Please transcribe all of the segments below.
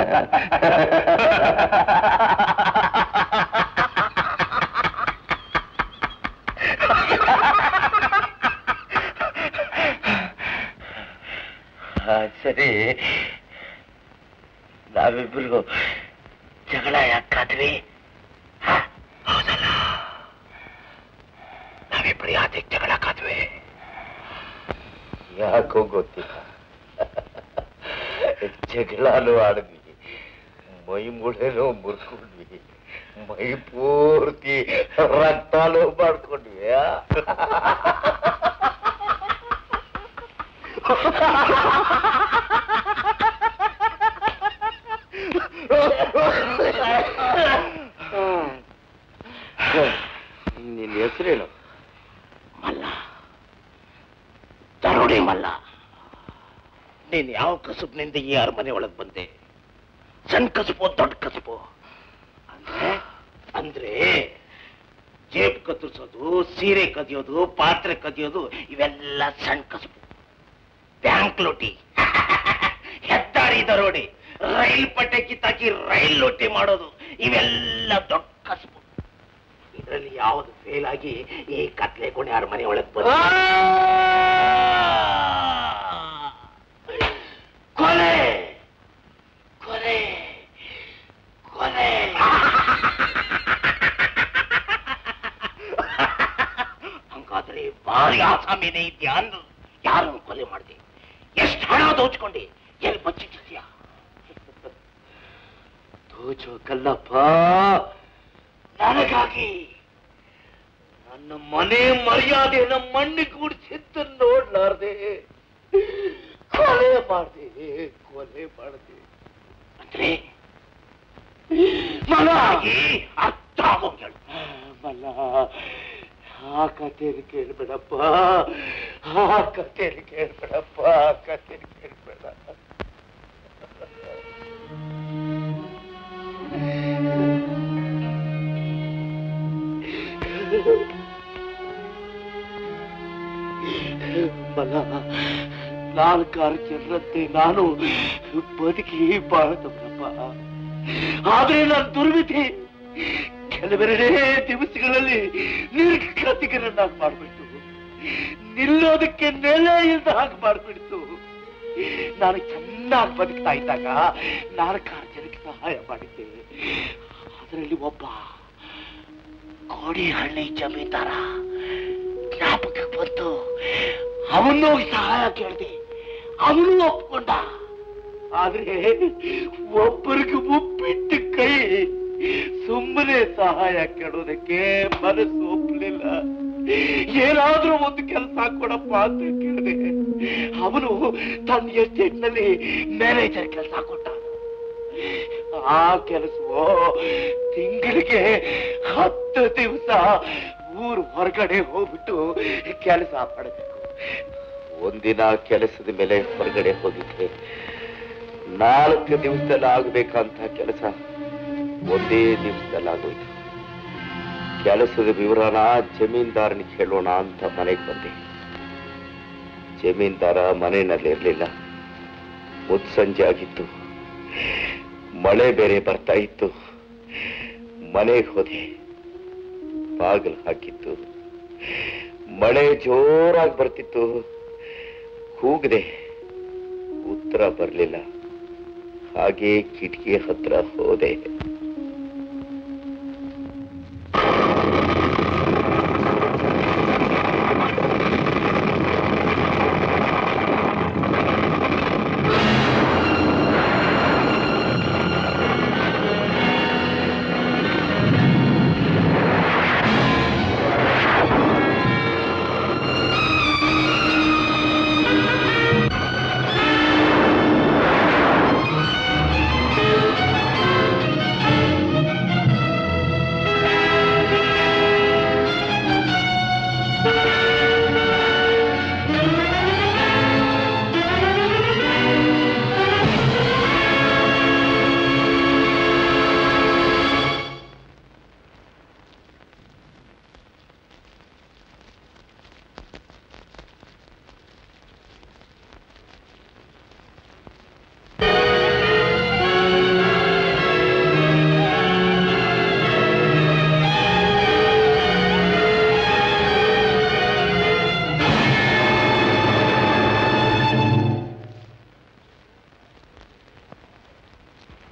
ಆ, ಸರಿ ನಾವಿಬ್ರು ಜಗಳ ಯಾಕಾದ್ವಿ ಹ? ಹೌದಲ್ಲ ನಾವಿಬ್ರು ಯಾತಕ್ಕೆ ಜಗಳ ಕಾದ್ವಿ ಯಾಕೋ ಗೊತ್ತಿಲ್ಲ ಜಗಳಾನು ಆಡಿದ್ವಿ ಮೈ ಮುಳೆನೋ ಮುರ್ಕೊಂಡ್ವಿ ಮೈ ಪೂರ್ತಿ ರಕ್ತಾನು ಮಾಡ್ಕೊಂಡ್ವಿ ಆ? ನಿನ್ನ ಹೆಸರೇನು ಮಲ್ಲ ದರೋಡೆ ಮಲ್ಲ ನೀನ್ ಯಾವ ಕಸುಬಿನಿಂದ ಈ ಅರಮನೆ ಒಳಗ್ ಬಂದೆ ಸಣ್ಣ ಕಸುಬು ದೊಡ್ಡ ಕಸುಬು ಅಂದ್ರೆ ಅಂದ್ರೆ ಜೇಬ್ ಕತ್ತರಿಸೋದು ಸೀರೆ ಕದಿಯೋದು ಪಾತ್ರೆ ಕದಿಯೋದು ಇವೆಲ್ಲ ಸಣ್ಣ ಕಸುಬು ಬ್ಯಾಂಕ್ ಲೂಟಿ ಹೆದ್ದಾರಿ ದರೋಡಿ ರೈಲ್ ಪಟ್ಟೆ ಕಿತ್ತಾಕಿ ರೈಲ್ ಲೂಟಿ ಮಾಡೋದು ಇವೆಲ್ಲ ದೊಡ್ಡ ಕಸುಬು ಇದರಲ್ಲಿ ಯಾವುದು ಫೇಲ್ ಆಗಿ ಈ ಕತ್ಲೆ ಕೋಣೆ ಅರಮನೆ ಒಳಗೆ ಬಂದ ಕೊಲೆ ಕೊಲೆ ಕೊಲೆ ಹಂಗಾದ್ರೆ ಭಾರಿ ಆಸಾಮಿನೇ ಇದೆಯಾ ಅಂದು ಯಾರನ್ನು ಕೊಲೆ ಮಾಡಿದೆ ಎಷ್ಟು ಹಣ ದೋಚ್ಕೊಂಡೆ ಎಲ್ಲಿ ಬಚ್ಚಿಟ್ಟಿದ್ಯಾ ದೋಚೋಕಲ್ಲಪ್ಪ ನನಗಾಗಿ ನನ್ನ ಮನೆ ಮರ್ಯಾದೆನ ಮಣ್ಣಿ ಕೂಡಿಸಿದ್ದು ನೋಡ್ಲಾರ್ದೆ ಕೊಲೆ ಮಾಡ್ದೆ ಕೊಲೆ ಮಾಡ್ದೆ ಅಂದ್ರೆ ಮಲಾಗಿ ಅರ್ಥ ಆಗೋಗ್ ಹೇಳು ಮಲ್ಲ ಆ ಕಥೆಯಲ್ಲಿ ಕೇಳ್ಬೇಡಪ್ಪ ಆ ಕಥೆಯಲ್ಲಿ ಕೇಳ್ಬೇಡಪ್ಪ ಆ ಕಥೆಯಲ್ಲಿ ಕೇಳ್ಬೇಡ ಮಲ್ಲ ನಾಲ್ಕಾರು ಜನರಂತೆ ನಾನು ಬದುಕಿ ಬಾಳದವನಪ್ಪ ಆದ್ರೆ ನಾನು ದುರ್ವಿಧಿ ಕೆಲವೆರಡೇ ದಿವಸಗಳಲ್ಲಿ ನಿರ್ಗತಿಕರನ್ನಾಗಿ ಮಾಡ್ಬಿಟ್ಟು ನಿಲ್ಲೋದಕ್ಕೆ ನೆಲೆ ಇಲ್ದ ಹಾಗೆ ಮಾಡ್ಬಿಡ್ತು ನಾನು ಚೆನ್ನಾಗಿ ಬದುಕ್ತಾ ಇದ್ದಾಗ ನಾಲ್ಕಾರು ಜನಕ್ಕೆ ಸಹಾಯ ಮಾಡಿದ್ದೆ ಅದರಲ್ಲಿ ಒಬ್ಬ ಕೋಡಿಹಳ್ಳಿ ಜಮೀನ್ದಾರ ಜ್ಞಾಪಕಕ್ಕೆ ಬಂತು ಅವನ್ನೋಗಿ ಸಹಾಯ ಕೇಳಿದೆ ಅವನು ಒಪ್ಕೊಂಡ ಆದ್ರೆ ಒಬ್ಬರಿಗೆ ಮುಪ್ಪಿಟ್ಟು ಕೈ ಸುಮ್ಮನೆ ಸಹಾಯ ಕೇಳೋದಕ್ಕೆ ಮನಸ್ಸು ಒಪ್ಪಲಿಲ್ಲ ಏನಾದ್ರೂ ಒಂದು ಕೆಲಸ ಕೊಡಪ್ಪ ಅಂತ ಕೇಳಿದೆ ಅವನು ತನ್ನ ಎಸ್ಟೇಟ್ನಲ್ಲಿ ಮ್ಯಾನೇಜರ್ ಕೆಲಸ ಕೊಟ್ಟ ಆ ಕೆಲಸವೋ ತಿಂಗಳಿಗೆ ಹತ್ತು ದಿವಸ ಊರು ಹೊರಗಡೆ ಹೋಗ್ಬಿಟ್ಟು ಕೆಲಸ ಮಾಡಬೇಕು ಒಂದಿನ ಕೆಲಸದ ಮೇಲೆ ಹೊರಗಡೆ ಹೋಗಿದ್ದೆ ನಾಲ್ಕು ದಿವಸದಲ್ಲಿ ಆಗ್ಬೇಕಂತ ಕೆಲಸ ಒಂದೇ ದಿವಸದಲ್ಲಿ ಆಗೋಯ್ತು ಕೆಲಸದ ವಿವರನ ಜಮೀನ್ದಾರನಿಗೆ ಹೇಳೋಣ ಅಂತ ಮನೆಗೆ ಬಂದೆ ಜಮೀನ್ದಾರ ಮನೆಯಲ್ಲಿ ಇರಲಿಲ್ಲ ಮುತ್ಸಂಜೆ ಆಗಿತ್ತು ಮಳೆ ಬೇರೆ ಬರ್ತಾ ಇತ್ತು ಮನೆಗೆ ಹೋದೆ ಬಾಗಿಲು ಹಾಕಿತ್ತು ಮಳೆ ಜೋರಾಗಿ ಬರ್ತಿತ್ತು ಕೂಗಿದೆ ಉತ್ತರ ಬರಲಿಲ್ಲ ಹಾಗೆ ಕಿಟಕಿ ಹತ್ರ ಹೋದೆ ಆ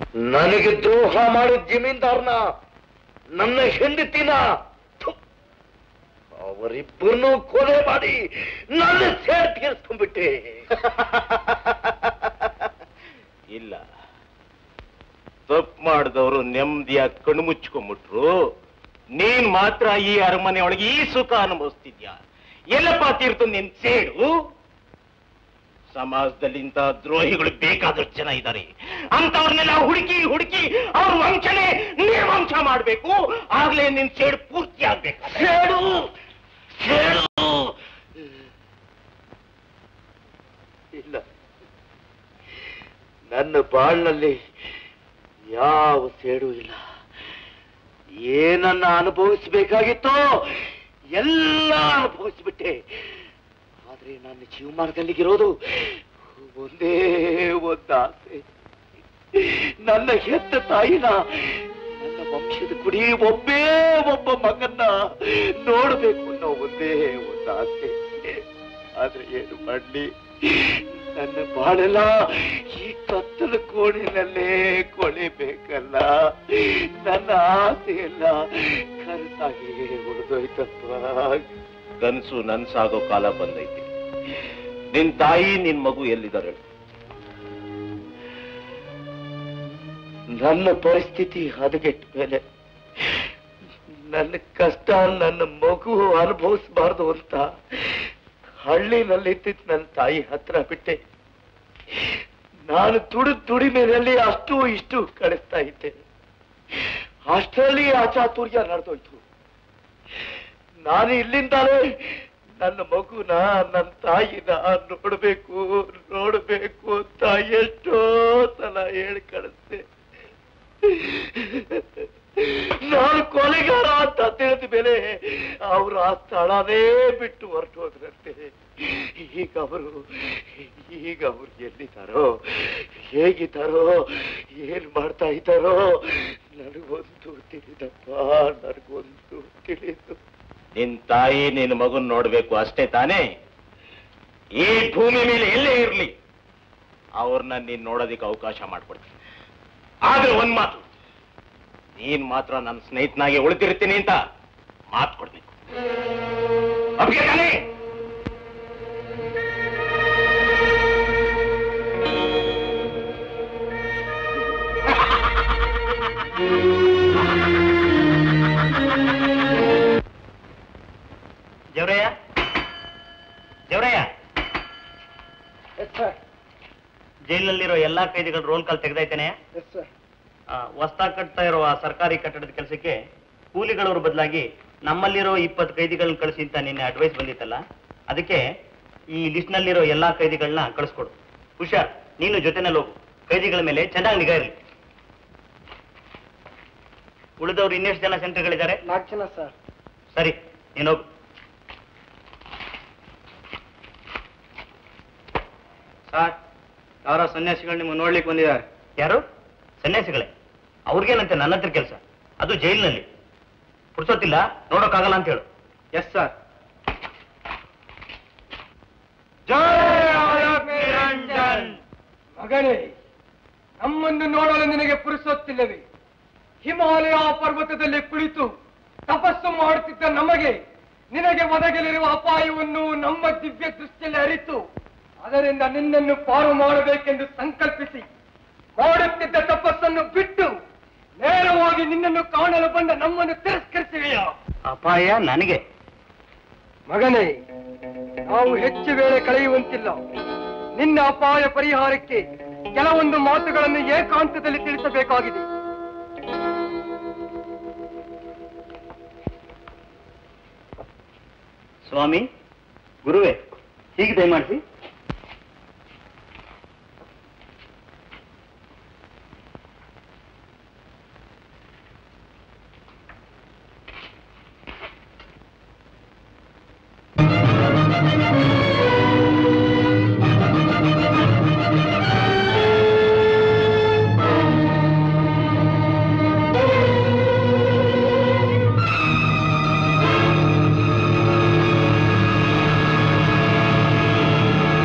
ನನಗೆ ದ್ರೋಹ ಮಾಡಿದ ಜಮೀನ್ದಾರ್ನ ನನ್ನ ಹೆಂಡತಿನ ಥು, ಅವರಿಬ್ಬರನ್ನೂ ಕೊಲೆ ಮಾಡಿ ನನ್ನ ಸೇರ್ ತೀರಿಸ್ಕೊಂಡ್ಬಿಟ್ಟೆ ಇಲ್ಲ ತಪ್ಪು ಮಾಡಿದವರು ನೆಮ್ಮದಿಯಾಗಿ ಕಣ್ಣು ಮುಚ್ಕೊಂಡ್ಬಿಟ್ರು ನೀನ್ ಮಾತ್ರ ಈ ಅರಮನೆ ಒಳಗೆ ಈ ಸುಖ ಅನುಭವಿಸ್ತಿದ್ಯಾ ಎಲ್ಲಪ್ಪ ತೀರ್ತು ನಿನ್ ಸೇಡು ಸಮಾಜದಲ್ಲಿ ಇಂಥ ದ್ರೋಹಿಗಳು ಬೇಕಾದಷ್ಟು ಜನ ಇದ್ದಾರೆ ಅಂತವ್ರನ್ನೆಲ್ಲ ಹುಡುಕಿ ಹುಡುಕಿ ಅವ್ರ ವಂಶನೇ ನಿರ್ವಂಶ ಮಾಡ್ಬೇಕು ಆಗ್ಲೇ ನಿನ್ ಸೇಡು ಪೂರ್ತಿ ಆಗ್ಬೇಕು ಸೇಡು ಸೇಡು ಇಲ್ಲ ನನ್ನ ಬಾಳ್ನಲ್ಲಿ ಯಾವ ಸೇಡು ಇಲ್ಲ ಏನನ್ನ ಅನುಭವಿಸಬೇಕಾಗಿತ್ತೋ ಎಲ್ಲ ಅನುಭವಿಸ್ಬಿಟ್ಟೆ ಆದ್ರೆ ನನ್ನ ಜೀವಮಾನದಲ್ಲಿಗಿರೋದು ಒಂದೇ ಒಂದು ಆಸೆ ನನ್ನ ಹೆತ್ತ ತಾಯಿನ ನನ್ನ ವಂಶದ ಕುಡಿ ಒಬ್ಬೇ ಒಬ್ಬ ಮಗನ್ನ ನೋಡಬೇಕು ಅನ್ನೋ ಒಂದೇ ಒಂದು ಆಸೆ ಆದ್ರೆ ಏನು ಮಾಡ್ಲಿ ನನ್ನ ಬಾಳೆಲ್ಲ ಈ ಕತ್ತಲು ಕೋಣಿನಲ್ಲೇ ಕೊಳಿಬೇಕಲ್ಲ ನನ್ನ ಆಸೆ ಎಲ್ಲ ಕನಸಾಗಿ ಉಳಿದೋಯ್ತಪ್ಪ ಕನಸು ನನ್ಸಾಗೋ ಕಾಲ ಬಂದೈತಿ ನಿನ್ ತಾಯಿ ನಿನ್ ಮಗು ಎಲ್ಲಿದ್ದಾರೆ ನನ್ನ ಪರಿಸ್ಥಿತಿ ಹದಗೆಟ್ಟ ಮೇಲೆ ನನ್ನ ಕಷ್ಟ ನನ್ನ ಮಗು ಅನುಭವಿಸಬಾರ್ದು ಅಂತ ಹಳ್ಳಿನಲ್ಲಿದ್ದಿದ್ದು ನನ್ನ ತಾಯಿ ಹತ್ರ ಬಿಟ್ಟೆ ನಾನು ತುಡಿದ ದುಡಿಮೆಯಲ್ಲಿ ಅಷ್ಟು ಇಷ್ಟು ಕಳಿಸ್ತಾ ಇದ್ದೆ ಅಷ್ಟರಲ್ಲಿ ಅಚಾತುರ್ಯ ನಡೆದೋಯ್ತು ನಾನು ಇಲ್ಲಿಂದಾನೇ ನನ್ನ ಮಗುನ ನನ್ನ ತಾಯಿನ ನೋಡ್ಬೇಕು ನೋಡ್ಬೇಕು ಅಂತ ಎಷ್ಟೋ ಸಲ ಹೇಳಿ ಕಳಿಸ್ದೆ ನಾನು ಕೊಲೆಗಾರ ಅಂತ ತಿಳಿದ ಮೇಲೆ ಅವರು ಆ ಸ್ಥಳನೇ ಬಿಟ್ಟು ಹೊರಟು ಹೋದ್ರಂತೆ ಈಗ ಅವರು ಈಗ ಅವ್ರು ಎಲ್ಲಿದ್ದಾರೋ ಹೇಗಿದ್ದಾರೋ ಏನ್ ಮಾಡ್ತಾ ಇದ್ದಾರೋ ನನಗೊಂದು ತಿಳಿದಪ್ಪ ನನಗೊಂದು ತಿಳಿದು ನಿನ್ ತಾಯಿ ನಿನ್ನ ಮಗನ್ ನೋಡ್ಬೇಕು ಅಷ್ಟೇ ತಾನೇ ಈ ಭೂಮಿ ಮೇಲೆ ಎಲ್ಲೇ ಇರ್ಲಿ ಅವ್ರನ್ನ ನೀನ್ ನೋಡೋದಿಕ್ಕೆ ಅವಕಾಶ ಮಾಡ್ಕೊಡ್ತೀನಿ ಆದ್ರೆ ಒಂದ್ ಮಾತು ನೀನ್ ಮಾತ್ರ ನನ್ನ ಸ್ನೇಹಿತನಾಗಿ ಉಳಿದಿರ್ತೀನಿ ಅಂತ ಮಾತು ಕೊಡ್ಬೇಕು ಒಪ್ಗೆ ತಾನೇ ದೇವ್ರಯ್ಯ ದೇವ್ರಯ್ಯ ಜೈಲಿನಲ್ಲಿರೋ ಎಲ್ಲಾ ಕೈದಿಗಳ ರೋಲ್ ಕಾಲ್ ತೆಗೆದೈತೇನೆ ಹೊಸ್ದಾಗ್ ಕಟ್ತಾ ಇರುವ ಸರ್ಕಾರಿ ಕಟ್ಟಡದ ಕೆಲಸಕ್ಕೆ ಕೂಲಿಗಳವ್ರ ಬದಲಾಗಿ ನಮ್ಮಲ್ಲಿರೋ ಇಪ್ಪತ್ತು ಕೈದಿಗಳನ್ನ ಕಳಿಸಿ ಅಂತ ನಿನ್ನೆ ಅಡ್ವೈಸ್ ಬಂದಿತ್ತಲ್ಲ ಅದಕ್ಕೆ ಈ ಲಿಸ್ಟ್ ನಲ್ಲಿರೋ ಎಲ್ಲಾ ಕೈದಿಗಳನ್ನ ಕಳಿಸ್ಕೊಡು ಹುಷಾರ್ ನೀನು ಜೊತೆನಲ್ಲಿ ಹೋಗು ಕೈದಿಗಳ ಮೇಲೆ ಚೆನ್ನಾಗಿ ನಿಗಾ ಇರಲಿ ಉಳಿದವ್ರು ಇನ್ನೆಷ್ಟು ಜನ ಸೆಂಟರ್ಗಳಿದ್ದಾರೆ ನಾಲ್ಕು ಜನ ಸರ್ ಸರಿ ನೀನು ಹೋಗು ಸರ್ ಯಾರೋ ಸನ್ಯಾಸಿಗಳು ನಿಮ್ಮ ನೋಡ್ಲಿಕ್ಕೆ ಬಂದಿದ್ದಾರೆ ಯಾರು ಸನ್ಯಾಸಿಗಳೇ ಅವ್ರಿಗೇನಂತೆ ನನ್ನ ಹತ್ರ ಕೆಲಸ ಅದು ಜೈಲಿನಲ್ಲಿ ಪುರ್ಸೊತ್ತಿಲ್ಲ ನೋಡೋಕ್ಕಾಗಲ್ಲ ಅಂತ ಹೇಳು ಎಸ್ ಸರ್ ಮಗನೇ ನಮ್ಮನ್ನು ನೋಡಲು ನಿನಗೆ ಪುರುಸೊತ್ತಿಲ್ಲವೇ ಹಿಮಾಲಯ ಪರ್ವತದಲ್ಲಿ ಕುಳಿತು ತಪಸ್ಸು ಮಾಡುತ್ತಿದ್ದ ನಮಗೆ ನಿನಗೆ ಒದಗಲಿರುವ ಅಪಾಯವನ್ನು ನಮ್ಮ ದಿವ್ಯ ದೃಷ್ಟಿಯಲ್ಲಿ ಅರಿತು ಅದರಿಂದ ನಿನ್ನನ್ನು ಪಾರು ಮಾಡಬೇಕೆಂದು ಸಂಕಲ್ಪಿಸಿ ಮಾಡುತ್ತಿದ್ದ ತಪಸ್ಸನ್ನು ಬಿಟ್ಟು ನೇರವಾಗಿ ನಿನ್ನನ್ನು ಕಾಣಲು ಬಂದ ನಮ್ಮನ್ನು ತಿರಸ್ಕರಿಸಿವೆಯಾ ಅಪಾಯ ನನಗೆ ಮಗನೇ ನಾವು ಹೆಚ್ಚು ವೇಳೆ ಕಳೆಯುವಂತಿಲ್ಲ ನಿನ್ನ ಅಪಾಯ ಪರಿಹಾರಕ್ಕೆ ಕೆಲವೊಂದು ಮಾತುಗಳನ್ನು ಏಕಾಂತದಲ್ಲಿ ತಿಳಿಸಬೇಕಾಗಿದೆ ಸ್ವಾಮಿ ಗುರುವೇ ಹೀಗೆ ದಯಮಾಡಿಸಿ ಆ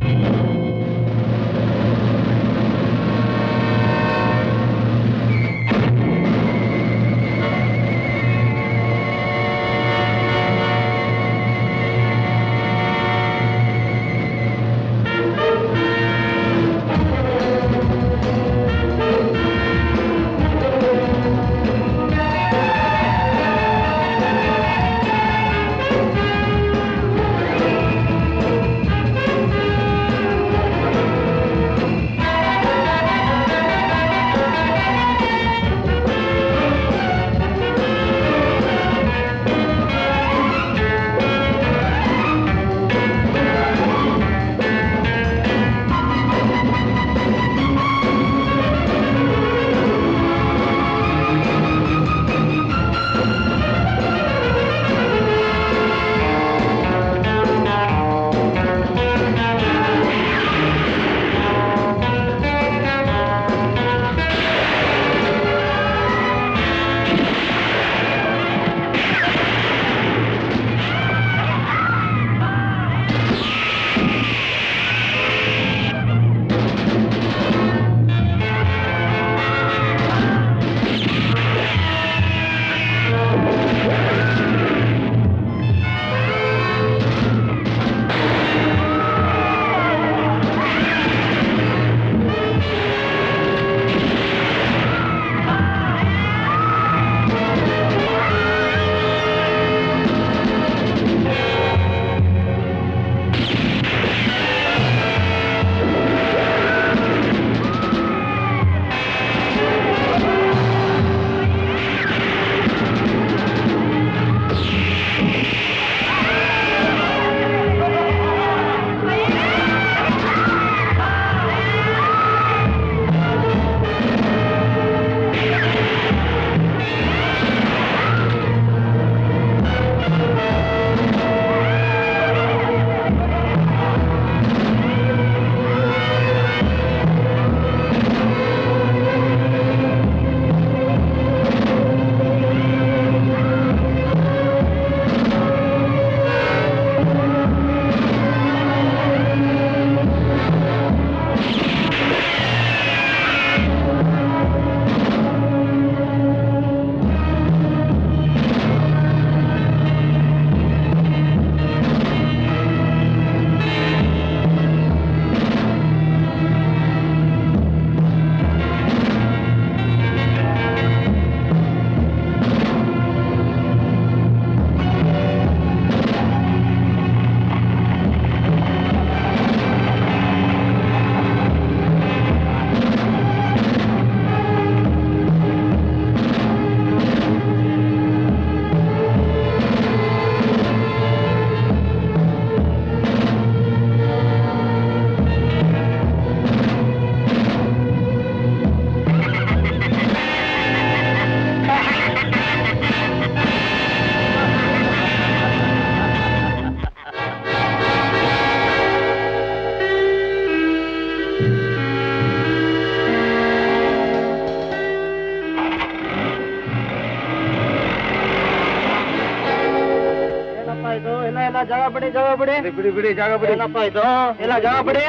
ಜಾಗ ಬಿಡಿ ಜಾಗ ಬಿಡಿ ಬಿಡಿ ಬಿಡಿ ಜಾಗ ಬಿಡಿ ಏನಪ್ಪ ಇದು ಎಲ್ಲ ಜಾಗ ಬಿಡಿ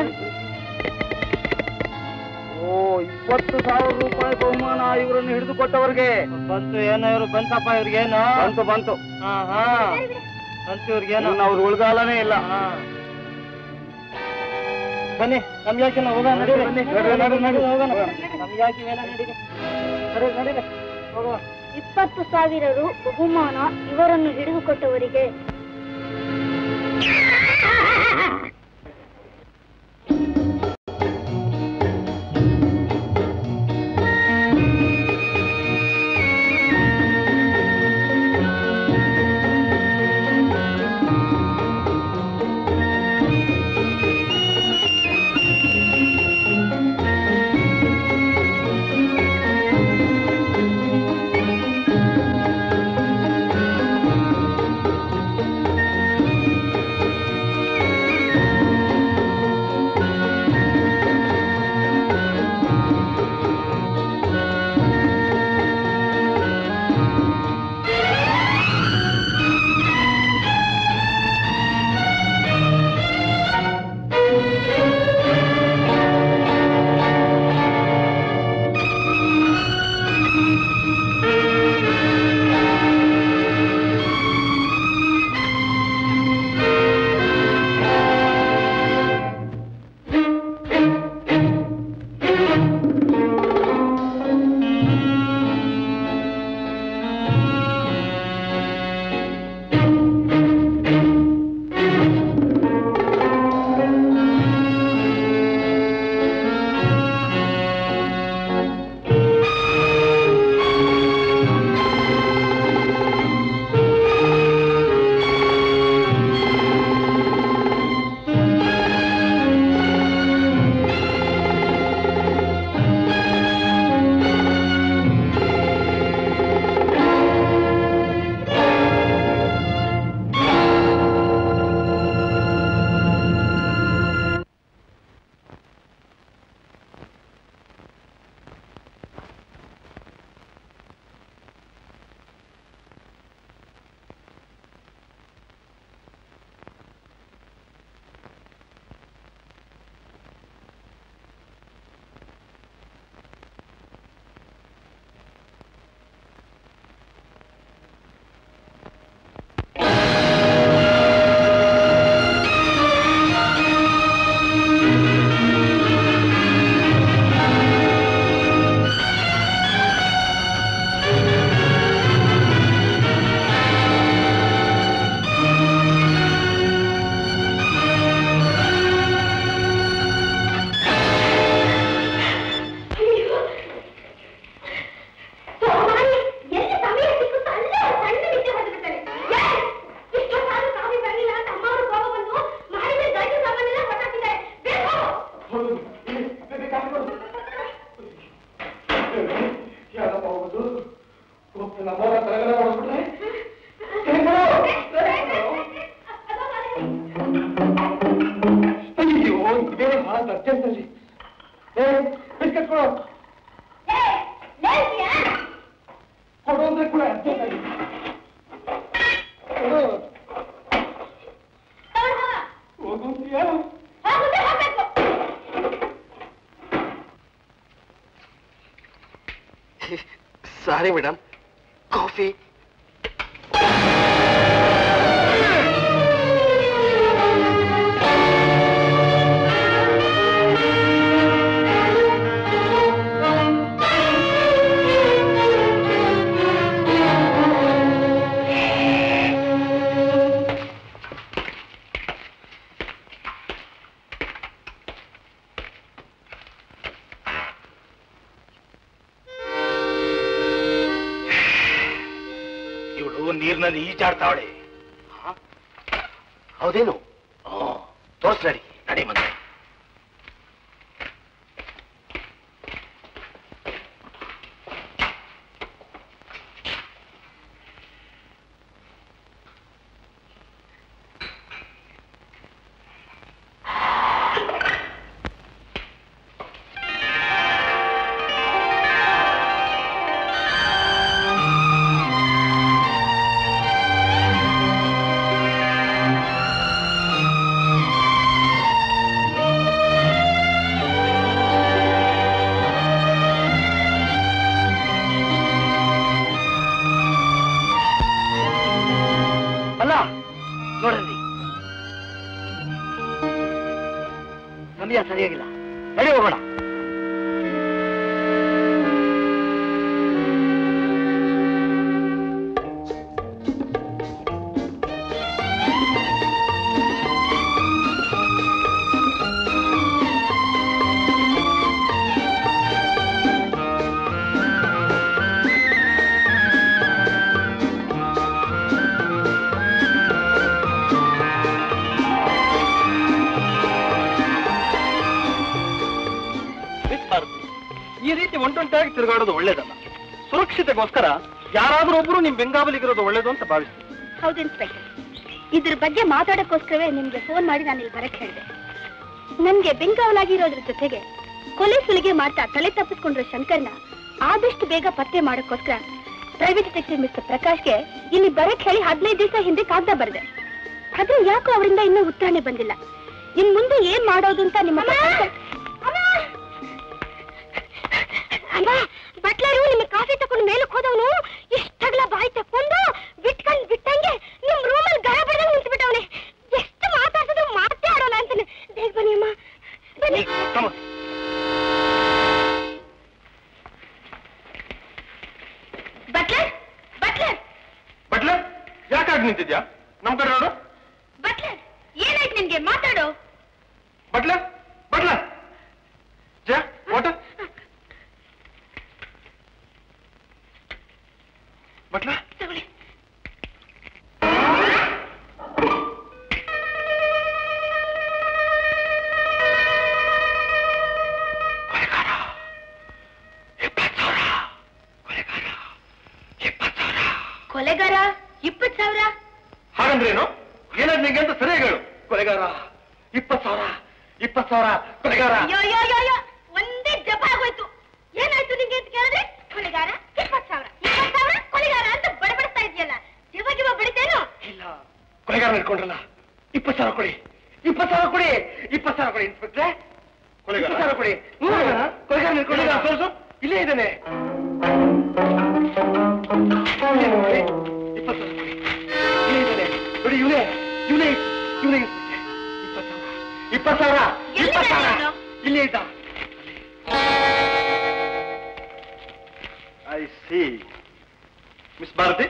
ಓ ಇಪ್ಪತ್ತು ಸಾವಿರ ರೂಪಾಯಿ ಬಹುಮಾನ ಇವರನ್ನು ಹಿಡಿದು ಕೊಟ್ಟವ್ರಿಗೆ ಬಂತು ಏನೋ ಇವರು ಬಂತಪ್ಪ ಇವ್ರಿಗೇನು ಬಂತು ಬಂತು ಹಾ ಹಾ ಬಂತು ಇವ್ರಿಗೇನು ಅವ್ರ ಉಳ್ಗಾಲನೇ ಇಲ್ಲ ಬನ್ನಿ ನಮ್ ಯಾಕೆ ನಾವು ಹೋಗೋಣ ನಡೀರಿ ನಡೀರಿ, ನಡೀರಿ, ನಡೀರಿ, ಹೋಗೋಣ ನಮ್ ಯಾಕೆ ಇವೆಲ್ಲ ನಡೀರಿ ನಡೀರಿ ನಡೀರಿ ಹೋಗುವ ಇಪ್ಪತ್ತು ಸಾವಿರ ರು ಬಹುಮಾನ ಇವರನ್ನು ಹಿಡಿದುಕೊಟ್ಟವರಿಗೆ ಅಯ್ಯೋ ಇದೇ ಹಾಲು ಅರ್ಜೆಂಟಲ್ಲಿ ಏ ಬಿಸ್ಕೆಟ್ ಕೊಡು ಕೊಡು ಅಂದ್ರೆ ಕೂಡ ಅರ್ಜೆಂಟಲ್ಲಿ ಕೊಡು ಹೋಗುತ್ತೀಯಾ ಸಾರಿ ಮೇಡಮ್ ಕಾಫಿ ಇವಳು ನೀರಿನಲ್ಲಿ ಈಜಾಡ್ತಾವಳೆ ಹೌದೇನು ತೋರ್ಸ್ಲಡಿ ನಡಿ ಮಂದೆ ಆ ಸರಿಯಾಗಿಲ್ಲ ನಡಿ ಹೋಗೋಣ ಮಿಸ್ ಭಾರತಿ ಈ ರೀತಿ ಒಂಟೊಂಟಾಗಿ ತಿರುಗಾಡೋದು ಒಳ್ಳೇದಲ್ಲ ಸುರಕ್ಷತೆಗೋಸ್ಕರ ಯಾರಾದ್ರೂ ಒಬ್ರು ನಿಮ್ ಬೆಂಗಾವಲಿಗಿರೋದು ಒಳ್ಳೇದು ಅಂತ ಭಾವಿಸ್ತೀನಿ ಹೌದು ಇನ್ಸ್ಪೆಕ್ಟರ್ ಇದ್ರ ಬಗ್ಗೆ ಮಾತಾಡೋಕ್ಕೋಸ್ಕರವೇ ನಿಮ್ಗೆ ಫೋನ್ ಮಾಡಿ ನಾನು ಇಲ್ಲಿ ಬರಕ್ ಹೇಳಿದೆ ನನ್ಗೆ ಬೆಂಗಾವಲಾಗಿರೋದ್ರ ಜೊತೆಗೆ ಕೊಲೆ ಸುಲಿಗೆ ಮಾಡ್ತಾ ತಲೆ ತಪ್ಪಿಸ್ಕೊಂಡಿರೋ ಶಂಕರ್ನ ಆದಷ್ಟು ಬೇಗ ಪತ್ತೆ ಮಾಡೋಕ್ಕೋಸ್ಕರ ಪ್ರೈವೇಟ್ ಡಿಟೆಕ್ಟಿವ್ ಮಿಸ್ಟರ್ ಪ್ರಕಾಶ್ಗೆ ಇಲ್ಲಿ ಬರಕ್ ಹೇಳಿ ಹದಿನೈದು ದಿವಸ ಹಿಂದೆ ಕಾಗ್ದ ಬರೆದೆ ಆದ್ರೆ ಯಾಕೋ ಅವರಿಂದ ಇನ್ನೂ ಉತ್ತರಣೆ ಬಂದಿಲ್ಲ ಇನ್ ಮುಂದೆ ಏನ್ ಮಾಡೋದು ಅಂತ ನಿಮ್ಮ ಅಮ್ಮ ಬಟ್ಲರು ನಿಮ್ಮ ಕಾಫಿ ತಕೊಂಡು ಮೇಲಕ್ಕೆ ಹೋದವನು ಇಷ್ಟಗ್ಲ ಬಾಯಿ ತಕೊಂಡು ಬಿಟ್ಕೊಂಡ್ ಬಿಟ್ಟಂಗೆ ನಿಮ್ ರೂಮಲ್ಲಿ ಗರ ಬಡ್ದಂಗ್ ನಿಂತ್ಬಿಟ್ಟವನೆ ಎಷ್ಟು ಮಾತಾಡ್ಸೋದು ಮಾತೇ ಆಡೋಲ್ಲ ಅಂತಾನೆ ಬೇಗ ಬನ್ನಿ ಅಮ್ಮ ಬನ್ನಿ ಬಟ್ಲರ್ ಬಟ್ಲರ್ ಬಟ್ಲೆ ಯಾಕಾಗಿ ನಿಂತಿದ್ಯಾ ನಮ್ ಕಡೆ ನೋಡು ಬಟ್ಲರ್ ಏನಾಯ್ತು ನಿನ್ಗೆ ಮಾತಾಡೋ ಬಟ್ಲೆ ಬಟ್ಲೆ ಜಾ ಓಟ ಬಟ್ಲೆ ತಗೊಳ್ಳಿ ಕೊಲೆಗಾರ ಇಪ್ಪತ್ ಸಾವಿರ ಹಾಗಂದ್ರೇನು ಏನಾದ್ ನಿಂಗೆ ಅಂತ ಸರಿಯಾಗಿ ಹೇಳು ಕೊಲೆಗಾರ ಇಪ್ಪತ್ ಸಾವಿರ ಇಪ್ಪತ್ ಸಾವಿರ ಕೊಲೆಗಾರ ಅಯ್ಯೋ ಅಯ್ಯೋ ಅಯ್ಯೋ, ಅಯ್ಯೋ ಒಂದೇ ಜಪ ಆಗೋಯ್ತು ಏನಾಯ್ತು ನಿಂಗೆ ಅಂತ ಕೇಳಿದ್ರೆ ಕೊಲೆಗಾರ ಇಪ್ಪತ್ ಸಾವಿರ ಇಪ್ಪತ್ ಸಾವಿರ ಕೊಲೆಗಾರ ಅಂತ ಬಡಬಡಿಸ್ತಾ ಇದೆಯಲ್ಲ ಜೀವ ಜೀವ ಬಿಡಿತೇನು ಇಲ್ಲ ಕೊಲೆಗಾರ ಇಟ್ಕೊಂಡ್ರಲ್ಲ ಇಪ್ಪತ್ ಸಾವಿರ ಕೊಡಿ ಇಪ್ಪತ್ ಸಾವಿರ ಕೊಡಿ ಇಪ್ಪತ್ ಸಾವಿರ ಕೊಡಿ ಇನ್ಸ್ಪೆಕ್ಟ್ರೆ ಇಪ್ಪತ್ ಸಾವಿರ ಕೊಡಿ ಹ್ಮ್, ಕೊಲೆಗಾರ ಇಟ್ಕೊಂಡಿಲ್ಲ ತೋರಿಸು ಇಲ್ಲೇ ಇದ್ದಾನೆ ಇಲ್ಲೇ ನೋಡಿ, ಇಪ್ಪತ್ ಸಾವಿರ ಕೊಡಿ ಇಲ್ಲೇ ಇದ್ದಾನೆ ನೋಡಿ ಇವನೇ ಇವನೇ ಇವನೇ ಇಪ್ಪತ್ ಸಾವಿರ ಇಪ್ಪತ್ ಸಾವಿರ ಇಪ್ಪತ್ ಸಾವಿರ ಎಲ್ಲಿದ್ದಾನೆ ಅವ್ನು? ಇಲ್ಲೇ ಇದ್ದ I see miss Bharati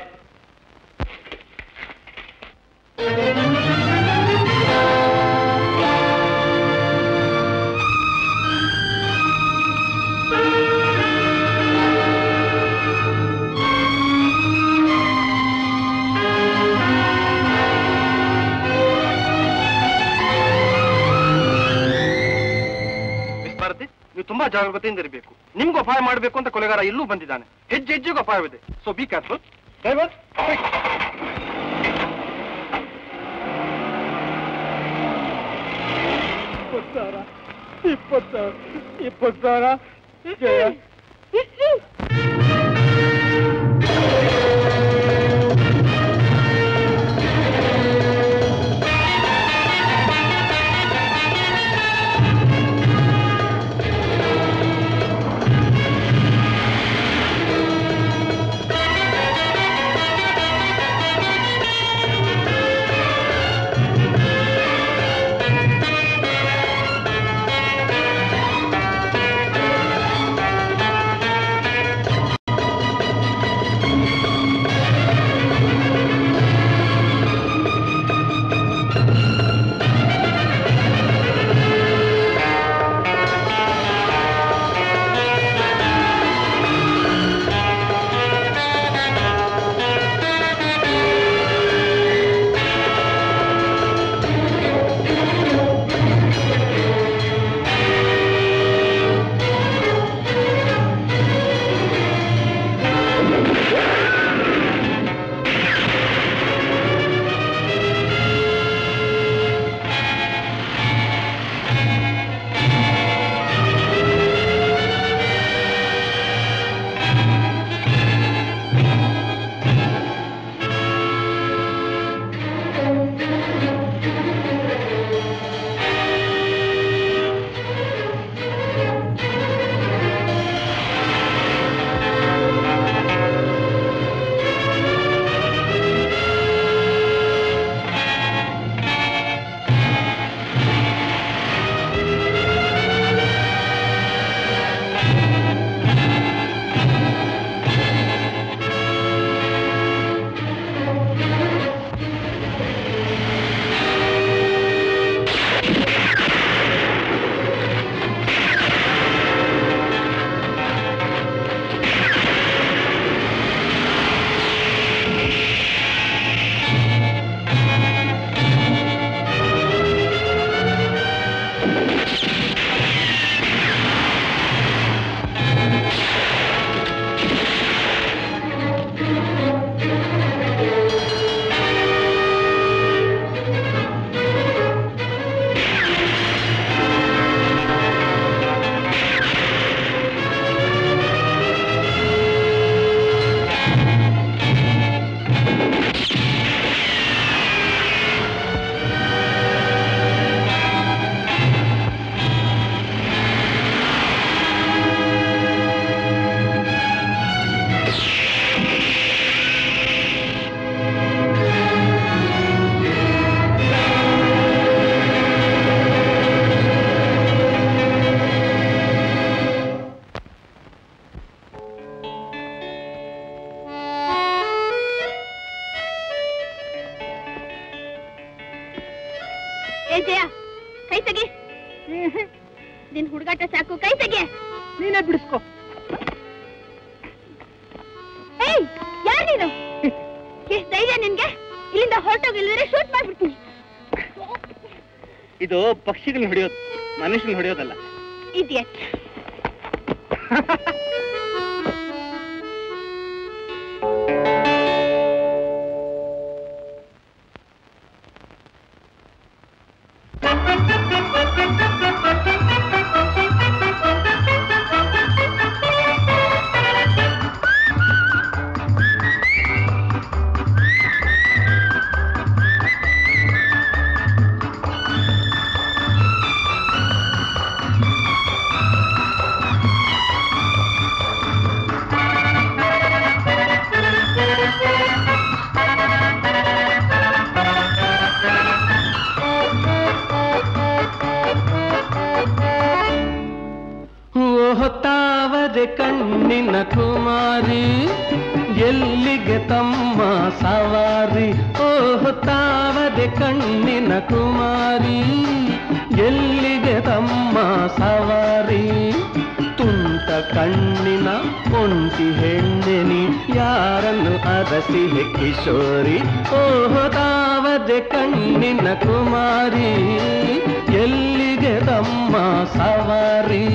miss Bharati ನೀವು ತುಂಬಾ ಜಾಗರೂಕತೆಯಿಂದ ಇರಬೇಕು ನಿಮ್ಗೂ ಅಪಾಯ ಮಾಡಬೇಕು ಅಂತ ಕೊಲೆಗಾರ ಇಲ್ಲೂ ಬಂದಿದ್ದಾನೆ ಹೆಜ್ಜೆ ಹೆಜ್ಜೆಗೂ ಅಪಾಯವಿದೆ ಸೊ ಬಿ ಕೇರ್ಫುಲ್ ಡ್ರೈವರ್ ಇಪ್ಪತ್ತು ಸಾವಿರ ಇಪ್ಪತ್ತು ಸಾವಿರ ಜಯ ಏ ಜಯ ಕೈ ತೆಗಿ ನಿನ್ ಹುಡುಗಾಟ ಸಾಕು ಕೈ ತೆಗಿ ನೀನೇ ಬಿಡಿಸ್ಕೊ ಏಯ್ ಯಾರ್ ನೀನು ಎಷ್ಟ್ ಧೈರ್ಯ ನಿನ್ಗೆ ಇಲ್ಲಿಂದ ಹೊರಟೋಗಿಲ್ದ್ರೆ ಶೂಟ್ ಮಾಡ್ಬಿಡ್ತೀನಿ ಇದು ಪಕ್ಷಿಗಳನ್ನ ಹೊಡೆಯೋದು ಮನುಷ್ಯನ ಹೊಡೆಯೋದಲ್ಲ ಇಡಿಯಟ್ ಹೊತ್ತಾವದೆ ಕಣ್ಣಿನ ಕುಮಾರಿ ಎಲ್ಲಿಗೆ ತಮ್ಮ ಸವಾರಿ ಓ ಹೊತ್ತಾವದೆ ಕಣ್ಣಿನ ಕುಮಾರಿ ಎಲ್ಲಿಗೆ ತಮ್ಮ ಸವಾರಿ ತುಂಟ ಕಣ್ಣಿನ ಒಂಟಿ ಹೆಣ್ಣೆನಿ ಯಾರನ್ನು ಅರಸಿ ಕಿಶೋರಿ ಓ ಹೊತ್ತಾವದೆ ಕಣ್ಣಿನ ಕುಮಾರಿ ಎಲ್ಲಿಗೆ ತಮ್ಮ ಸವಾರಿ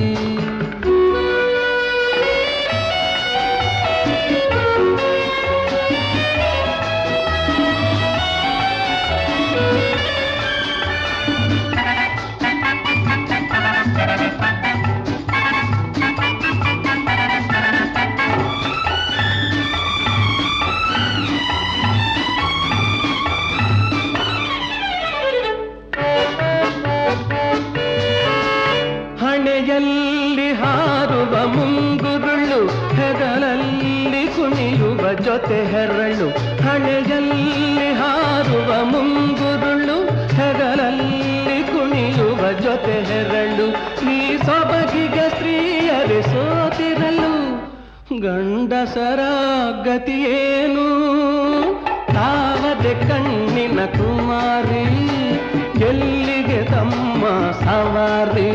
ಹಣೆಯಲ್ಲಿ ಹಾರುವ ಮುಂಗುರುಳು ಹೆಗಲಲ್ಲಿ ಕುಣಿಯುವ ಜೊತೆ ಹೆರಳು ಹಣೆಯಲ್ಲಿ ಹಾರುವ ಮುಂಗುರುಳು ಹೆಗಲಲ್ಲಿ ಕುಣಿಯುವ ಜೊತೆ ಹೆರಳು ಈ ಸೊಬಗಿಗೆ ಸ್ತ್ರೀಯರೇ ಸೋತಿರಲು ಗಂಡಸರ ಗತಿಯೇನು ತಾವದೆ ಕಣ್ಣಿನ ಕುಮಾರಿ ಎಲ್ಲಿಗೆ ತಮ್ಮ ಸವಾರಿ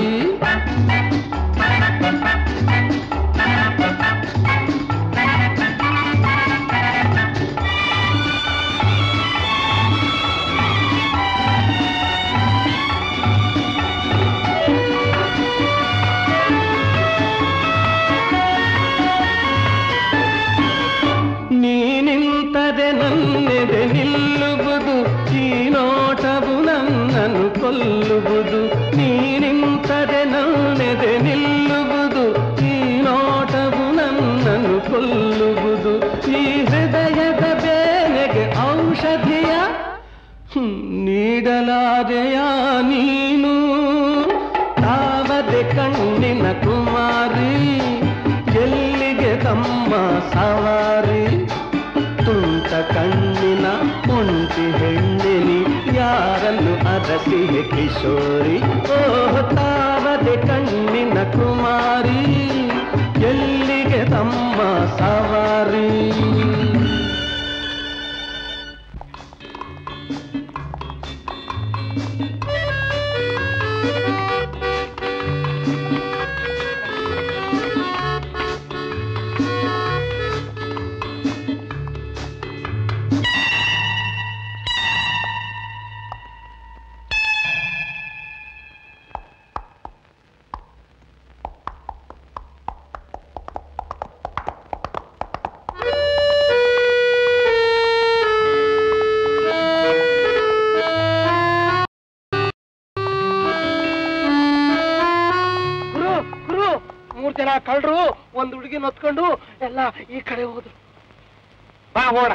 ನೀನಿಂತದೆ ನನ್ನೆದೆ ನಿಲ್ಲುವುದು ಈ ನೋಟವು ನನ್ನನ್ನು ಕೊಲ್ಲುವುದು ನೀನಿಂತದೆ ನನ್ನೆದೆ ನಿಲ್ಲುವುದು ಈ ನೋಟವು ನನ್ನನ್ನು ಕೊಲ್ಲುವುದು ಈ ಹೃದಯದ ಬೇನೆಗೆ ಔಷಧಿಯ ಹ್ಮ್, ನೀಡಲಾದೆಯ ನೀನು ತಾವದೆ ಕಣ್ಣಿನ ಕುಮಾರಿ ಎಲ್ಲಿಗೆ ತಮ್ಮ ಸವಾರಿ ತುಂಟ ಕಣ್ಣಿನ ಒಂಟಿ ಹೆಣ್ಣಿನಿ ಯಾರನ್ನು ಅರಸಿ ಕಿಶೋರಿ ಓ ತಾವದೆ ಕಣ್ಣಿನ ಕುಮಾರಿ ಎಲ್ಲಿಗೆ ತಮ್ಮ ಸವಾರಿ ಗುರು ಗುರು ಮೂರ್ ಜನ ಕಳ್ರು ಒಂದ್ ಹುಡುಗಿ ಹೊತ್ಕೊಂಡು ಎಲ್ಲ ಈ ಕಡೆ ಹೋದ್ರು ಬಾ ಹೋಣ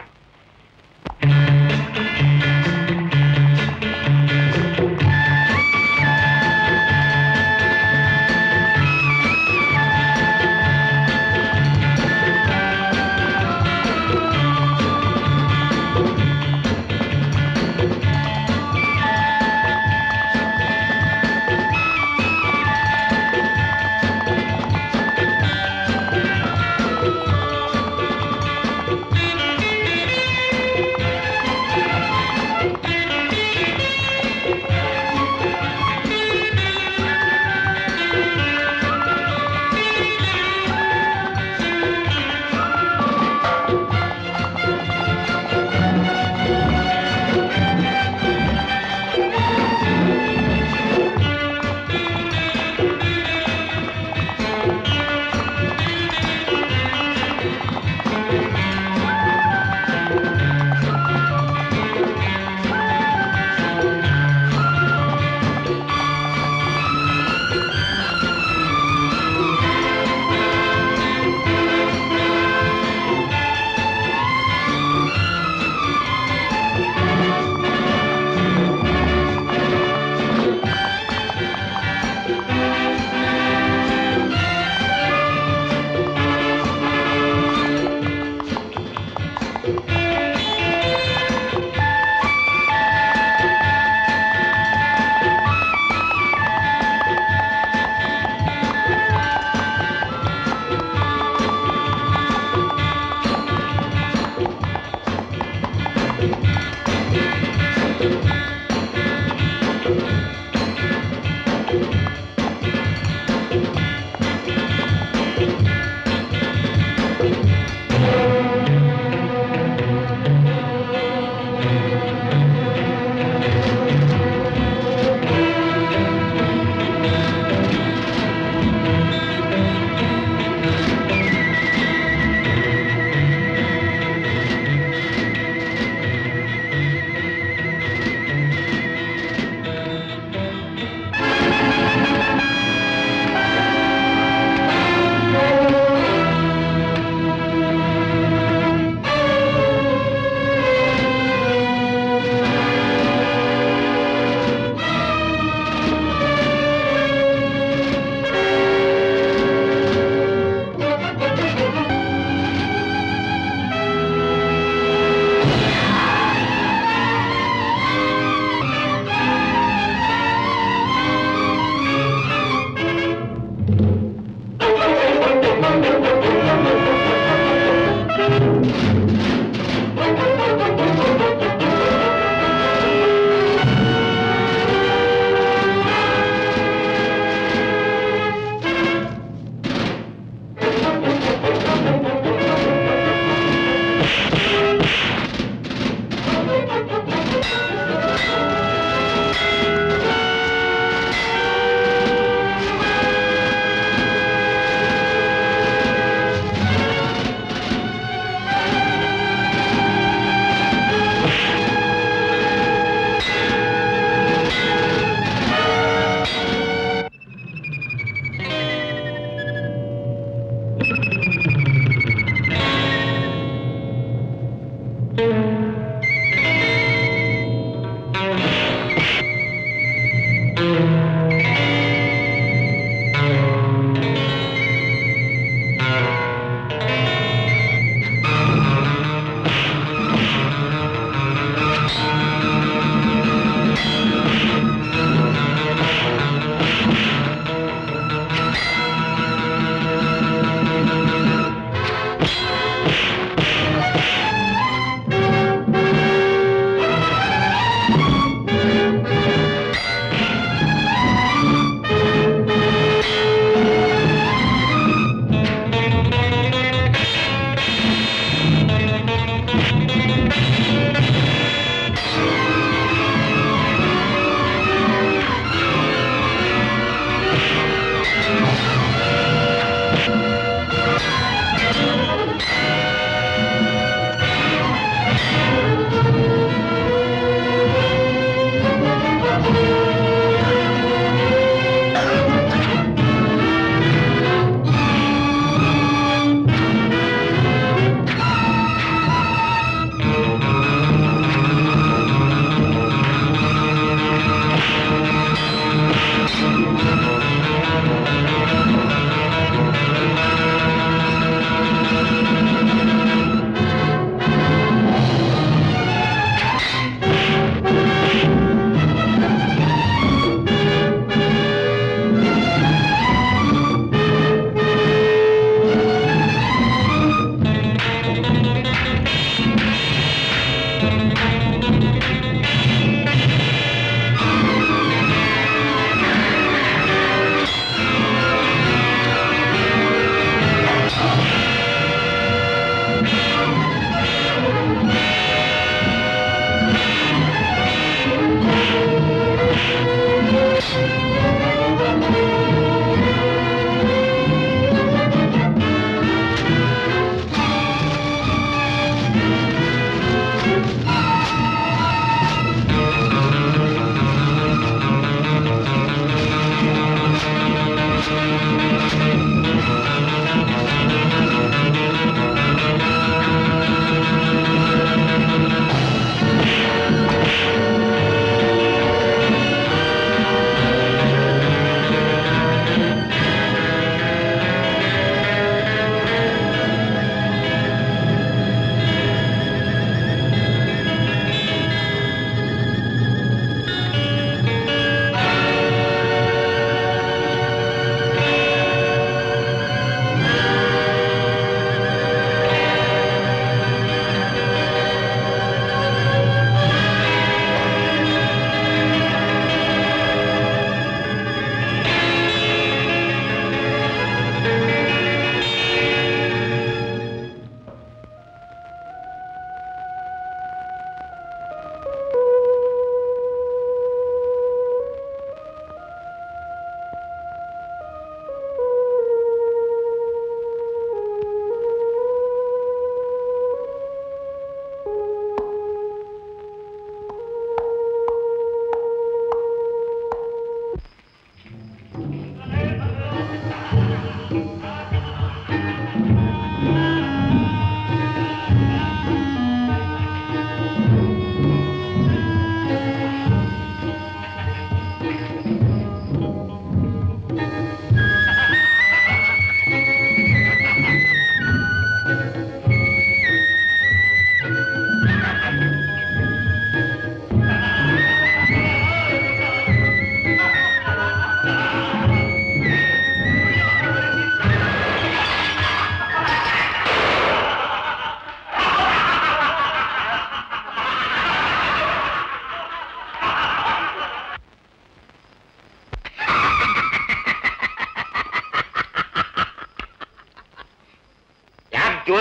ಆ ಆ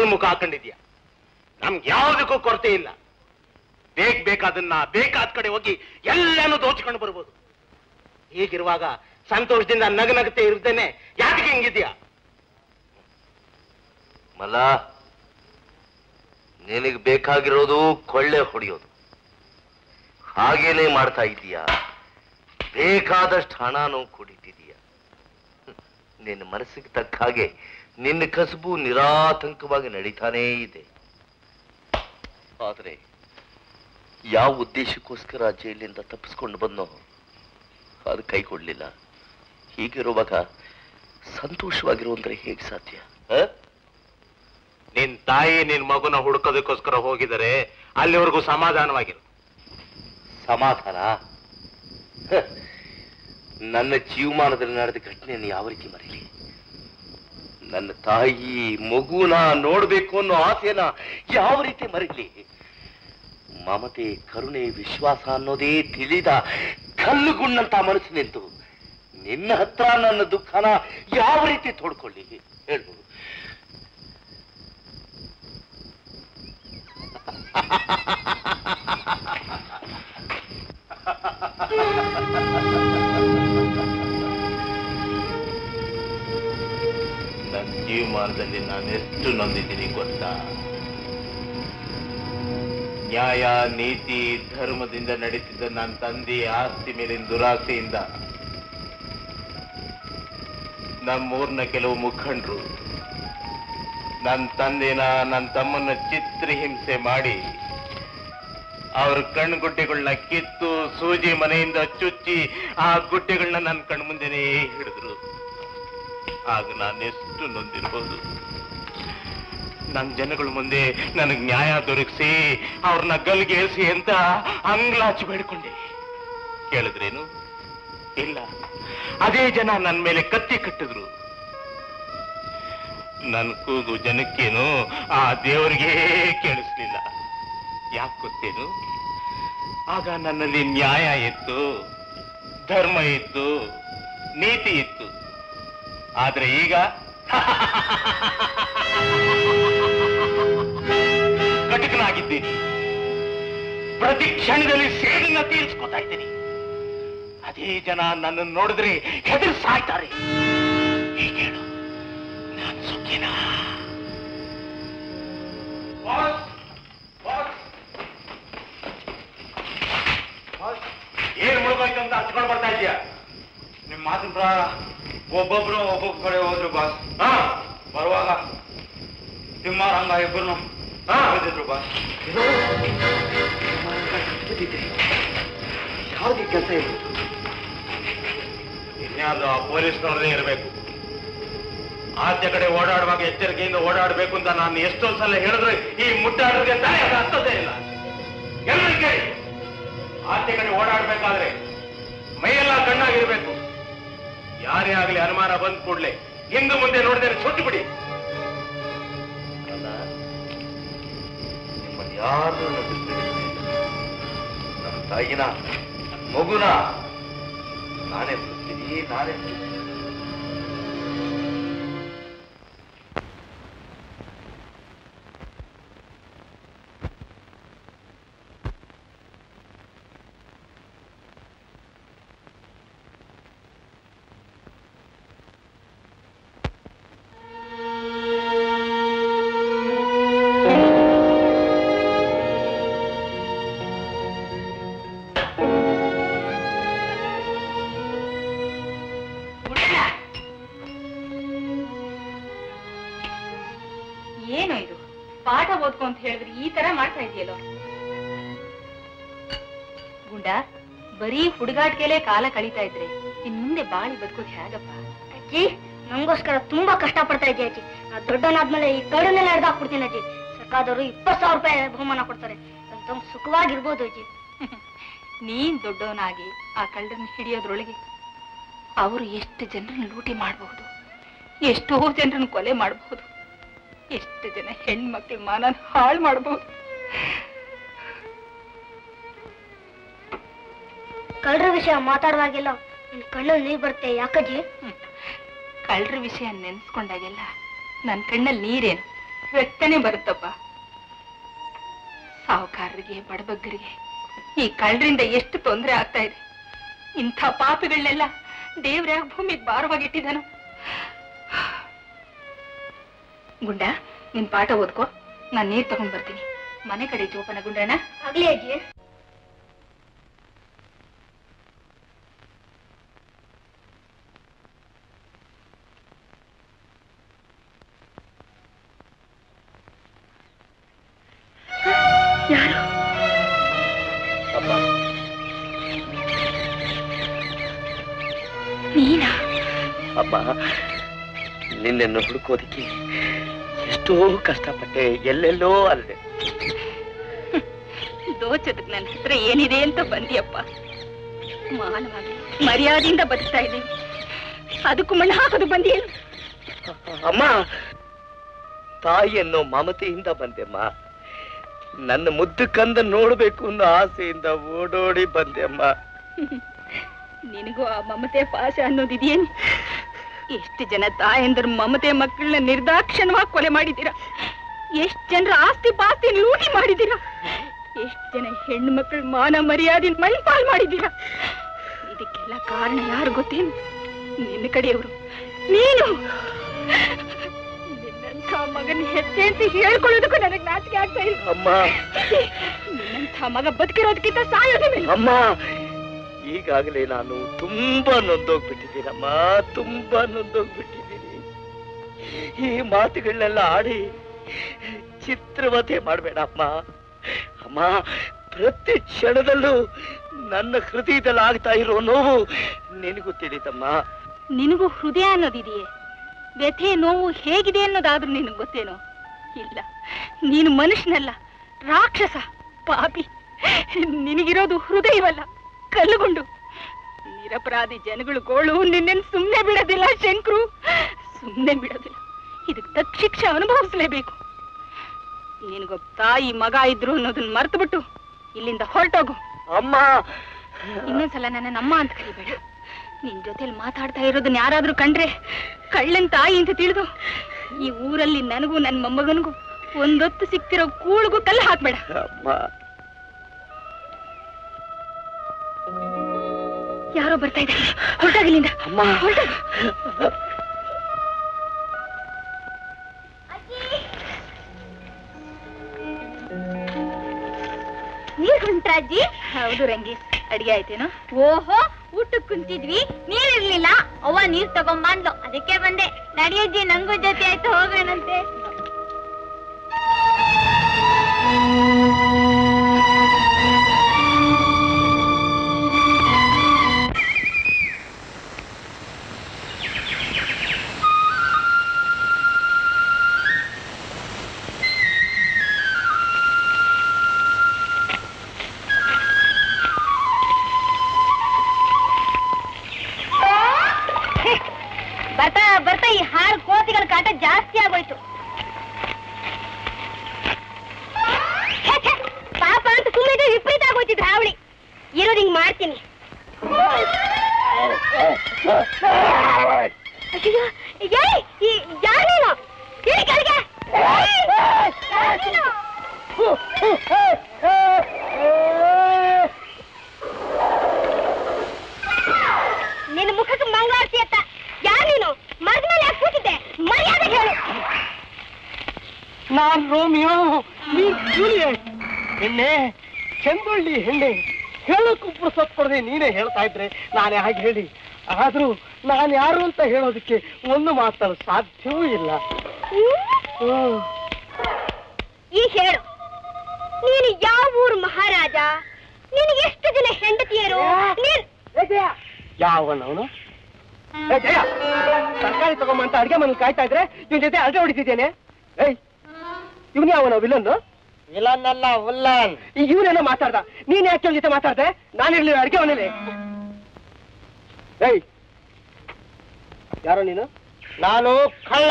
ಕಲ್ ಮುಖ ಹಾಕೊಂಡಿದ್ಯಾ ನಮ್ಗೆ ಯಾವುದಕ್ಕೂ ಕೊರತೆ ಇಲ್ಲ ಬೇಕ್ ಬೇಕಾದನ್ನ ಬೇಕಾದ ಕಡೆ ಹೋಗಿ ಎಲ್ಲಾನು ದೋಚ್ಕೊಂಡು ಬರ್ಬೋದು ಹೀಗಿರುವಾಗ ಸಂತೋಷದಿಂದ ನಗ ನಗತೆ ಇರ್ದೇನೆ ಯಾಕೆ ಹಿಂಗಿದ್ಯಾ ಮಲ್ಲ ನಿನಗೆ ಬೇಕಾಗಿರೋದು ಕೊಳ್ಳೆ ಹೊಡೆಯೋದು ಹಾಗೇನೆ ಮಾಡ್ತಾ ಇದೀಯಾ ಬೇಕಾದಷ್ಟು ಹಣನೂ ಕುಡಿತಿದೀಯ ನಿನ್ನ ಮನಸ್ಸಿಗೆ ತಕ್ಕ ಹಾಗೆ ನಿನ್ನ ಕಸಬು ನಿರಾತಂಕವಾಗಿ ನಡೀತಾನೇ ಇದೆ ಆದರೆ ಯಾವ ಉದ್ದೇಶಕ್ಕೋಸ್ಕರ ಜೈಲಿಂದ ತಪ್ಪಿಸ್ಕೊಂಡು ಬಂದೋ ಅದು ಕೈ ಕೊಡ್ಲಿಲ್ಲ ಹೀಗಿರುವಾಗ ಸಂತೋಷವಾಗಿರು ಅಂದ್ರೆ ಹೇಗೆ ಸಾಧ್ಯ ಆ? ನಿನ್ ತಾಯಿ ನಿನ್ ಮಗುನ ಹುಡುಕೋದಕ್ಕೋಸ್ಕರ ಹೋಗಿದರೆ ಅಲ್ಲಿವರೆಗೂ ಸಮಾಧಾನವಾಗಿರು ಸಮಾಧಾನ ಹ. ನನ್ನ ಜೀವಮಾನದಲ್ಲಿ ನಡೆದ ಘಟನೆಯನ್ನು ಯಾವ ರೀತಿ ಮರೀಲಿ ನನ್ನ ತಾಯಿ ಮಗುನ ನೋಡ್ಬೇಕು ಅನ್ನೋ ಆಸೆನ ಯಾವ ರೀತಿ ಮರೀಲಿ ಮಮತೆ ಕರುಣೆ ವಿಶ್ವಾಸ ಅನ್ನೋದೇ ತಿಳಿದ ಕಲ್ಲುಗುಣ್ಣಂತ ಮನಸ್ಸು ನಿಂತು ನಿನ್ನ ಹತ್ರ ನನ್ನ ದುಃಖನ ಯಾವ ರೀತಿ ತೋಡ್ಕೊಳ್ಳಿ ಹೇಳು ನನ್ನ ಜೀವಮಾನದಲ್ಲಿ ನಾನು ಎಷ್ಟು ನೊಂದಿದ್ದೀನಿ ಗೊತ್ತಾ ನ್ಯಾಯ ನೀತಿ ಧರ್ಮದಿಂದ ನಡೀತಿದ್ದ ನನ್ನ ತಂದೆ ಆಸ್ತಿ ಮೇಲಿನ ದುರಾಸೆಯಿಂದ ನಮ್ಮೂರ್ನ ಕೆಲವು ಮುಖಂಡರು ನನ್ನ ತಂದೆನ ನನ್ನ ತಮ್ಮನ್ನ ಚಿತ್ರಹಿಂಸೆ ಮಾಡಿ ಅವ್ರ ಕಣ್ಗುಡ್ಡೆಗಳನ್ನ ಕಿತ್ತು ಸೂಜಿ ಮನೆಯಿಂದ ಚುಚ್ಚಿ ಆ ಗುಡ್ಡೆಗಳನ್ನ ನನ್ನ ಕಣ್ಮುಂದೆನೇ ಹಿಡಿದ್ರು ಆಗ ನಾನೆಷ್ಟು ನೊಂದಿರ್ಬೋದು ನನ್ನ ಜನಗಳ ಮುಂದೆ ನನಗೆ ನ್ಯಾಯ ದೊರಕಿಸಿ ಅವ್ರನ್ನ ಗಲ್ಗೇರಿಸಿ ಅಂತ ಅಂಗ್ಲಾಚಿ ಬೇಡ್ಕೊಂಡೆ ಕೇಳಿದ್ರೇನು ಇಲ್ಲ ಅದೇ ಜನ ನನ್ನ ಮೇಲೆ ಕತ್ತಿ ಕಟ್ಟಿದ್ರು ನನ್ನ ಕೂಗು ಜನಕ್ಕೇನು ಆ ದೇವರಿಗೆ ಕೇಳಿಸ್ಲಿಲ್ಲ ಯಾಕೆ ಗೊತ್ತೇನು ಆಗ ನನ್ನಲ್ಲಿ ನ್ಯಾಯ ಇತ್ತು ಧರ್ಮ ಇತ್ತು ನೀತಿ ಇತ್ತು ಆದ್ರೆ ಈಗ ಕಟಕನಾಗಿದ್ದೀನಿ ಪ್ರತಿ ಕ್ಷಣದಲ್ಲಿ ಸೇಡಿನ ತೀರಿಸ್ಕೊತಾ ಇದ್ದೀನಿ ಅದೇ ಜನ ನನ್ನನ್ನು ನೋಡಿದ್ರೆ ಹೆದರ್ ಸಾಯ್ತಾರೆ ಹೀಗೆ ಹೇಳು ನಾನು ಸುಖಿನಾ ಏನ್ ಮುಳುಗೋಯ್ತು ಅಂತ ಹಚ್ಕೊಂಡು ಬರ್ತಾ ಇದೀಯಾ ನಿಮ್ ಮಾತಿನ ಪ್ರಕಾರ ಒಬ್ಬೊಬ್ರು ಒಬ್ಬೊಬ್ಬ ಕಡೆ ಹೋದ್ರು ಬಾಸ್ ಹಾ ಬರುವಾಗ ತಿಮ್ಮಾರ ಹಂಗ ಇಬ್ಬರು ಹಾ. ಬಂದಿದ್ರು ಬಾಸ್ ಯಾವುದೇ ಕೆಲಸ ಇಲ್ಲ ಇನ್ಯಾವುದು ಆ ಪೊಲೀಸ್ನವ್ರದೇ ಇರಬೇಕು ಆಚೆ ಕಡೆ ಓಡಾಡುವಾಗ ಎಚ್ಚರಿಕೆಯಿಂದ ಓಡಾಡಬೇಕು ಅಂತ ನಾನು ಎಷ್ಟೊಂದು ಸಲ ಹೇಳಿದ್ರೆ ಈ ಮುಟ್ಟಾಡೋರಿಗೆ ತಾನೇ ಅದು ಹತ್ತದೇ ಇಲ್ಲ ಎಲ್ಲರೂ ಕೇಳಿ ಆಚೆ ಕಡೆ ಓಡಾಡ್ಬೇಕಾದ್ರೆ ಮೈಯೆಲ್ಲ ಕಣ್ಣಾಗಿರ್ಬೇಕು ಯಾರೇ ಆಗ್ಲಿ ಅನುಮಾನ ಬಂದ್ ಕೂಡ್ಲೆ ಹಿಂದೆ ಮುಂದೆ ನೋಡಿದ್ರೆ ಸುಟ್ಟು ಬಿಡಿ ಅಲ್ಲ ನಿಮ್ಮನ್ನು ಯಾರು ನಮ್ಮ ತಾಯಿನ ಮಗುನ ನಾನೇ ಬಿಡ್ತೀನಿ ನಾನೇ ಬಿಡ್ತೀನಿ. ಏನು ಇದು ಪಾಠ ಓದ್ಕೊ ಅಂತ ಹೇಳಿದ್ರೆ ಈ ತರ ಮಾಡ್ತಾ ಇದೆಯಲ್ಲೋ ಗುಂಡ ಬರೀ ಹುಡುಗಾಟಿಕೆಲೆ ಕಾಲ ಕಳೀತಾ ಇದ್ರೆ ಇನ್ ಮುಂದೆ ಬಾಳಿ ಬದುಕೋದು ಹೇಗಪ್ಪ ಅಜ್ಜಿ ನಂಗೋಸ್ಕರ ತುಂಬಾ ಕಷ್ಟ ಪಡ್ತಾ ಇದ್ದೆ ಅಜ್ಜಿ ನಾ ದೊಡ್ಡವನಾದ್ಮೇಲೆ ಈ ಕಡನೆಲ್ಲ ಹಿಡ್ದು ಹಾಕ್ಬಿಡ್ತೀನಿ ಅಜ್ಜಿ ಸರ್ಕಾರದವರು ಇಪ್ಪತ್ತು ಸಾವಿರ ರೂಪಾಯಿ ಬಹುಮಾನ ಕೊಡ್ತಾರೆ ಅಂತ ಸುಖವಾಗಿರ್ಬೋದು ಅಜ್ಜಿ ನೀನ್ ದೊಡ್ಡವನಾಗಿ ಆ ಕಳ್ಳರನ್ನ ಹಿಡಿಯೋದ್ರೊಳಗೆ ಅವರು ಎಷ್ಟು ಜನರನ್ನ ಲೂಟಿ ಮಾಡಬಹುದು ಎಷ್ಟೋ ಜನರನ್ನ ಕೊಲೆ ಮಾಡಬಹುದು ಎಷ್ಟು ಜನ ಹೆಣ್ಮಕ್ಳ ಮಾನ ಹಾಳು ಮಾಡಬಹುದು ಕಳ್ಳರ ವಿಷಯ ಮಾತಾಡುವಾಗೆಲ್ಲ ನಿನ್ ಕಣ್ಣಲ್ಲಿ ನೀರ್ ಬರುತ್ತೆ ಯಾಕಜ್ಜಿ ಕಳ್ಳರ ವಿಷಯ ನೆನ್ಸ್ಕೊಂಡಾಗೆಲ್ಲ ನನ್ನ ಕಣ್ಣಲ್ಲಿ ನೀರೇನು ರಕ್ತನೇ ಬರುತ್ತಪ್ಪ ಸಾಹುಕಾರರಿಗೆ ಬಡಬಗ್ಗರಿಗೆ ಈ ಕಳ್ಳರಿಂದ ಎಷ್ಟು ತೊಂದರೆ ಆಗ್ತಾ ಇದೆ ಇಂಥ ಪಾಪಿಗಳನ್ನೆಲ್ಲ ದೇವ್ರ್ಯಾಗ ಭೂಮಿಗೆ ಭಾರವಾಗಿಟ್ಟಿದ್ದಾನು ಗುಂಡ ನಿನ್ ಪಾಠ ಓದ್ಕೋ ನಾನ್ ನೀರ್ ತಗೊಂಡ್ ಬರ್ತೀನಿ ಮನೆ ಕಡೆ ಜೋಪನ ಗುಂಡಣ್ಣ ಆಗ್ಲಿ ಅಜ್ಜಿ ಯಾರು ಅಮ್ಮ ನೀನಾ ಅಮ್ಮ ನಿನ್ನೆನ್ನು ಹುಡುಕೋದಕ್ಕೆ ಎಷ್ಟೋ ಕಷ್ಟಪಟ್ಟೆ ಎಲ್ಲೆಲ್ಲೋ ಅಲ್ಲದೆ ದೋಚದಕ್ ನನ್ನ ಹತ್ರ ಏನಿದೆ ಅಂತ ಬಂದಿಯಪ್ಪ ಮಾನವಾಗಿ ಮರ್ಯಾದೆಯಿಂದ ಬದುಕ್ತಾ ಇದ್ದೀನಿ ಅದಕ್ಕೂ ಮಣ್ಣು ಹಾಕೋದು ಬಂದಿಯೇನು ಅಮ್ಮ ತಾಯಿ ಅನ್ನೋ ಮಮತೆಯಿಂದ ಬಂದೆಮ್ಮ ನನ್ನ ಮುದ್ದು ಕಂದ ನೋಡ್ಬೇಕು ಅನ್ನೋ ಆಸೆಯಿಂದ ಓಡೋಡಿ ಬಂದೆಮ್ಮ ನಿನಗೂ ಆ ಮಮತೆ ಪಾಶ ಅನ್ನೋದಿದೆಯೇನು ಎಷ್ಟು ಜನ ತಾಯಂದ್ರ ಮಮತೆ ಮಕ್ಕಳನ್ನ ನಿರ್ದಾಕ್ಷಣವಾಗಿ ಕೊಲೆ ಮಾಡಿದ್ದೀರಾ ಎಷ್ಟು ಜನರ ಆಸ್ತಿ ಪಾಸ್ತಿ ಲೂಟಿ ಮಾಡಿದ್ದೀರಾ ಎಷ್ಟು ಜನ ಹೆಣ್ಣು ಮಕ್ಕಳ ಮಾನ ಮರ್ಯಾದೆ ಮಣ್ಪಾಲ್ ಮಾಡಿದ್ದೀರಾ ಇದಕ್ಕೆಲ್ಲ ಕಾರಣ ಯಾರು ಗೊತ್ತೇನು ನಿನ್ನ ಕಡೆಯವರು ನೀನು ನಿನ್ನಂಥ ಮಗನ ಹೆತ್ತೆ ಅಂತ ಹೇಳ್ಕೊಳ್ಳೋದಕ್ಕೂ ನನಗೆ ನಾಚಿಕೆ ಆಗ್ತಾ ಇಲ್ಲ ಅಮ್ಮ ನಿನ್ನಂಥ ಮಗ ಬದುಕಿರೋದಕ್ಕಿಂತ ಸಾಯೋದೇ ಮೇಲೆ ಅಮ್ಮ ಈಗಾಗಲೇ ನಾನು ತುಂಬಾ ನೊಂದೋಗ್ಬಿಟ್ಟಿದ್ದೀನಮ್ಮ ತುಂಬಾ ನೊಂದೋಗ್ಬಿಟ್ಟಿದ್ದೀನಿ ಈ ಮಾತುಗಳನ್ನೆಲ್ಲ ಆಡಿ ಚಿತ್ರವತೆ ಮಾಡಬೇಡ ಅಮ್ಮ ಅಮ್ಮ ಪ್ರತಿ ಕ್ಷಣದಲ್ಲೂ ನನ್ನ ಹೃದಯದಲ್ಲಿ ಆಗ್ತಾ ಇರೋ ನೋವು ನಿನಗೂ ತಿಳಿದಮ್ಮ ನಿನಗೂ ಹೃದಯ ಅನ್ನೋದಿದೆಯೇ ವ್ಯಥೆ ನೋವು ಹೇಗಿದೆ ಅನ್ನೋದಾದ್ರೂ ನಿನಗೆ ಗೊತ್ತೇನೋ ಇಲ್ಲ ನೀನು ಮನುಷ್ಯನಲ್ಲ ರಾಕ್ಷಸ ಪಾಪಿ ನಿನಗಿರೋದು ಹೃದಯವಲ್ಲ ಕಲ್ಲುಗುಂಡು ನಿರಪರಾಧಿ ಜನಗಳು ಗೋಳು ನಿನ್ನೆನ್ ಸುಮ್ಮನೆ ಬಿಡೋದಿಲ್ಲ ಶಂಕರು ಸುಮ್ಮನೆ ಬಿಡೋದಿಲ್ಲ ಇದಕ್ಕೆ ತಕ್ಕ ಶಿಕ್ಷೆ ಅನುಭವಿಸ್ಲೇಬೇಕು ನಿನಗೊಬ್ಬ ತಾಯಿ ಮಗ ಇದ್ರು ಅನ್ನೋದನ್ನ ಮರ್ತು ಬಿಟ್ಟು ಇಲ್ಲಿಂದ ಹೊರಟೋಗು ಅಮ್ಮ ಇನ್ನೊಂದ್ಸಲ ನನ್ನ ನಮ್ಮ ಅಂತ ಕರಿಬೇಡ ನಿನ್ ಜೊತೆಲಿ ಮಾತಾಡ್ತಾ ಇರೋದನ್ನ ಯಾರಾದ್ರೂ ಕಂಡ್ರೆ ಕಳ್ಳನ್ ತಾಯಿ ಅಂತ ತಿಳಿದು ಈ ಊರಲ್ಲಿ ನನಗೂ ನನ್ನ ಮೊಮ್ಮಗನಿಗೂ ಒಂದೊತ್ತು ಸಿಕ್ತಿರೋ ಕೂಳಿಗೂ ಕಲ್ಲು ಹಾಕ್ಬೇಡ ಅಮ್ಮ ಯಾರೋ ಬರ್ತಾ ಇದ್ದಾರೆ ಹೊರಟಾಗಿಲ್ಲಿಂದ ಅಮ್ಮ ನೀರ್ ಹೊಂಟ್ರಾಜ್ಜಿ ಹೌದು ರಂಗಿ ಅಡಿಗೆ ಆಯ್ತೇನೋ ಓಹೋ ಊಟಕ್ ಕುಂತಿದ್ವಿ ನೀರಿರ್ಲಿಲ್ಲ ಅವ್ವ ನೀರ್ ತಗೊಂಬಂದ್ಲು ಅದಕ್ಕೆ ಬಂದೆ ನಡಿಯಜ್ಜಿ ನಂಗೂ ಜೊತೆ ಆಯ್ತು ಹೋಗೋಣಂತೆ ಬರ್ತಾ ಬರ್ತಾ ಈ ಹಾಳು ಕೋತಿಗಳ ಕಾಟ ಜಾಸ್ತಿ ಆಗೋಯ್ತು ಛೆ, ಛೆ, ಪಾಪ ಅಂತ ಸುಮ್ಮನೆ ವಿಪರೀತ ಆಗೋಯ್ತಿದ್ರು ಹಾವಳಿ ಇರೋದು ಹಿಂಗ್ ಮಾಡ್ತೀನಿ ಅಯ್ಯೋ, ಏಯ್, ಈ ಯಾರ್ ನೀನು? ಇಳಿ ಕೆಳಗೆ. ಏಯ್, ಯಾರ್ ನೀನು? ನಿನ್ನ ಮುಖಕ್ಕೆ ಮಂಗಳಾರತಿ ಅತ್ತ ಯಾರ್ ನೀನು ಮರದ ಮೇಲೆ ಯಾಕೆ ಕೂತಿದ್ದೆ ಮರ್ಯಾದೆ ಹೇಳು ನಾನ್ ರೋಮಿಯೋ ನೀನ್ ಜೂಲಿಯಟ್ ಹೆಣ್ಣೆ ಚಂದೊಳ್ಳಿ ಹೆಣ್ಣೆ ಹೇಳಕ್ಕೂ ಪುರ್ಸೊತ್ ಕೊಡದೆ ನೀನೇ ಹೇಳ್ತಾ ಇದ್ರೆ ನಾನೇ ಹಾಗೆ ಹೇಳಿ ಆದ್ರೂ ನಾನು ಯಾರು ಅಂತ ಹೇಳೋದಕ್ಕೆ ಒಂದು ಮಾತಲ್ಲಿ ಸಾಧ್ಯವೂ ಇಲ್ಲ ಹ್ಮ್. ಈ ಹೇಳು ನೀನು ಯಾವ ಊರು ಮಹಾರಾಜ ನಿನಗೆ ಎಷ್ಟು ಜನ ಹೆಂಡತಿಯರು ನೀನ್ ಯಾವನವನು ಏ ಜಯ ತರಕಾರಿ ತಗೊಂಬ ಅಂತ ಅಡ್ಗೆ ಮನೇಲಿ ಕಾಯ್ತಾ ಇದ್ರೆ ಇವನ್ ಜೊತೆ ಅಡ್ಗೆ ಹೊಡಿತಿದ್ದೇನೆ ಏಯ್ ಇವನ್ ಯಾವನ ವಿಲನ್ ವಿಲನ್ ಅಲ್ಲ ವಿಲ್ಲನ್ ಈಗ ಇವನೇನೋ ಮಾತಾಡ್ದ ನೀನ್ ಯಾಕೆ ಅವ್ನ್ ಜೊತೆ ಮಾತಾಡ್ದೆ ನಾನಿರ್ಲಿಲ್ಲ ಅಡ್ಗೆ ಮನೇಲಿ ಏಯ್ ಯಾರೋ ನೀನು ನಾನು ಕಳ್ಳ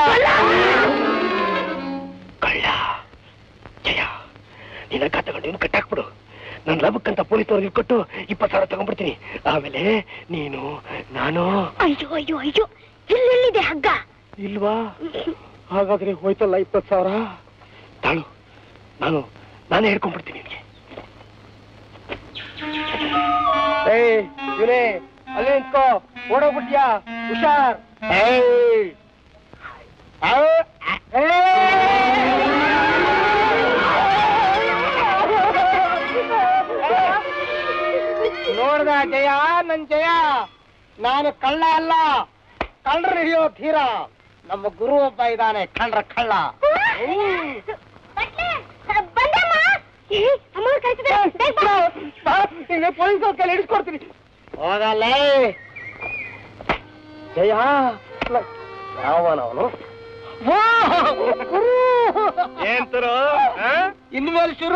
ಕಳ್ಳ ಜಯ ನಿನ್ನ ಲೆಕ್ಕ ತಗೊಂಡು ಇವ್ನು ಕಟ್ಟಾಕ್ಬಿಡು ನಾನು ಲಬಕ್ಕಂತ ಪೊಲೀಸ್ನವ್ರಿಗೆ ಕೊಟ್ಟು ಇಪ್ಪತ್ತು ಸಾವಿರ ತಗೊಂಡ್ಬಿಡ್ತೀನಿ ಆಮೇಲೆ ನೀನು ನಾನು ಅಯ್ಯೋ ಅಯ್ಯೋ ಅಯ್ಯೋ ಎಲ್ಲೆಲ್ಲಿದೆ ಹಗ್ಗ ಇಲ್ವಾ ಹಾಗಾದ್ರೆ ಹೋಯ್ತಲ್ಲ ಇಪ್ಪತ್ತು ಸಾವಿರ ತಾಳು ನಾನು ನಾನೇ ಹೇಳ್ಕೊಂಡ್ಬಿಡ್ತೀನಿ ನಿನಗೆ ಏಯ್ ಇವನೇ ಅಲ್ಲಿ ನಿಂತ್ಕೋ ಓಡೋಗ್ಬಿಟ್ಯಾ ಹುಷಾರ್ ಏಯ್ ನೋಡ್ದ ಜಯ ನನ್ ಜಯ ನಾನು ಕಳ್ಳ ಅಲ್ಲ ಕಳ್ಳರು ಹಿಡಿಯೋ ಧೀರ ನಮ್ಮ ಗುರು ಒಬ್ಬ ಇದ್ದಾನೆ ಕಳ್ರ ಕಳ್ಳ ಪೊಲೀಸ್ ಕೈಲಿ ಹಿಡಿಸ್ಕೊಡ್ತೀನಿ ಹೋಗಲ್ಲೇ ಜಯ ಯಾವನವನು ಏನ್ ತರೋ ಇನ್ಮೇಲೆ ಶುರು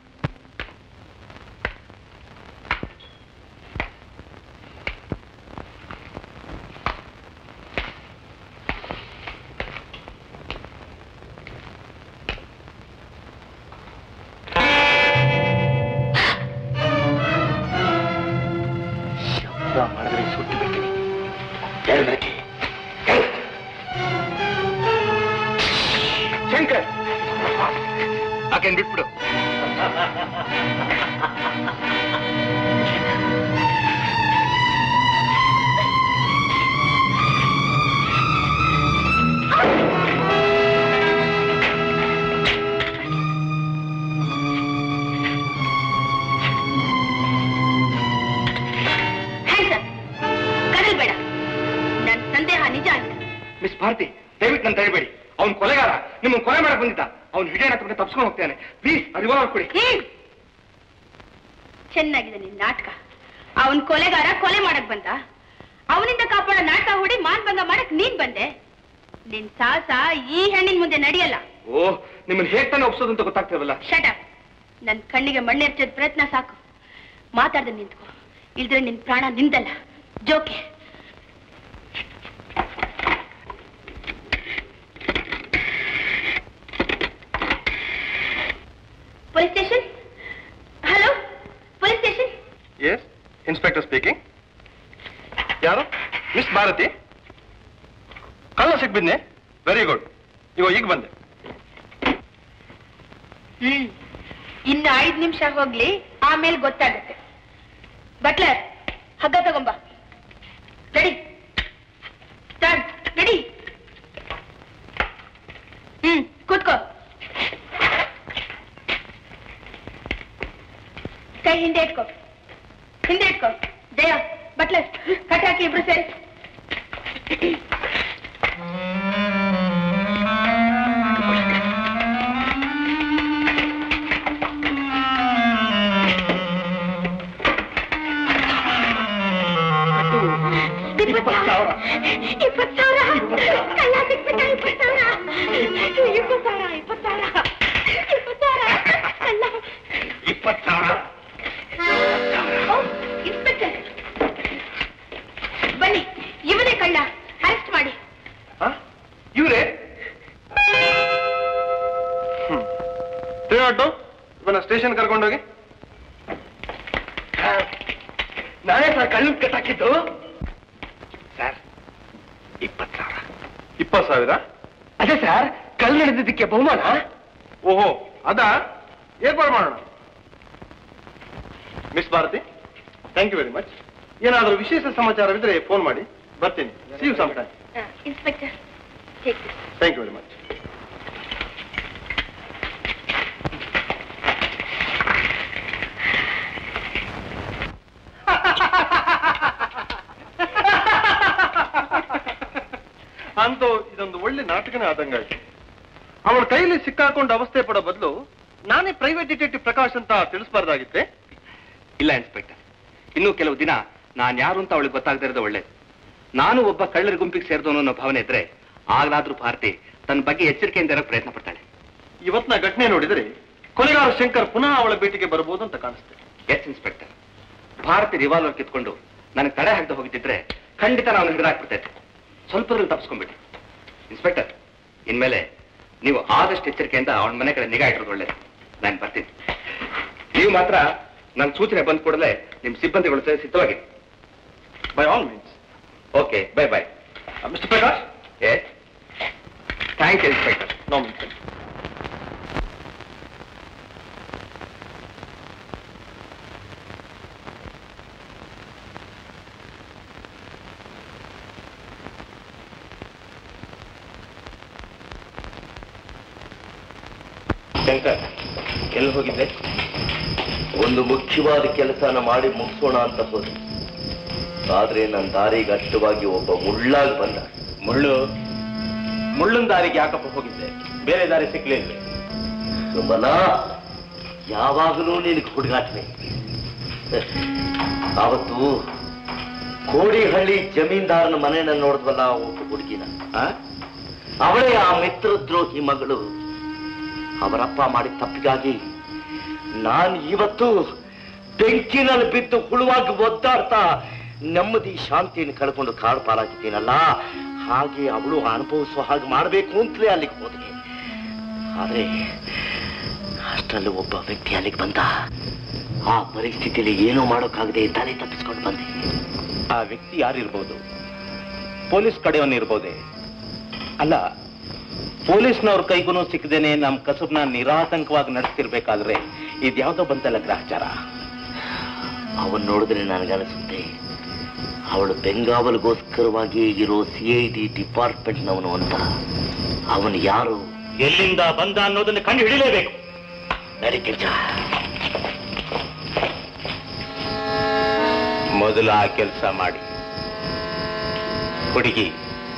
ಮಾಡಿದ್ರೆ ಸುಟ್ಟು ಬಿಡ್ತೀನಿ ಹೇಳ್ಬೇಕಿ ಶಂಕರ್ ಆಕೆನ್ ಬಿಟ್ಬಿಡು ಕದಲ್ಬೇಡ ನನ್ ಸಂದೇಹ ನಿಜ ಅಂತ ಮಿಸ್ ಭಾರತಿ ದಯವಿಟ್ಟು ನನ್ನ ತಡಿಬೇಡಿ ಅವ್ನ್ ಕೊಲೆಗಾರ ನಿಮ್ಮನ್ನ ಕೊಲೆ ಮಾಡಕ್ ಬಂದಿದ್ದ ಅವ್ನು ಹಿಡಿಯೋಣ ತಗೊಂಡು ತಪ್ಸ್ಕೊಂಡು ಹೋಗ್ತಾನೆ ಪ್ಲೀಸ್ ರಿವಾಲ್ವರ್ ಕೊಡಿ ಹ್ಮ್. ಚೆನ್ನಾಗಿದೆ ನಿನ್ ನಾಟಕ ಅವನ್ ಕೊಲೆಗಾರ ಕೊಲೆ ಮಾಡಕ್ ಬಂದ ಅವನಿಂದ ಕಾಪಾಡೋ ನಾಟಕ ಹೂಡಿ ಮಾನ್ಭಂಗ ಮಾಡಕ್ ನೀನ್ ಬಂದೆ ನಿನ್ ಸಾಹಸ ಈ ಹೆಣ್ಣಿನ ಮುಂದೆ ನಡೆಯಲ್ಲ ಓ ನಿಮ್ಮನ್ನ ಹೇಗ್ ತಾನೇ ಒಪ್ಸೋದು ಅಂತ ಗೊತ್ತಾಗ್ತಿರಲ್ಲ ಶಟ ನನ್ ಕಣ್ಣಿಗೆ ಮಣ್ಣೆರ್ಚೋದ್ ಪ್ರಯತ್ನ ಸಾಕು ಮಾತಾಡ್ದೆ ನಿಂತ್ಕೋ ಇಲ್ದ್ರೆ ನಿನ್ ಪ್ರಾಣ ನಿಂದಲ್ಲ ಜೋಕೆ police station hello police station yes inspector speaking ಯಾರು ಮಿಸ್ ಭಾರತಿ ಕಳ್ಳ ಸಿಕ್ಬಿದ್ನೆ ವೆರಿ ಗುಡ್ ಇವಾಗ ಈಗ ಬಂದೆ ಹ್ಮ್ ಇನ್ನು ಐದ್ ನಿಮಿಷ ಹೋಗ್ಲಿ ಆಮೇಲೆ ಗೊತ್ತಾಗುತ್ತೆ ಬಟ್ಲರ್ ಹಗ್ಗ ತಗೊಂಬ ರೆಡಿ ಸ್ಟಾರ್ಟ್ ರೆಡಿ ಹ್ಮ್ ಕೂತ್ಕೋ ಕೈ ಹಿಂದೆ ಇಟ್ಕೋ ಹಿಂದೆ ಇಟ್ಕೋ ಜಯ ಬಟ್ಲರ್ ಕಟ್ ಹಾಕಿ ಇಬ್ರು ಸೇರಿ ಇಪ್ಪತ್ತು ಸಾವಿರ ಇಪ್ಪತ್ತು ಸಾವಿರ ಕಳ್ಳ ಸಿಕ್ಬಿಟ್ಟ ಇಪ್ಪತ್ತು ಸಾವಿರ ಇಪ್ಪತ್ತು ಸಾವಿರ ಇಪ್ಪತ್ತು ಸಾವಿರ ಇಪ್ಪತ್ತು ಸಾವಿರ ಕಳ್ಳ ಇಪ್ಪತ್ತು ಸಾವಿರ ಓ, ಇನ್ಸ್ಪೆಕ್ಟರ್ ಬನ್ನಿ ಇವನೇ ಕಳ್ಳ ಅರೆಸ್ಟ್ ಮಾಡಿ ಇವ್ರೆ ತಿರುಗಾಟು ಇವನ್ನ ಸ್ಟೇಷನ್ ಕರ್ಕೊಂಡೋಗಿ ನಾನೇ ಸರ್ ಕಳ್ಳು ಕಟ್ಟಾಕಿದ್ದು ಸರ್ ಇಪ್ಪತ್ತು ಸಾವಿರ ಇಪ್ಪತ್ತು ಸಾವಿರ ಅದೇ ಸರ್ ಕಳ್ಳು ನಡೆದಿದ್ದಕ್ಕೆ ಬಹುಮಾನ ಓಹೋ ಅದಾ ಏರ್ಪಾಡು ಮಾಡೋಣ miss Bharati thank you very much ಏನಾದರೂ ವಿಶೇಷ ಸಮಾಚಾರವಿದ್ರೆ ಫೋನ್ ಮಾಡಿ ಬರ್ತೀನಿ see you some time inspector take thank you very much ಅಂತೂ ಇದೊಂದು ಒಳ್ಳೆ ನಾಟಕನೇ ಆದಂಗಾಯ್ತು ಅವಳ ಕೈಯಲ್ಲಿ ಸಿಕ್ಕಾಕೊಂಡು ಅವಸ್ಥೆ ಪಡೋ ಬದಲು ನಾನೇ ಪ್ರೈವೇಟ್ ಡಿಟೆಕ್ಟಿವ್ ಪ್ರಕಾಶ್ ಅಂತ ತಿಳಿಸ್ಬಾರ್ದಾಗಿತ್ತೆ ಇಲ್ಲ ಇನ್ಸ್ಪೆಕ್ಟರ್ ಇನ್ನೂ ಕೆಲವು ದಿನ ನಾನು ಯಾರು ಅಂತ ಅವಳಿಗೆ ಗೊತ್ತಾಗದಿರೋದು ಒಳ್ಳೇದು ನಾನು ಒಬ್ಬ ಕಳ್ಳರ ಗುಂಪಿಗೆ ಸೇರಿದವನು ಅನ್ನೋ ಭಾವನೆ ಇದ್ರೆ ಆಗ್ಲಾದ್ರೂ ಭಾರತಿ ತನ್ನ ಬಗ್ಗೆ ಎಚ್ಚರಿಕೆಯಿಂದ ಇರೋಕೆ ಪ್ರಯತ್ನ ಪಡ್ತಾಳೆ ಇವತ್ತಿನ ಘಟನೆ ನೋಡಿದರೆ ಕೊಲೆಗಾರ ಶಂಕರ್ ಪುನಃ ಅವಳ ಭೇಟಿಗೆ ಬರಬಹುದು ಅಂತ ಕಾಣಿಸ್ತೆ ಎಸ್ ಇನ್ಸ್ಪೆಕ್ಟರ್ ಭಾರತಿ ರಿವಾಲ್ವರ್ ಕಿತ್ಕೊಂಡು ನನಗೆ ತಡೆ ಹಾಕದೆ ಹೋಗಿದ್ದಿದ್ರೆ ಖಂಡಿತ ನಾನು ಹಿಡಿದಾಕ್ಬಿಡ್ತೈತೆ ಸ್ವಲ್ಪದ್ರಲ್ಲಿ ತಪ್ಪಿಸ್ಕೊಂಡ್ಬಿಟ್ಟೆ ಇನ್ಸ್ಪೆಕ್ಟರ್ ಇನ್ಮೇಲೆ ನೀವು ಆದಷ್ಟು ಎಚ್ಚರಿಕೆಯಿಂದ ಅವನ ಮನೆ ಕಡೆ ನಿಗಾ ಇಟ್ಟರು ಒಳ್ಳೇದು ನಾನು ಬರ್ತೀನಿ ನೀವು ಮಾತ್ರ ನನ್ನ ಸೂಚನೆ ಬಂದ ಕೂಡಲೇ ನಿಮ್ಮ ಸಿಬ್ಬಂದಿಗಳು ಸೇರಿ ಸಿದ್ಧವಾಗಿ by all means okay bye bye mister Prakash yes thank you inspector no means Shankar ಎಲ್ಲಿ ಹೋಗಿದ್ದೆ ಒಂದು ಮುಖ್ಯವಾದ ಕೆಲಸನ ಮಾಡಿ ಮುಗಿಸೋಣ ಅಂತ ಹೋದೆ ಆದ್ರೆ ನನ್ನ ದಾರಿಗೆ ಅಡ್ಡವಾಗಿ ಒಬ್ಬ ಮುಳ್ಳಾಗಿ ಬಂದ ಮುಳ್ಳು ಮುಳ್ಳಿನ ದಾರಿಗೆ ಯಾಕಪ್ಪ ಹೋಗಿದ್ದೆ ಬೇರೆ ದಾರಿ ಸಿಕ್ಲಿಲ್ವೇ ಸುಮನ ಯಾವಾಗಲೂ ನಿನಗೆ ಹುಡುಗಾಟ್ವೆ ಅವತ್ತು ಕೋಡಿಹಳ್ಳಿ ಜಮೀನ್ದಾರನ ಮನೆಯನ್ನ ನೋಡಿದ್ವಲ್ಲ ಒಬ್ಬ ಹುಡುಗಿನ ಆ? ಅವಳೇ ಆ ಮಿತ್ರದ್ರೋಹಿ ಮಗಳು ಅವರಪ್ಪ ಮಾಡಿದ ತಪ್ಪಿಗಾಗಿ ನಾನು ಇವತ್ತು ಬೆಂಕಿನಲ್ಲಿ ಬಿದ್ದು ಹುಳುವಾಗಿ ಒದ್ದಾಡ್ತಾ ನೆಮ್ಮದಿ ಶಾಂತಿಯನ್ನು ಕಳ್ಕೊಂಡು ಕಾಡು ಪಾಲಾಗಿದ್ದೀನಲ್ಲ ಹಾಗೆ ಅವಳು ಅನುಭವಿಸುವ ಹಾಗೆ ಮಾಡಬೇಕು ಅಂತಲೇ ಅಲ್ಲಿಗೆ ಹೋದೆ ಆದ್ರೆ ಅಷ್ಟರಲ್ಲಿ ಒಬ್ಬ ವ್ಯಕ್ತಿ ಅಲ್ಲಿಗೆ ಬಂದ ಆ ಪರಿಸ್ಥಿತಿಯಲ್ಲಿ ಏನೂ ಮಾಡೋಕ್ಕಾಗದೆ ತಲೆ ತಪ್ಪಿಸ್ಕೊಂಡು ಬಂದೆ ಆ ವ್ಯಕ್ತಿ ಯಾರಿರ್ಬೋದು ಪೊಲೀಸ್ ಕಡೆಯವನಿರ್ಬೋದೆ ಅಲ್ಲ ಪೊಲೀಸ್ನವ್ರ ಕೈಗೂ ಸಿಕ್ಕದೇನೆ ನಮ್ಮ ಕಸುಬ್ನ ನಿರಾತಂಕವಾಗಿ ನಡೆಸ್ತಿರ್ಬೇಕಾದ್ರೆ ಇದ್ಯಾವುದೋ ಬಂತಲ್ಲ ಗ್ರಹಚಾರ ಅವನ್ ನೋಡಿದ್ರೆ ನನಗನಿಸುತ್ತೆ ಅವಳು ಬೆಂಗಾವಲಿಗೋಸ್ಕರವಾಗಿ ಇರೋ ಸಿ ಐ ಡಿ ಡಿಪಾರ್ಟ್ಮೆಂಟ್ನವನು ಅಂತ ಅವನು ಯಾರು ಎಲ್ಲಿಂದ ಬಂದ ಅನ್ನೋದನ್ನ ಕಂಡು ಹಿಡಿಲೇಬೇಕು ನಡಿ ಕೆಲ್ಸ ಮೊದಲು ಆ ಕೆಲಸ ಮಾಡಿ ಹುಡುಗಿ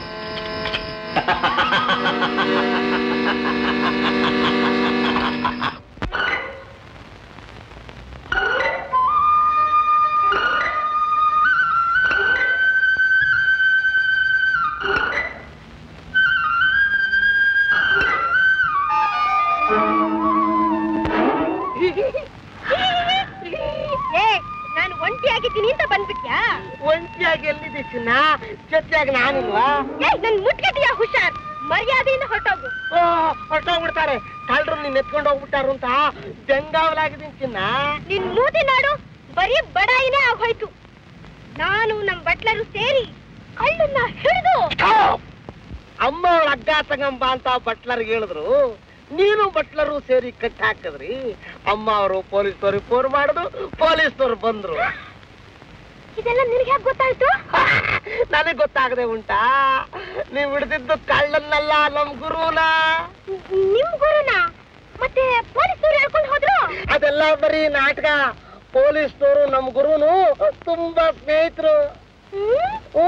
ಏ ನಾನು ಒಂಟಿಯಾಗಿದ್ದೀನಿ ಅಂತ ಬಂದ್ಬಿಟ್ಯಾ ಒಂಟಿಯಾಗಿ ಎಲ್ಲಿದೆ ಚಿನ್ನ ಜೊತೆಯಾಗಿ ನಾನಿಲ್ವಾ ಏ ನನ್ ಮುಟ್ಕಟಿಯ ಹುಷಾರ್ ಮರ್ಯಾದೆಯಿಂದ ಹೊರಟೋಗು ಓ ಹೊರಟೋಗ್ಬಿಡ್ತಾರೆ ಕಳ್ರು ನೀನ್ ಎತ್ಕೊಂಡು ಹೋಗ್ಬಿಟ್ಟಾರು ಅಂತ ಬೆಂಗಾವಲಾಗಿದ್ದೀನಿ ಚಿನ್ನ ನಿನ್ ಮೂತಿ ನಾಡು ಬರೀ ಬಡಾಯಿನೇ ಆಗೋಯ್ತು ನಾನು ನಮ್ ಬಟ್ಲರು ಸೇರಿ ಕಳ್ಳನ್ನ ಹಿಡಿದು ಅಮ್ಮ ಅವಳ ಅಗ್ಗ ತಗಂಬ ಅಂತ ಬಟ್ಲರ್ಗೆ ಹೇಳಿದ್ರು ನೀನು ಬಟ್ಲರು ಸೇರಿ ಕಟ್ಟಿ ಹಾಕಿದ್ರಿ ಅಮ್ಮ ಅವರು ಪೊಲೀಸ್ನವ್ರಿಗೆ ಫೋನ್ ಮಾಡಿದ್ರು ಪೊಲೀಸ್ನವ್ರು ಬಂದ್ರು ಇದೆಲ್ಲ ನಿನಗೆ ಯಾಕೆ ಗೊತ್ತಾಯ್ತು ನನಗ್ ಗೊತ್ತಾಗದೆ ಉಂಟಾ ನೀವ್ ಹಿಡ್ದಿದ್ದು ಕಳ್ಳನ್ನಲ್ಲ ನಮ್ ಗುರುನ ನಿಮ್ ಗುರುನ ಮತ್ತೆ ಪೊಲೀಸರು ಹೇಳ್ಕೊಂಡು ಹೋದ್ರು ಅದೆಲ್ಲ ಬರೀ ನಾಟಕ ಪೊಲೀಸ್ನವರು ನಮ್ ಗುರುನು ತುಂಬಾ ಸ್ನೇಹಿತರು ಓ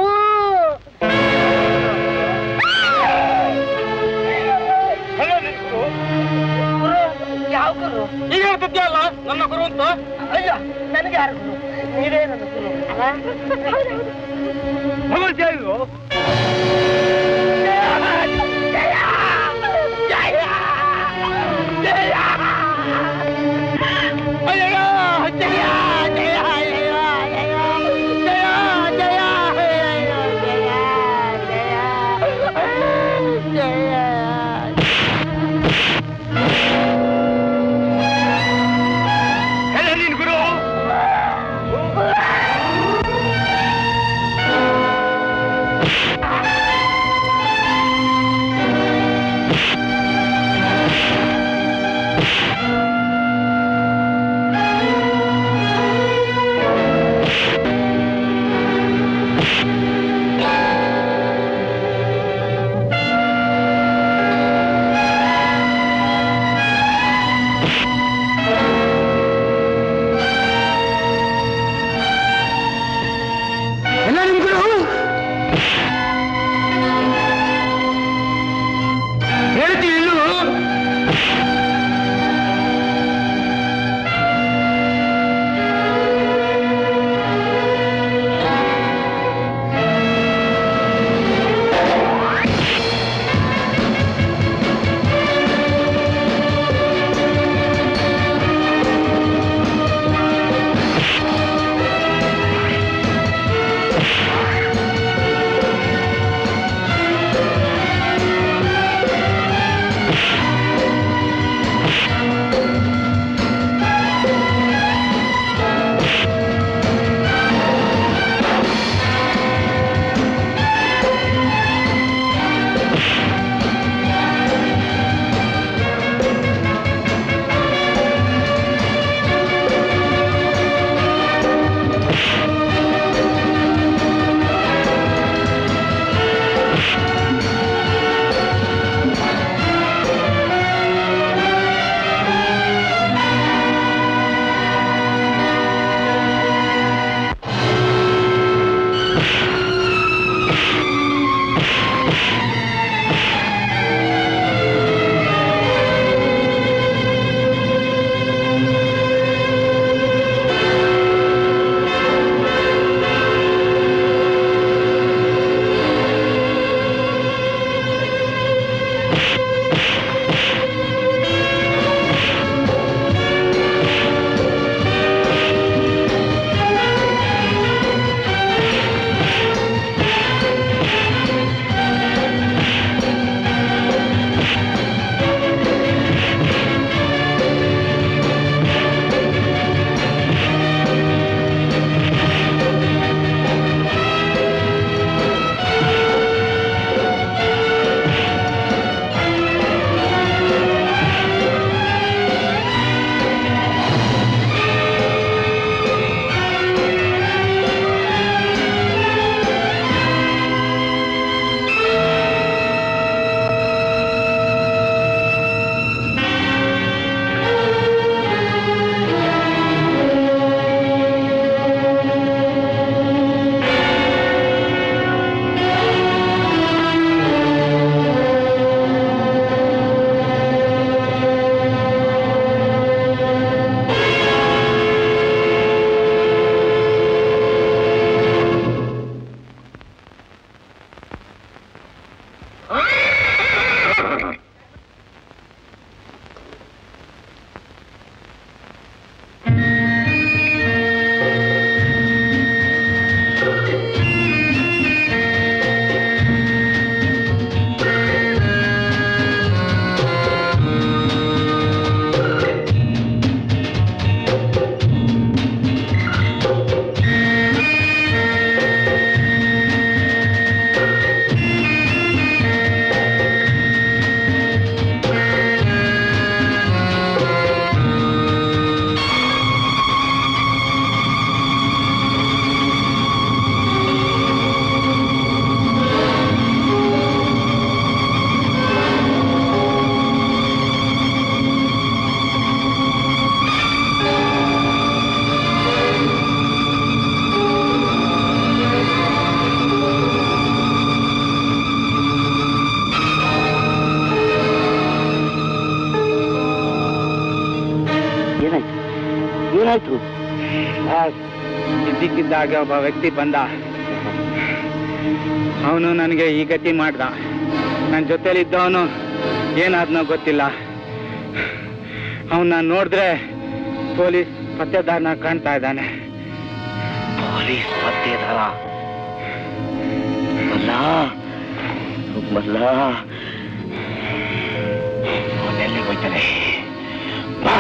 ಯಾವ ಗುರು ಈಗ ಹೇಳ್ತಿದ್ಯಲ್ಲ ನನ್ನ ಗುರು ಅಂತ ಅಯ್ಯ ನನಗೆ ಯಾರು ಗುರು ನೀವೇ ನನ್ನ ಗುರು ಆ ಏನಾಯ್ತು ಏನಾಯ್ತು ಇದ್ದಕ್ಕಿದ್ದಾಗ ಒಬ್ಬ ವ್ಯಕ್ತಿ ಬಂದ ಅವನು ನನಗೆ ಈ ಗತಿ ಮಾಡ್ದ ನನ್ನ ಜೊತೆಲಿ ಇದ್ದವನು ಏನಾದ್ನೋ ಗೊತ್ತಿಲ್ಲ ಅವನ್ನ ನೋಡಿದ್ರೆ ಪೊಲೀಸ್ ಪತ್ತೆದಾರನ ಕಾಣ್ತಾ ಇದ್ದಾನೆ ಪೊಲೀಸ್ ಪತ್ತೇದಾರ ಮಲ್ಲ ಮಲ್ಲ ಅವನೆಲ್ಲಿಗೆ ಹೋಯ್ತಾನೆ ಬಾ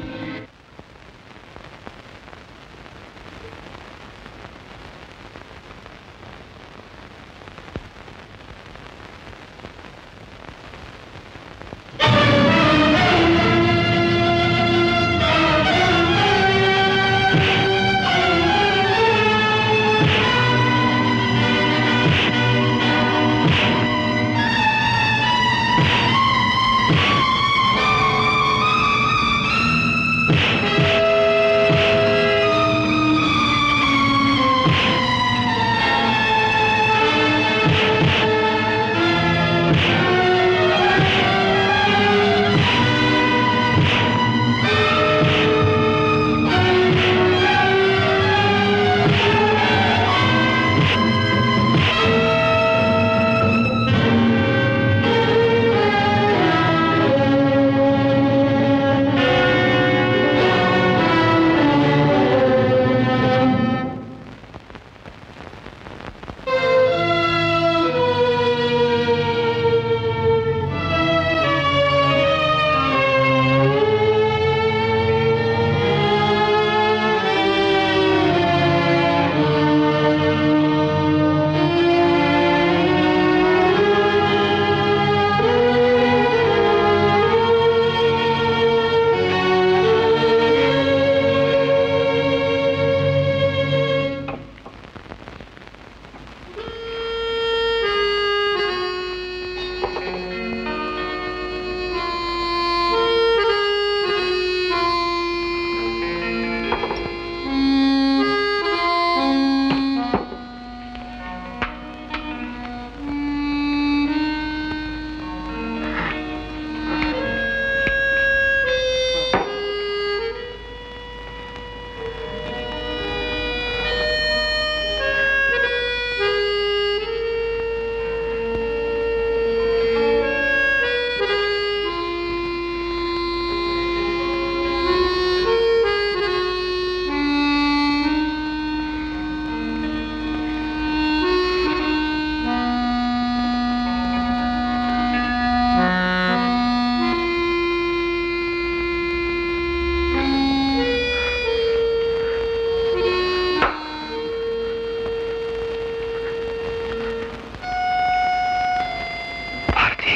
ಭಾರತಿ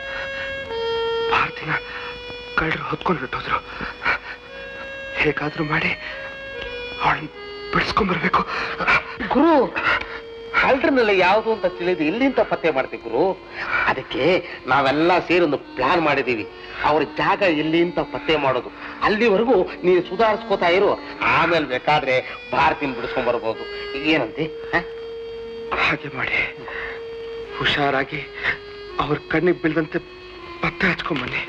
ಭಾರತಿನ ಕಳ್ಳರು ಹೊತ್ಕೊಂಡು ಹೊರಟೋದ್ರು ಹೇಗಾದ್ರೂ ಮಾಡಿ ಅವಳನ್ನ ಬಿಡಿಸ್ಕೊಂಡ್ಬರ್ಬೇಕು ಗುರು ಕಳ್ಳರನ್ನೆಲ್ಲ ಯಾವುದು ಅಂತ ತಿಳಿದು ಎಲ್ಲಿಂದ ಪತ್ತೆ ಮಾಡ್ತೀವಿ ಗುರು ಅದಕ್ಕೆ ನಾವೆಲ್ಲ ಸೇರಿ ಒಂದು ಪ್ಲಾನ್ ಮಾಡಿದೀವಿ ಅವ್ರ ಜಾಗ ಎಲ್ಲಿ ಅಂತ ಪತ್ತೆ ಮಾಡೋದು ಅಲ್ಲಿವರೆಗೂ ನೀನು ಸುಧಾರಿಸ್ಕೋತಾ ಇರು ಆಮೇಲೆ ಬೇಕಾದ್ರೆ ಭಾರತಿನ ಬಿಡಿಸ್ಕೊಂಡ್ ಬರ್ಬೋದು ಏನಂತೆ ಹ? ಹಾಗೆ ಮಾಡಿ ಹುಷಾರಾಗಿ ಅವ್ರ ಕಣ್ಣಿಗೆ ಬೀಳ್ದಂತೆ ಪತ್ತೆ ಹಚ್ಕೊಂಬನ್ನಿ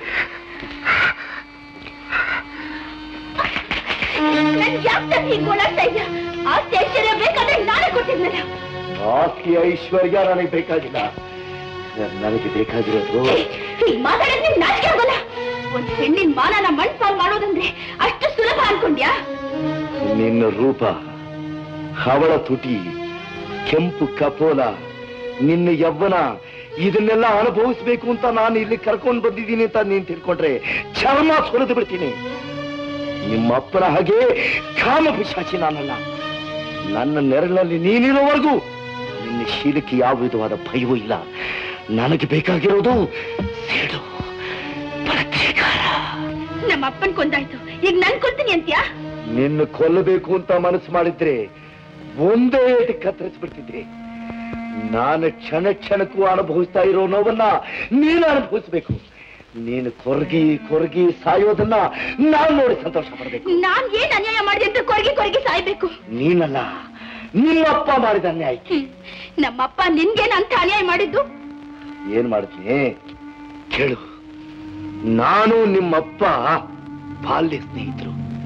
ನನ್ ಯಾಕೆ ಹೀಗೆ ಓಡಾಡ್ತಾ ಇದ್ಯಾ ಆಸ್ತಿ ಐಶ್ವರ್ಯ ಬೇಕಾದ್ರೆ ನಾನೇ ಕೊಟ್ಟಿದ್ನಲ್ಲ ಆಸ್ತಿ ಐಶ್ವರ್ಯ ನನಗೆ ಬೇಕಾಗಿಲ್ಲ ನನಗೆ ಬೇಕಾಗಿರೋದು ಹೀಗ್ ಮಾತಾಡಕ್ ನಿನ್ ನಾಚಿಕೆ ಆಗಲ್ಲ ಒಂದ್ ಹೆಣ್ಣಿನ ಮಾನನ ಮಣ್ಪಾಲ್ ಮಾಡೋದಂದ್ರೆ ಅಷ್ಟು ಸುಲಭ ಅನ್ಕೊಂಡ್ಯಾ ನಿನ್ನ ರೂಪ ಹವಳ ತುಟಿ ಕೆಂಪು ಕಪೋಲ ನಿನ್ನ ಯವ್ವನ ಇದನ್ನೆಲ್ಲ ಅನುಭವಿಸ್ಬೇಕು ಅಂತ ನಾನು ಇಲ್ಲಿ ಕರ್ಕೊಂಡು ಬಂದಿದ್ದೀನಿ ಅಂತ ನೀನ್ ತಿಳ್ಕೊಂಡ್ರೆ ಚರ್ಮ ಸುರಿದು ಬಿಡ್ತೀನಿ ನಿಮ್ಮ ಅಪ್ಪನ ಹಾಗೆ ಕಾಮ ಪಿಶಾಚಿ ನಾನಲ್ಲ ನನ್ನ ನೆರಳಲ್ಲಿ ನೀನಿರೋವರೆಗೂ ನಿನ್ನ ಶೀಲಕ್ಕೆ ಯಾವ ವಿಧವಾದ ಭಯವೂ ಇಲ್ಲ ನನಗೆ ಬೇಕಾಗಿರೋದು ಸೇಡು ಪ್ರತೀಕಾರ ನಮ್ಮ ಅಪ್ಪನ್ ಕೊಂದಾಯ್ತು ಈಗ ನನ್ ಕೊಡ್ತೀನಿ ಅಂತ್ಯಾ ನಿನ್ನ ಕೊಲ್ಲಬೇಕು ಅಂತ ಮನಸ್ಸು ಮಾಡಿದ್ರೆ ಒಂದೇ ಏಟು ಕತ್ತರಿಸ್ಬಿಡ್ತಿದ್ರಿ ನಾನು ಕ್ಷಣ ಕ್ಷಣಕ್ಕೂ ಅನುಭವಿಸ್ತಾ ಇರೋ ನೋವನ್ನ ನೀನು ಅನುಭವಿಸ್ಬೇಕು ನೀನು ಕೊರಗಿ ಕೊರಗಿ ಸಾಯೋದನ್ನ ನಾನ್ ನೋಡಿ ಸಂತೋಷ ಪಡ್ಬೇಕು ನಾನ್ ಏನ್ ಅನ್ಯಾಯ ಮಾಡಿದೆ ಅಂತ ಕೊರಗಿ ಕೊರಗಿ ಸಾಯ್ಬೇಕು ನೀನಲ್ಲ ನಿಮ್ಮಪ್ಪ ಮಾಡಿದ ಅನ್ಯಾಯ ಹ್ಮ್. ನಮ್ಮಪ್ಪ ನಿನ್ಗೇನ್ ಅಂತ ಅನ್ಯಾಯ ಮಾಡಿದ್ದು ಏನ್ ಮಾಡ್ತೀನಿ ಕೇಳು ನಾನು ನಿಮ್ಮಪ್ಪ ಬಾಲ್ಯ ಸ್ನೇಹಿತರು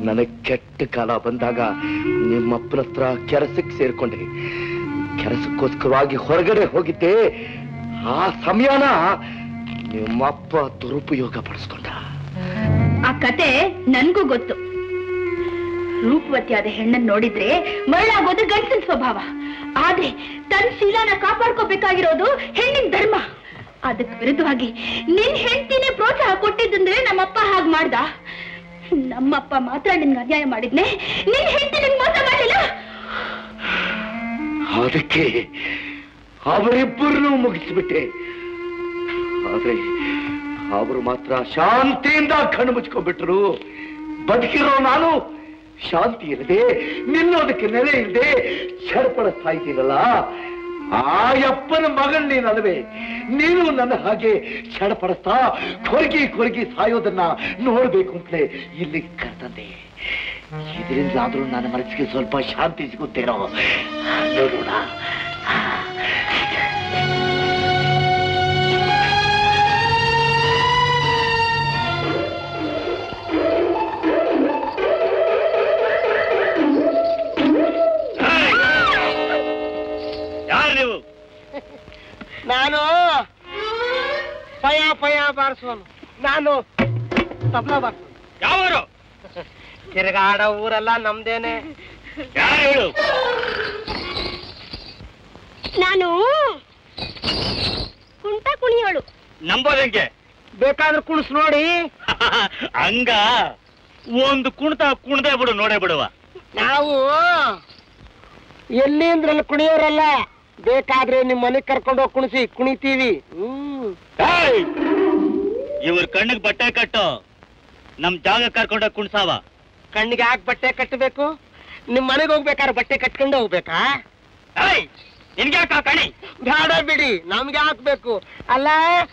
ನನಗೆ ಕೆಟ್ಟ ಕಾಲ ಬಂದಾಗ ನಿಮ್ಮಪ್ಪನ ಹತ್ರ ಕೆಲಸಕ್ಕೆ ಸೇರ್ಕೊಂಡೆ ಕೆಲಸಕ್ಕೋಸ್ಕರವಾಗಿ ಹೊರಗಡೆ ಹೋಗಿದ್ದೆ ಆ ಸಮಯನ ನಿಮ್ಮಪ್ಪ ದುರುಪಯೋಗ ಪಡಿಸ್ಕೊಂಡ ಆ ಕತೆ ನನ್ಗೂ ಗೊತ್ತು ರೂಪವತಿಯಾದ ಹೆಣ್ಣನ್ ನೋಡಿದ್ರೆ ಮರಳಾಗೋದು ಗಂಡಸಿನ ಸ್ವಭಾವ ಆದ್ರೆ ತನ್ನ ಶೀಲಾನ ಕಾಪಾಡ್ಕೋಬೇಕಾಗಿರೋದು ಹೆಣ್ಣಿನ ಧರ್ಮ ಅದಕ್ಕೆ ವಿರುದ್ಧವಾಗಿ ನಿನ್ ಹೆಂಡತಿನೇ ಪ್ರೋತ್ಸಾಹ ಕೊಟ್ಟಿದ್ದಂದ್ರೆ ನಮ್ಮಪ್ಪ ಹಾಗ್ ಮಾಡ್ದ ನಮ್ಮಪ್ಪ ಮಾತ್ರ ನಿನ್ಗೆ ಅನ್ಯಾಯ ಮಾಡಿದ್ನೆ ನಿನ್ ಹೆಂಡತಿ ನಿನ್ ಮೋಸ ಮಾಡಿಲ್ಲ ಅದಕ್ಕೆ ಅವರಿಬ್ಬರನ್ನೂ ಮುಗಿಸ್ಬಿಟ್ಟೆ ಆದ್ರೆ ಅವರು ಮಾತ್ರ ಶಾಂತಿಯಿಂದ ಕಣ್ಣು ಮುಚ್ಕೊಂಡ್ಬಿಟ್ರು ಬದುಕಿರೋ ನಾನು ಶಾಂತಿ ಇಲ್ಲದೆ ನಿಲ್ಲೋದಕ್ಕೆ ನೆಲೆ ಇಲ್ಲದೆ ಚರ್ಪಡಿಸ್ತಾ ಇದ್ದೀನಲ್ಲ ಆ ಯಪ್ಪನ ಮಗನ್ ನೀನಲ್ವೇ ನೀನು ನನ್ನ ಹಾಗೆ ಚಡಪಡಿಸ್ತಾ ಕೊರಗಿ ಕೊರಗಿ ಸಾಯೋದನ್ನ ನೋಡ್ಬೇಕು ಅಂತಲೇ ಇಲ್ಲಿ ಕರ್ತಂದೆ ಇದರಿಂದಾದ್ರೂ ನನ್ನ ಮನಸ್ಸಿಗೆ ಸ್ವಲ್ಪ ಶಾಂತಿ ಸಿಗುತ್ತೇನೋ ನೋಡೋಣ ಯಾರು ನೀವು ನಾನು ಪಯ ಪಯ ಬಾರಿಸೋನು ನಾನು ತಬ್ಲಾ ಬಾರಿಸೋನು ಯಾವರು ತಿರುಗಾಡೋ ಊರೆಲ್ಲ ನಮ್ದೇನೆ ಯಾರು ಹೇಳು ನಾನು ಕುಂಟ ಕುಣಿಯೋಳು ನಂಬೋದಂಗೆ ಬೇಕಾದ್ರೆ ಕುಣಿಸ್ ನೋಡಿ ಹಂಗ ಒಂದು ಕುಣಿತ ಕುಣದೆ ಬಿಡು ನೋಡೇ ಬಿಡುವ ನಾವು ಎಲ್ಲಿ ಅಂದ್ರಲ್ಲಿ ಕುಣಿಯೋರಲ್ಲ ಬೇಕಾದ್ರೆ ನಿಮ್ ಮನೆಗ್ ಕರ್ಕೊಂಡು ಹೋಗಿ ಕುಣಿಸಿ ಕುಣಿತೀವಿ ಹ್ಮ್ ಇವ್ರ ಕಣ್ಣಿಗೆ ಬಟ್ಟೆ ಕಟ್ಟು ನಮ್ ಜಾಗ ಕರ್ಕೊಂಡೋಗಿ ಕುಣ್ಸಾವ ಕಣ್ಣಿಗೆ ಯಾಕೆ ಬಟ್ಟೆ ಕಟ್ಟಬೇಕು ನಿಮ್ ಮನೆಗೆ ಹೋಗ್ಬೇಕಾದ್ರೆ ಬಟ್ಟೆ ಕಟ್ಕೊಂಡು ಹೋಗ್ಬೇಕಾ ನಿನ್ಗೆ ಯಾಕ ಕಣಿ ಬೇಡ ಬಿಡಿ ನಮ್ಗೆ ಹಾಕ್ಬೇಕು ಅಲ್ಲ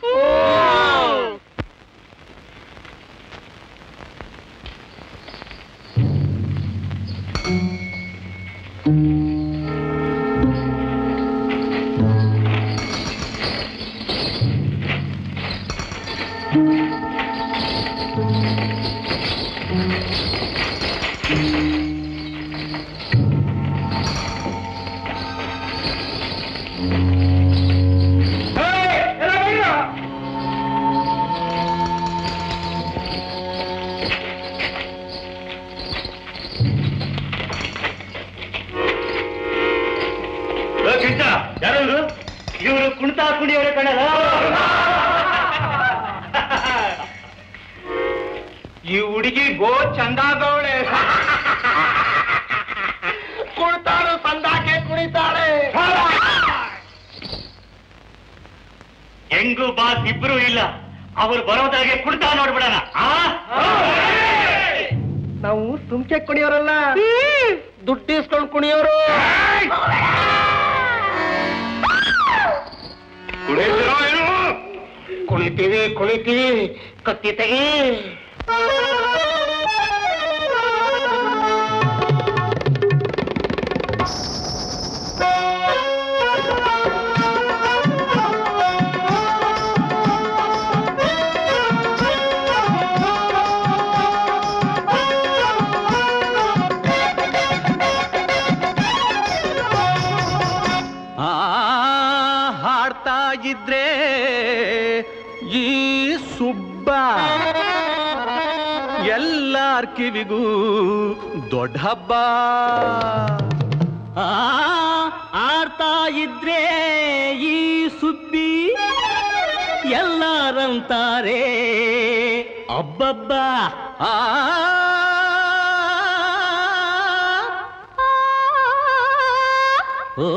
ಯಾರು ಇವರು ಇವರು ಕುಣಿತಾ ಕುಣಿಯವರ ಕಣಲ್ಲ ಈ ಹುಡುಗಿ ಗೋ ಚಂದಾಗವಳೆ ಕುಣಿತಾಳು ಸಂದಾಕೆ ಕುಣಿತಾಳೆ ಹೆಂಗು ಬಾಸ್ ಇಬ್ರು ಇಲ್ಲ ಅವ್ರು ಬರೋದಾಗೆ ಕುಣಿತಾ ನೋಡ್ಬಿಡಣ ಆ ನಾವು ಸುಮ್ಕೆ ಕುಣಿಯೋರಲ್ಲ ದುಡ್ಡು ಇಸ್ಕೊಂಡು ಕುಣಿಯೋರು ಕುಣಿತೀವಿ ಕುಣಿತೀವಿ ಕತ್ತಿ ತೆಗಿ ಆ ಹಾಡ್ತಾ ಇದ್ರೆ ಈ ಸುಬ್ಬ ಎಲ್ಲಾರ್ ಕಿವಿಗೂ ದೊಡ್ಡ ಹಬ್ಬ ಆ, ಆಡ್ತಾ ಇದ್ರೆ ಈ ಸುಬ್ಬಿ ಎಲ್ಲಾರಂತಾರೆ ಅಬ್ಬಬ್ಬ ಆ ಓ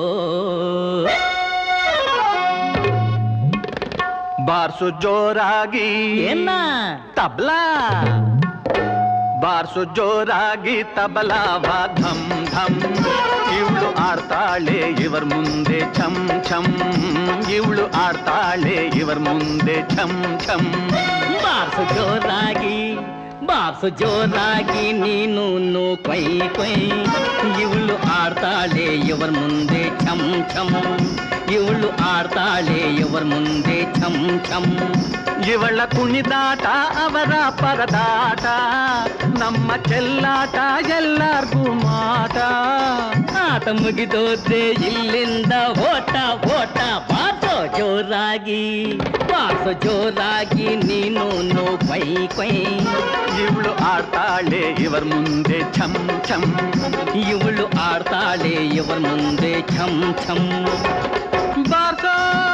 ಬಾರ್ಸು ಜೋರಾಗಿ ಏನ ತಬ್ಲಾ ಬಾರ್ಸು ಜೋರಾಗಿ ತಬಲಾವ ಧಮ್ ಧಮ್ ಇವಳು ಆಡ್ತಾಳೆ ಇವರ್ ಮುಂದೆ ಛಮ್ ಛಮ್ ಇವಳು ಆಡ್ತಾಳೆ ಇವರ್ ಮುಂದೆ ಛಮ್ ಛಮ್ ಬಾರ್ಸು ಜೋರಾಗಿ ಬಾಸು ಜೋರಾಗಿ ನೀನು ನೋ ಕೊಯ್ ಕೊಯ್ ಇವಳು ಆಡ್ತಾಳೆ ಇವರ ಮುಂದೆ ಛಮ್ ಛಮ್ ಇವಳು ಆಡ್ತಾಳೆ ಇವರ ಮುಂದೆ ಛಮ್ ಛಮ್ ಇವಳ ಕುಣಿದಾಟ ಅವರ ಪರದಾಟ ನಮ್ಮ ಚೆಲ್ಲಾಟ ಎಲ್ಲಾರ್ಗೂ ಮಾಟ ಆಟ ಮುಗಿದೋದ್ರೆ ಇಲ್ಲಿಂದ ಓಟ ಓಟ ಬಾಸೋ ಜೋರಾಗಿ ಬಾಸೋ ಜೋರಾಗಿ ನೀನು ನೋ ಕೊಯ್ ಕೊಯ್ ಇವಳು ಆಡ್ತಾಳೆ ಇವರ ಮುಂದೆ ಛಮ್ ಛಮ್ ಇವಳು ಆಡ್ತಾಳೆ ಇವರ ಮುಂದೆ ಛಮ್ ಛಮ್ ಬಾರ್ಸೋ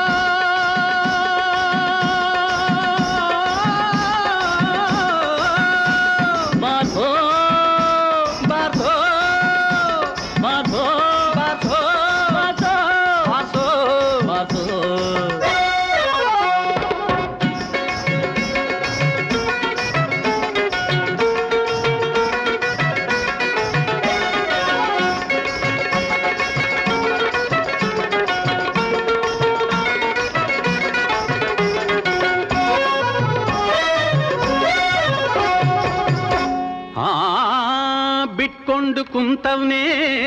ಬಾರ್ಸೋ ಬಾರ್ಸೋ ಬಾರ್ಸೋ ಬಾರ್ಸೋ ಬಾರ್ಸೋ ಬಾರ್ಸೋ ಬಾರ್ಸೋ ಆ ಬಿಟ್ಕೊಂಡು ಕುಂತವ್ನೇ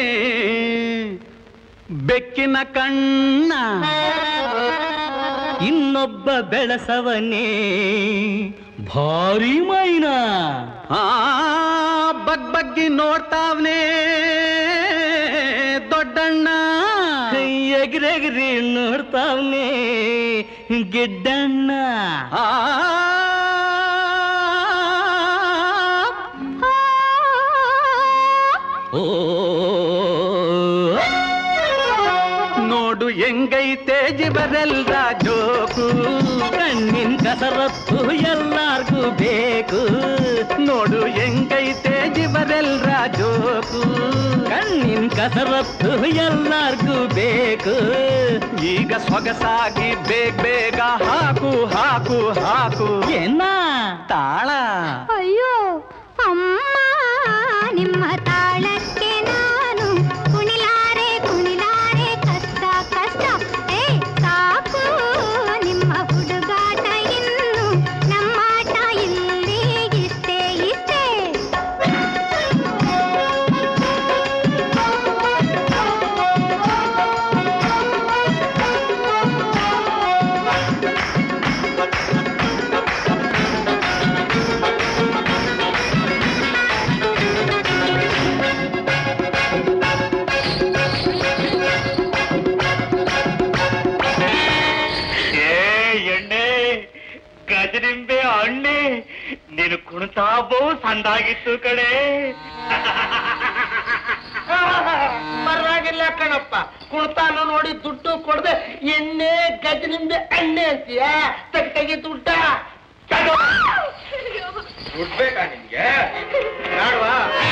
ಬೆಕ್ಕಿನ ಕಣ್ಣ ಇನ್ನೊಬ್ಬ ಬೆಳಸವನೇ ಭಾರಿ ಮೈನ ಆ ಬಗ್ ಬಗ್ಗಿ ನೋಡ್ತಾವ್ನೇ ದೊಡ್ಡಣ್ಣ ಎಗ್ರೆಗ್ರಿ ನೋಡ್ತಾವ್ನೇ ಗಿಡ್ಡಣ್ಣ ಆ ಓ ನೋಡು ಹೆಂಗೈತೆ ಜಿಬರೆಲ್ಲ ಜೋಕು ಕಣ್ಣಿನ ಕಸರತ್ತು ಎಲ್ಲಾರ್ಗೂ ಬೇಕು ನೋಡು ಹೆಂಗೈತೆ ಜಿಬರೆಲ್ಲ ಜೋಕು ಕಣ್ಣಿನ ಕಸರತ್ತು ಎಲ್ಲಾರ್ಗೂ ಬೇಕು ಈಗ ಸೊಗಸಾಗಿ ಬೇಗ ಬೇಗ ಹಾಕು ಹಾಕು ಹಾಕು ಏನ ತಾಳ ಅಯ್ಯೋ ಅಮ್ಮ ನಿಮ್ಮ ತಾಳಕ್ಕೆ ನಾನು ಕುಣಿಲಾರೆ ಕುಣಿಲಾರೆ ಕಷ್ಟ ಕಷ್ಟ ಏ ಸಾಕು ನಿಮ್ಮ ಹುಡುಗಾಟ ಇನ್ನು ನಮ್ಮಾಟ ಇಲ್ಲಿ ಇಷ್ಟೇ ಇಷ್ಟೇ ಏ ಎಣ್ಣೆ ಗಜನಿಂಬೆ ಹಣ್ಣೆ ನೀನು ಕುಣಿತಾ ಬಹು ಸಂದಾಗಿತ್ತು ಕಡೆ ಪರವಾಗಿಲ್ಲ ಕಣಪ್ಪ ಕುಡ್ತಾನು ನೋಡಿ ದುಡ್ಡು ಕೊಡದೆ ಎಣ್ಣೆ ಗಜನಿಂಬೆ ಎಣ್ಣೆ ಅಂತೀಯ ತೆಗ್ ತೆಗಿ ದುಡ್ಡ ದುಡ್ಡು ಬೇಕಾ ನಿನ್ಗೆ ಬೇಡ್ವಾ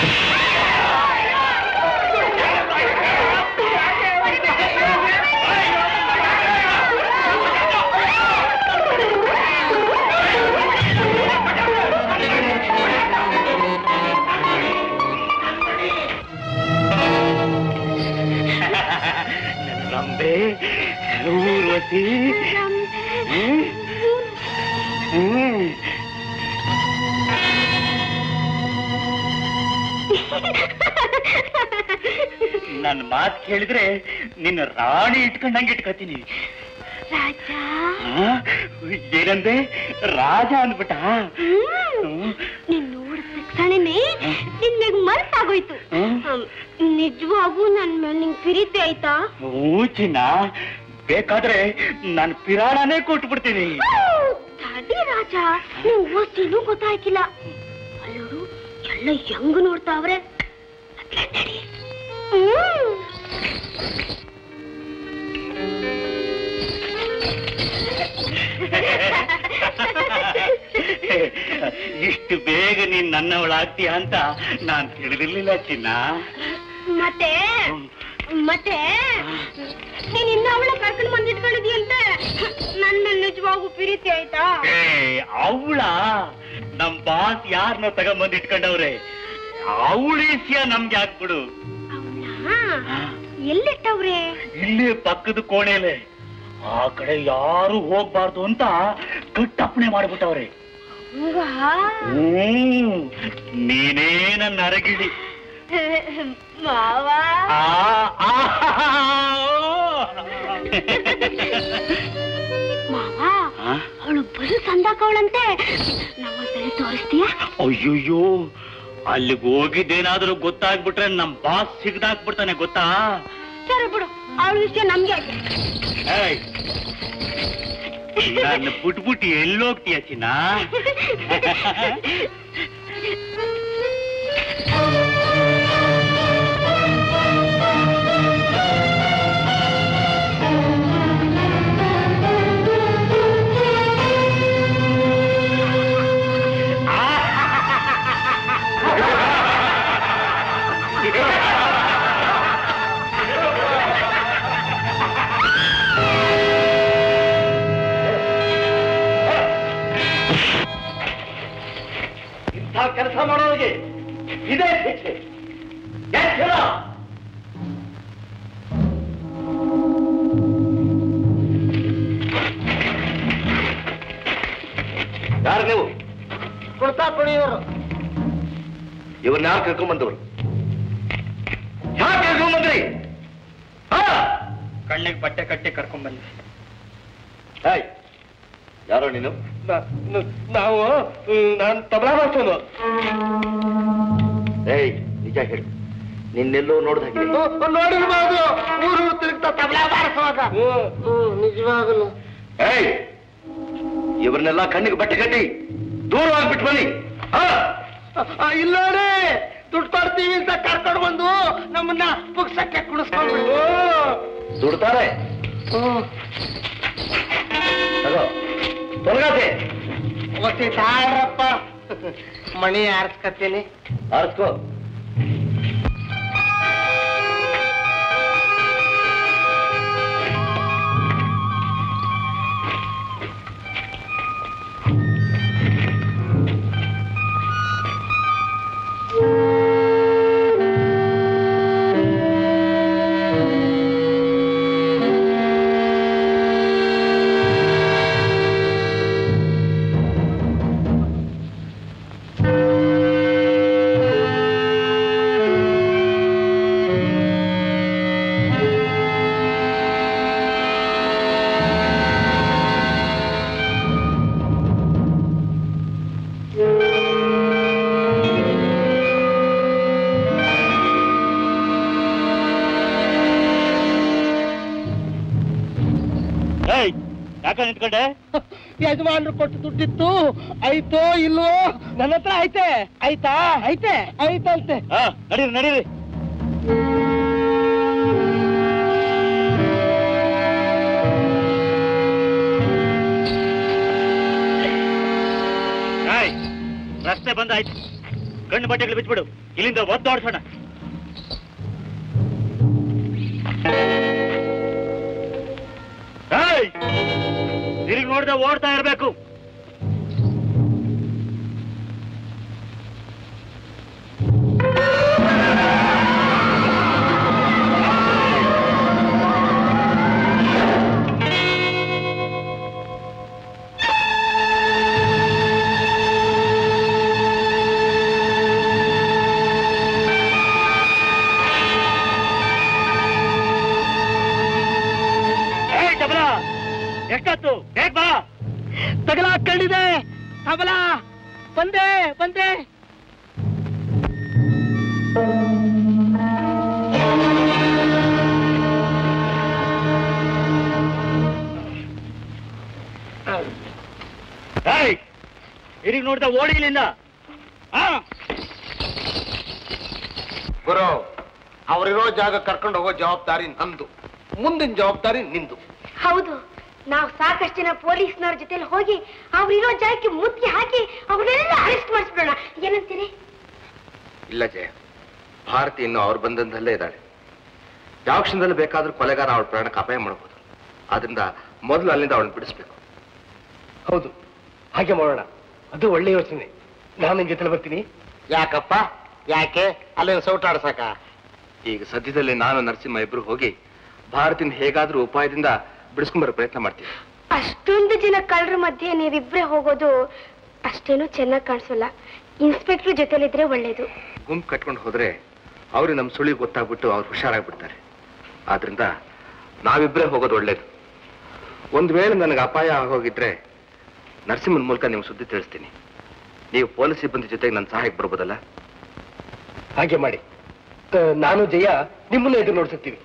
ರಂಬೆ ಊರ್ವತಿ ಹ್ಮ್? ಹ್ಮ್. ನನ್ನ ಮಾತು ಕೇಳಿದ್ರೆ ನಿನ್ನ ರಾಣಿ ಇಟ್ಕೊಂಡಂಗೆ ಇಟ್ಕೋತೀನಿ ರಾಜ ಆ? ಏನಂದೆ ರಾಜ ಅಂದ್ಬಿಟ್ಟ ಹ್ಮ್. ನೀನ್ ನೋಡಿದ ತಕ್ಷಣನೇ ನಿನ್ ಮ್ಯಾಗ ಮನಸ್ಸಾಗೋಯ್ತು ಹ್ಮ್. ನಿಜವಾಗೂ ನನ್ ಮೇಲೆ ನಿಂಗ್ ಪ್ರೀತಿ ಆಯ್ತಾ ಹ್ಞೂ ಚಿನ್ನ ಬೇಕಾದ್ರೆ ನಾನು ಪಿರಾಣನೇ ಕೊಟ್ಬಿಡ್ತೀನಿ ತಡಿ ರಾಜ ನಿಂಗ್ ಓಸಿನೂ ಗೊತ್ತಾಯ್ಕಿಲ್ಲ ಅಲ್ಲೋಡು ಎಲ್ಲ ಹೆಂಗ್ ನೋಡ್ತಾವ್ರೆ ಅತ್ಲ ನಡಿ. ಹ್ಮ್. ಇಷ್ಟು ಬೇಗ ನೀನ್ ನನ್ನವಳಾಗ್ತೀಯ ಅಂತ ನಾನ್ ತಿಳಿದಿರ್ಲಿಲ್ಲ ಚಿನ್ನ ಮತ್ತೆ ಮತ್ತೆ ನೀನ್ ಇನ್ನ ಅವಳ ಕರ್ಕೊಂಡ್ ಬಂದಿಟ್ಕೊಂಡಿದ್ಯಂತೆ ನನ್ ಮೇಲೆ ನಿಜವಾಗೂ ಪ್ರೀತಿ ಆಯ್ತಾ ಏ ಅವಳ ನಮ್ ಬಾಸ್ ಯಾರನ್ನ ತಗೊಂಬಂದ್ ಇಟ್ಕೊಂಡವ್ರೆ ಅವಳೀಸ್ಯ ನಮ್ಗೆ ಹಾಕ್ಬಿಡು ಅವ್ಳಾ? ಎಲ್ಲಿಟ್ಟವ್ರೆ ಇಲ್ಲಿ ಪಕ್ಕದ ಕೋಣೆಲೆ ಆ ಕಡೆ ಯಾರು ಹೋಗ್ಬಾರ್ದು ಅಂತ ಕಟ್ಟಪ್ಪಣೆ ಮಾಡ್ಬಿಟ್ಟವ್ರೆ ಹ್ಮ್ ನೀನೇ ನನ್ನ ಅರಗಿಳಿ ಮಾವ ಆ, ಆ, ಮಾವ ಅವಳು ಬಲು ಸಂದಾಕವಳಂತೆ ನಮ್ಮೊಂದ್ಸಲಿ ತೋರಿಸ್ತೀಯಾ ಅಯ್ಯಯ್ಯೋ ಅಲ್ಲಿಗೆ ಹೋಗಿದ್ದೇನಾದ್ರೂ ಗೊತ್ತಾಗ್ಬಿಟ್ರೆ ನಮ್ ಬಾಸ್ ಸಿಗ್ದಾಕ್ಬಿಡ್ತಾನೆ ಗೊತ್ತಾ ಸರಿ ಬಿಡು ಅವಳ ವಿಷಯ ನಮ್ಗೆ ಯಾಕೆ? ಏಯ್, ನನ್ನ ಬಿಟ್ಬಿಟ್ಟು ಎಲ್ಲೋಗ್ತೀಯ ಚಿನ್ನ ಇಂಥ ಕೆಲಸ ಮಾಡೋರಿಗೆ ಇದೇ ಶಿಕ್ಷೆ ಎಚ್ಚರ! ಯಾರು ನೀವು ಕುಡ್ತಾ ಕುಣಿಯೋರು ಇವ್ರನ್ನ ಯಾರು ಕರ್ಕೊಂಡ್ಬಂದವರು ಯಾಕೆ ಕರ್ಕೊಂಡ್ಬಂದ್ರಿ ಹಾ ಕಣ್ಣಿಗೆ ಬಟ್ಟೆ ಕಟ್ಟಿ ಕರ್ಕೊಂಡ್ ಬಂದೆ ಹಾಯ್ ಯಾರೋ ನೀನು ನಾವು ನಾನು ತಬಲಾ ಮಾಡ್ಸೋನು ಏಯ್ ನಿಜ ಹೇಳು ನಿನ್ನೆಲ್ಲೋ ನೋಡ್ದಾಗಿದೆ ನೋಡಿರ್ಬೋದು ಊರು ತಿರುಗ್ತಾ ತಬಲಾ ಬಾರಿಸುವಾಗ ನಿಜವಾಗಲು ಏಯ್ ಇವ್ರನ್ನೆಲ್ಲ ಕಣ್ಣಿಗೆ ಬಟ್ಟೆ ಕಟ್ಟಿ ದೂರವಾಗಿ ಬನ್ನಿ ಹಾ ಇಲ್ಲ ನೋಡಿ ದುಡ್ಡು ಕೊಡ್ತೀವಿ ಅಂತ ಕರ್ಕೊಂಡು ಬಂದು ನಮ್ಮನ್ನ ಪುಕ್ಸಕ್ಕೆ ಕುಣಿಸ್ಕೊಂಡ್ಬಿಟ್ಟು ದುಡ್ತಾರೆ ತಗೋ ತೊಲಗಾತೆ ಒತ್ತಿ ತಾಳ್ರಪ್ಪ ಮಣಿ ಆರಿಸ್ಕತ್ತೀನಿ ಆರಿಸ್ಕೋ ಏಯ್ ಯಾಕ ನಿಂತ್ಕೊಂಡೆ ಯಜಮಾನ್ರು ಕೊಟ್ಟು ದುಡ್ಡಿತ್ತು ಐತೋ ಇಲ್ವೋ ನನ್ನ ಹತ್ರ ಐತೆ ಆಯ್ತಾ ಐತೆ ಐತಂತೆ ಹಾ ನಡೀರಿ ನಡೀರಿ ಏಯ್, ರಸ್ತೆ ಬಂದಾಯ್ತು ಕಣ್ಣು ಬಟ್ಟೆಗಳು ಬಿಚ್ಬಿಡು ಇಲ್ಲಿಂದ ಒದ್ದಾಡ್ಸೋಣ ಏಯ್, ತಿರುಗಿ ನೋಡ್ದೆ ಓಡ್ತಾ ಇರ್ಬೇಕು ಏಯ್ ತಬಲ ಎಷ್ಟೊತ್ತು ಬೇಗ ಬಾ ತಗಲ ಕಂಡಿದೆ ತಬಲ ಬಂದೆ ಬಂದೆ ಏಯ್ ಇರಿಗೆ ನೋಡ್ತಾ ಓಡಿ ಇಲ್ಲಿಂದ ಹಾ ಗುರು ಅವರಿರೋ ಜಾಗ ಕರ್ಕೊಂಡು ಹೋಗೋ ಜವಾಬ್ದಾರಿ ನಂದು ಮುಂದಿನ ಜವಾಬ್ದಾರಿ ನಿಂದು ಹೌದು ನಾವು ಸಾಕಷ್ಟು ಜನ ಪೊಲೀಸ್ನವ್ರ ಜೊತೆಲಿ ಹೋಗಿ ಅವ್ರಿರೋ ಜಾಗಕ್ಕೆ ಮುತ್ತಿಗೆ ಹಾಕಿ ಅವ್ರನ್ನೆಲ್ಲ ಅರೆಸ್ಟ್ ಮಾಡಿಸ್ಬಿಡೋಣ ಏನಂತೀರಿ ಇಲ್ಲ ಜಯ ಭಾರತಿ ಇನ್ನು ಅವ್ರ ಬಂಧನದಲ್ಲೇ ಇದ್ದಾಳೆ ಯಾವ ಕ್ಷಣದಲ್ಲಿ ಬೇಕಾದ್ರೂ ಕೊಲೆಗಾರ ಅವಳ ಪ್ರಾಣಕ್ಕೆ ಅಪಾಯ ಮಾಡಬಹುದು ಆದ್ರಿಂದ ಮೊದಲು ಅಲ್ಲಿಂದ ಅವಳನ್ನ ಬಿಡಿಸ್ಬೇಕು ಹೌದು ಹಾಗೆ ಮಾಡೋಣ ಅದು ಒಳ್ಳೆ ಯೋಚನೆ ನಾನು ನಿನ್ ಜೊತೆ ಬರ್ತೀನಿ ಯಾಕಪ್ಪ ಯಾಕೆ ಅಲ್ಲೇನು ಸೌಟಾಡ್ಸಕ ಈಗ ಸದ್ಯದಲ್ಲಿ ನಾನು ನರಸಿಂಹ ಇಬ್ರು ಹೋಗಿ ಭಾರತಿನ ಹೇಗಾದ್ರೂ ಉಪಾಯದಿಂದ ಬಿಡಿಸ್ಕೊಂಬರೋ ಪ್ರಯತ್ನ ಮಾಡ್ತೀವಿ ಅಷ್ಟೊಂದು ಜನ ಕಳ್ಳರ ಮಧ್ಯೆ ನೀವಿಬ್ರೇ ಹೋಗೋದು ಅಷ್ಟೇನೂ ಚೆನ್ನಾಗಿ ಕಾಣಿಸೋಲ್ಲ ಇನ್ಸ್ಪೆಕ್ಟ್ರ್ ಜೊತೆಲಿದ್ರೆ ಒಳ್ಳೇದು ಗುಂಪು ಕಟ್ಕೊಂಡು ಹೋದ್ರೆ ಅವರು ನಮ್ಮ ಸುಳಿ ಗೊತ್ತಾಗ್ಬಿಟ್ಟು ಅವ್ರು ಹುಷಾರಾಗ್ಬಿಡ್ತಾರೆ ಆದ್ರಿಂದ ನಾವಿಬ್ಬರೇ ಹೋಗೋದು ಒಳ್ಳೇದು ಒಂದು ವೇಳೆ ನನಗೆ ಅಪಾಯ ಆಗೋಗಿದ್ರೆ ನರಸಿಂಹನ ಮೂಲಕ ನಿಮ್ಗೆ ಸುದ್ದಿ ತಿಳಿಸ್ತೀನಿ ನೀವು ಪೊಲೀಸ್ ಸಿಬ್ಬಂದಿ ಜೊತೆಗೆ ನನ್ನ ಸಹಾಯಕ್ಕೆ ಬರ್ಬೋದಲ್ಲ ಹಾಗೆ ಮಾಡಿ ಆ, ನಾನು ಜಯ ನಿಮ್ಮನ್ನ ಎದುರು ನೋಡ್ಸುತ್ತೀವಿ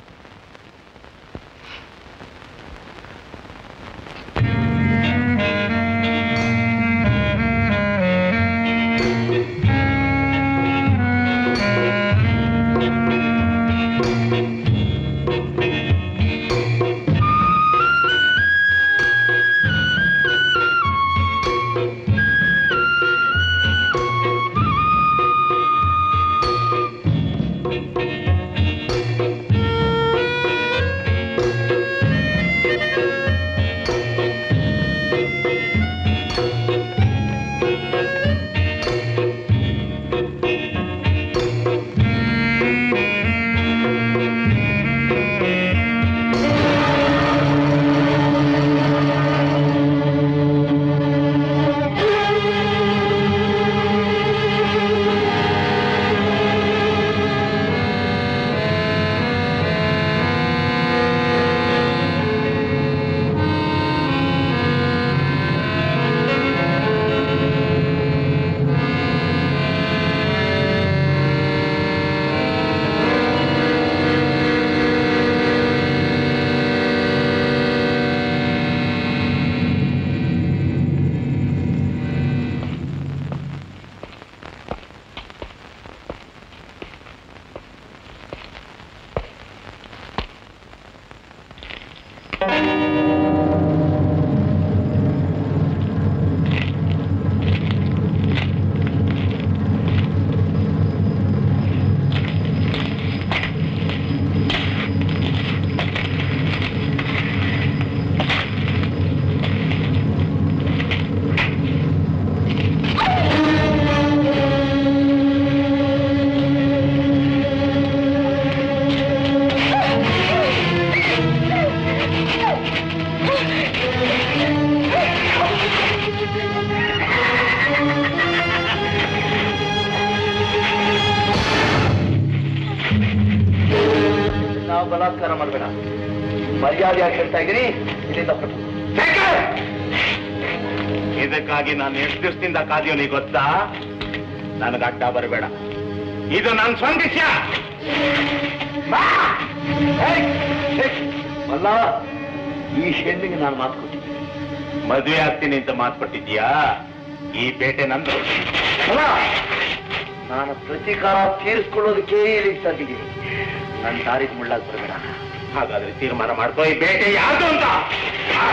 ನಾವು ಬಲಾತ್ಕಾರ ಮಾಡಬೇಡ ಮರ್ಯಾದೆಯಾಗಿ ಹೇಳ್ತಾ ಇದ್ದೀನಿ ಇಲ್ಲಿಂದ ಹೊರಟು ಇದಕ್ಕಾಗಿ ನಾನು ಎಷ್ಟು ದಿವಸದಿಂದ ಕಾದಿಯೋನಿ ಗೊತ್ತಾ ನನಗೆ ಅಡ್ಡ ಬರಬೇಡ ಇದು ನನ್ನ ಸ್ವಂತ ವಿಷಯ ಬಾ! ಏಯ್! ಏಯ್! ಮಲ್ಲ ಈ ಹೆಣ್ಣಿಗೆ ನಾನು ಮಾತು ಕೊಟ್ಟಿದ್ದೀನಿ ಮದುವೆ ಆಗ್ತೀನಿ ಅಂತ ಮಾತು ಕೊಟ್ಟಿದ್ಯಾ ಈ ಪೇಟೆ ನಂದು ಅಲ್ಲ ನಾನು ಪ್ರತೀಕಾರ ತೀರಿಸ್ಕೊಳ್ಳೋದಕ್ಕೆ ಇಲ್ಲಿಗೆ ತಂದಿದ್ದೀನಿ ನನ್ನ ದಾರಿಗೆ ಮುಳ್ಳಾಗಿ ಬರಬೇಡ ಹಾಗಾದ್ರೆ ತೀರ್ಮಾನ ಮಾಡ್ಕೋ ಈ ಬೇಟೆ ಯಾರ್ದು ಅಂತ ಆ!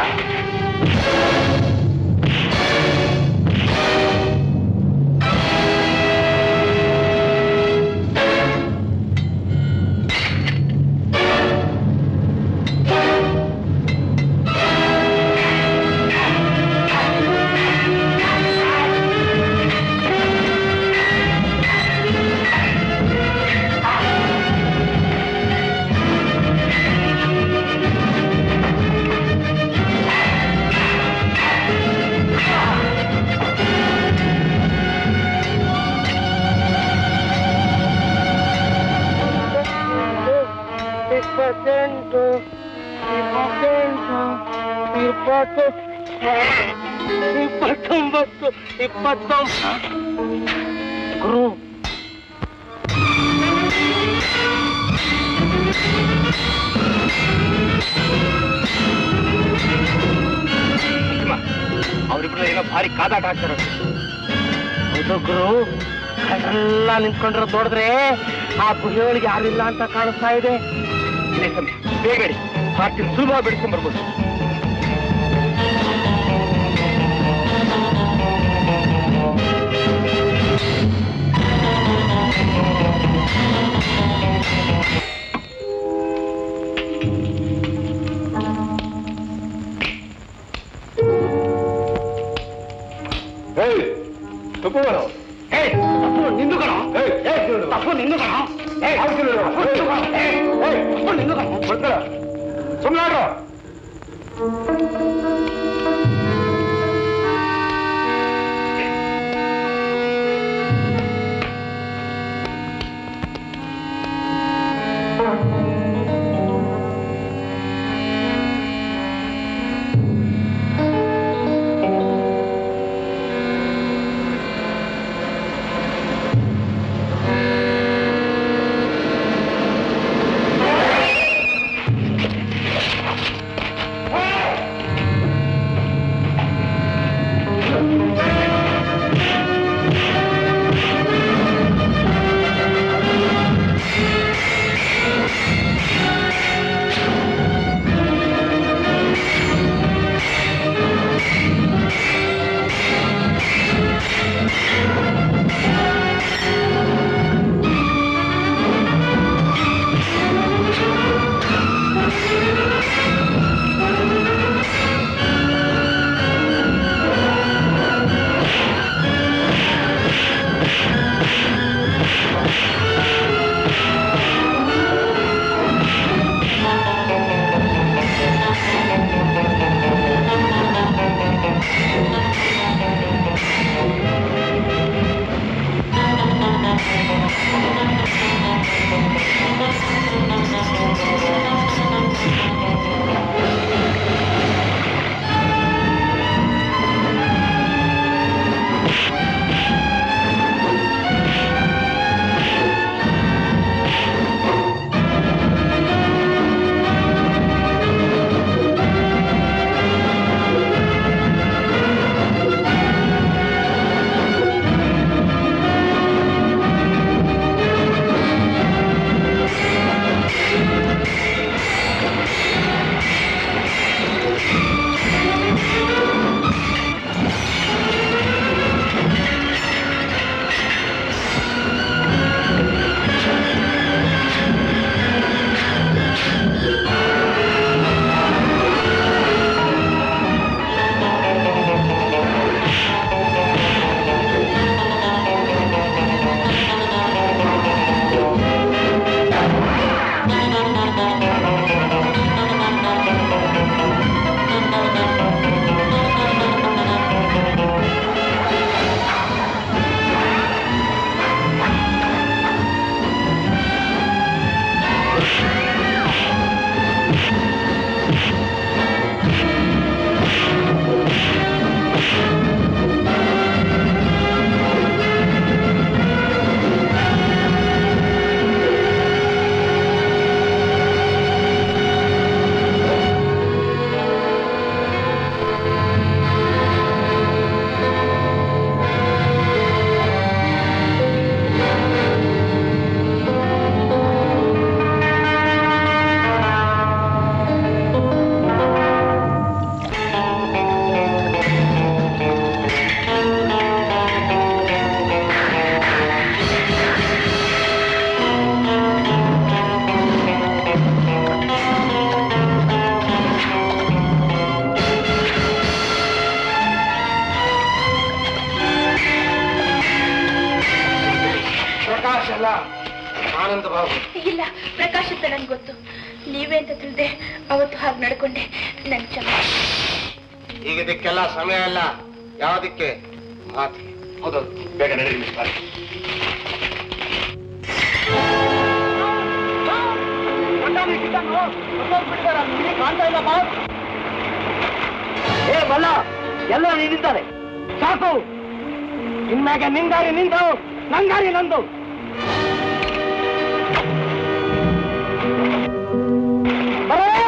ಇಪ್ಪತ್ತೆಂಟು ಇಪ್ಪತ್ತೆಂಟು ಇಪ್ಪತ್ತು ಇಪ್ಪತ್ತೊಂಬತ್ತು ಇಪ್ಪತ್ತೊಂಬತ್ತು ಗುರು ಅವರಿಬ್ರು ಏನೋ ಭಾರಿ ಕಾದಾಟ ಆಗ್ತಾರ ಹೌದು ಗುರು ಎಲ್ಲ ನಿಂತ್ಕೊಂಡ್ರೆ ನೋಡಿದ್ರೆ ಆ ಗುಹೆಯೊಳಗೆ ಯಾರಿಲ್ಲ ಅಂತ ಕಾಣಿಸ್ತಾ ಇದೆ ಬೇಗ ಹಾಕ್ತೀನಿ ಸುಲಭ ಬಿಡ್ಕೊಂಡ್ ಬರ್ಬೋದು ನಿಂದು ಕಣ ತಪ್ಪು ನಿಂದು ಕಣ ತಪ್ಪು ನಿಂದು ಕಣ ಸುಮ್ಮನೆ ಪ್ರಕಾಶ್ ಅಲ್ಲ ಆನಂದ ಬಾಬು ಇಲ್ಲ ಪ್ರಕಾಶ್ ಅಂತ ನನ್ಗೆ ಗೊತ್ತು ನೀವೇ ಅಂತ ತಿಳಿದೆ ಅವತ್ತು ಹಾಗೆ ನಡ್ಕೊಂಡೆ ನನ್ ಕ್ಷಮೆ ಈಗ ಇದಕ್ಕೆಲ್ಲ ಸಮಯ ಅಲ್ಲ ಯಾವ್ದಕ್ಕೆ ಮಾತಿಗೆ ಹೌದೌದು ಬೇಗ ನಡೀರಿ ಮಿಸ್ ಬಾರಿ ಏ ಬಲ್ಲ ಎಲ್ಲ ನಿಂತಿದ್ದಾರೆ ಸಾಕು ಇನ್ನಾಗ ನಿಂದಾರಿ ನಿಂದು ನಂಗಾರಿ ನಂದು ಬರೇ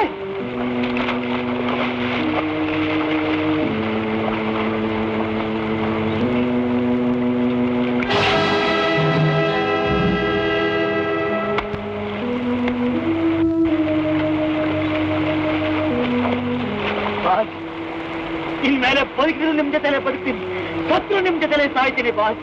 ಬಾಸ್ ಇನ್ಮೇಲೆ ಬದುಕಿದ್ರು ನಿಮ್ ಜೊತೆಲೆ ಬದುಕ್ತೀನಿ ಸತ್ರು ನಿಮ್ ಜೊತೆಲೆ ಸಾಯ್ತೀನಿ ಬಾಸ್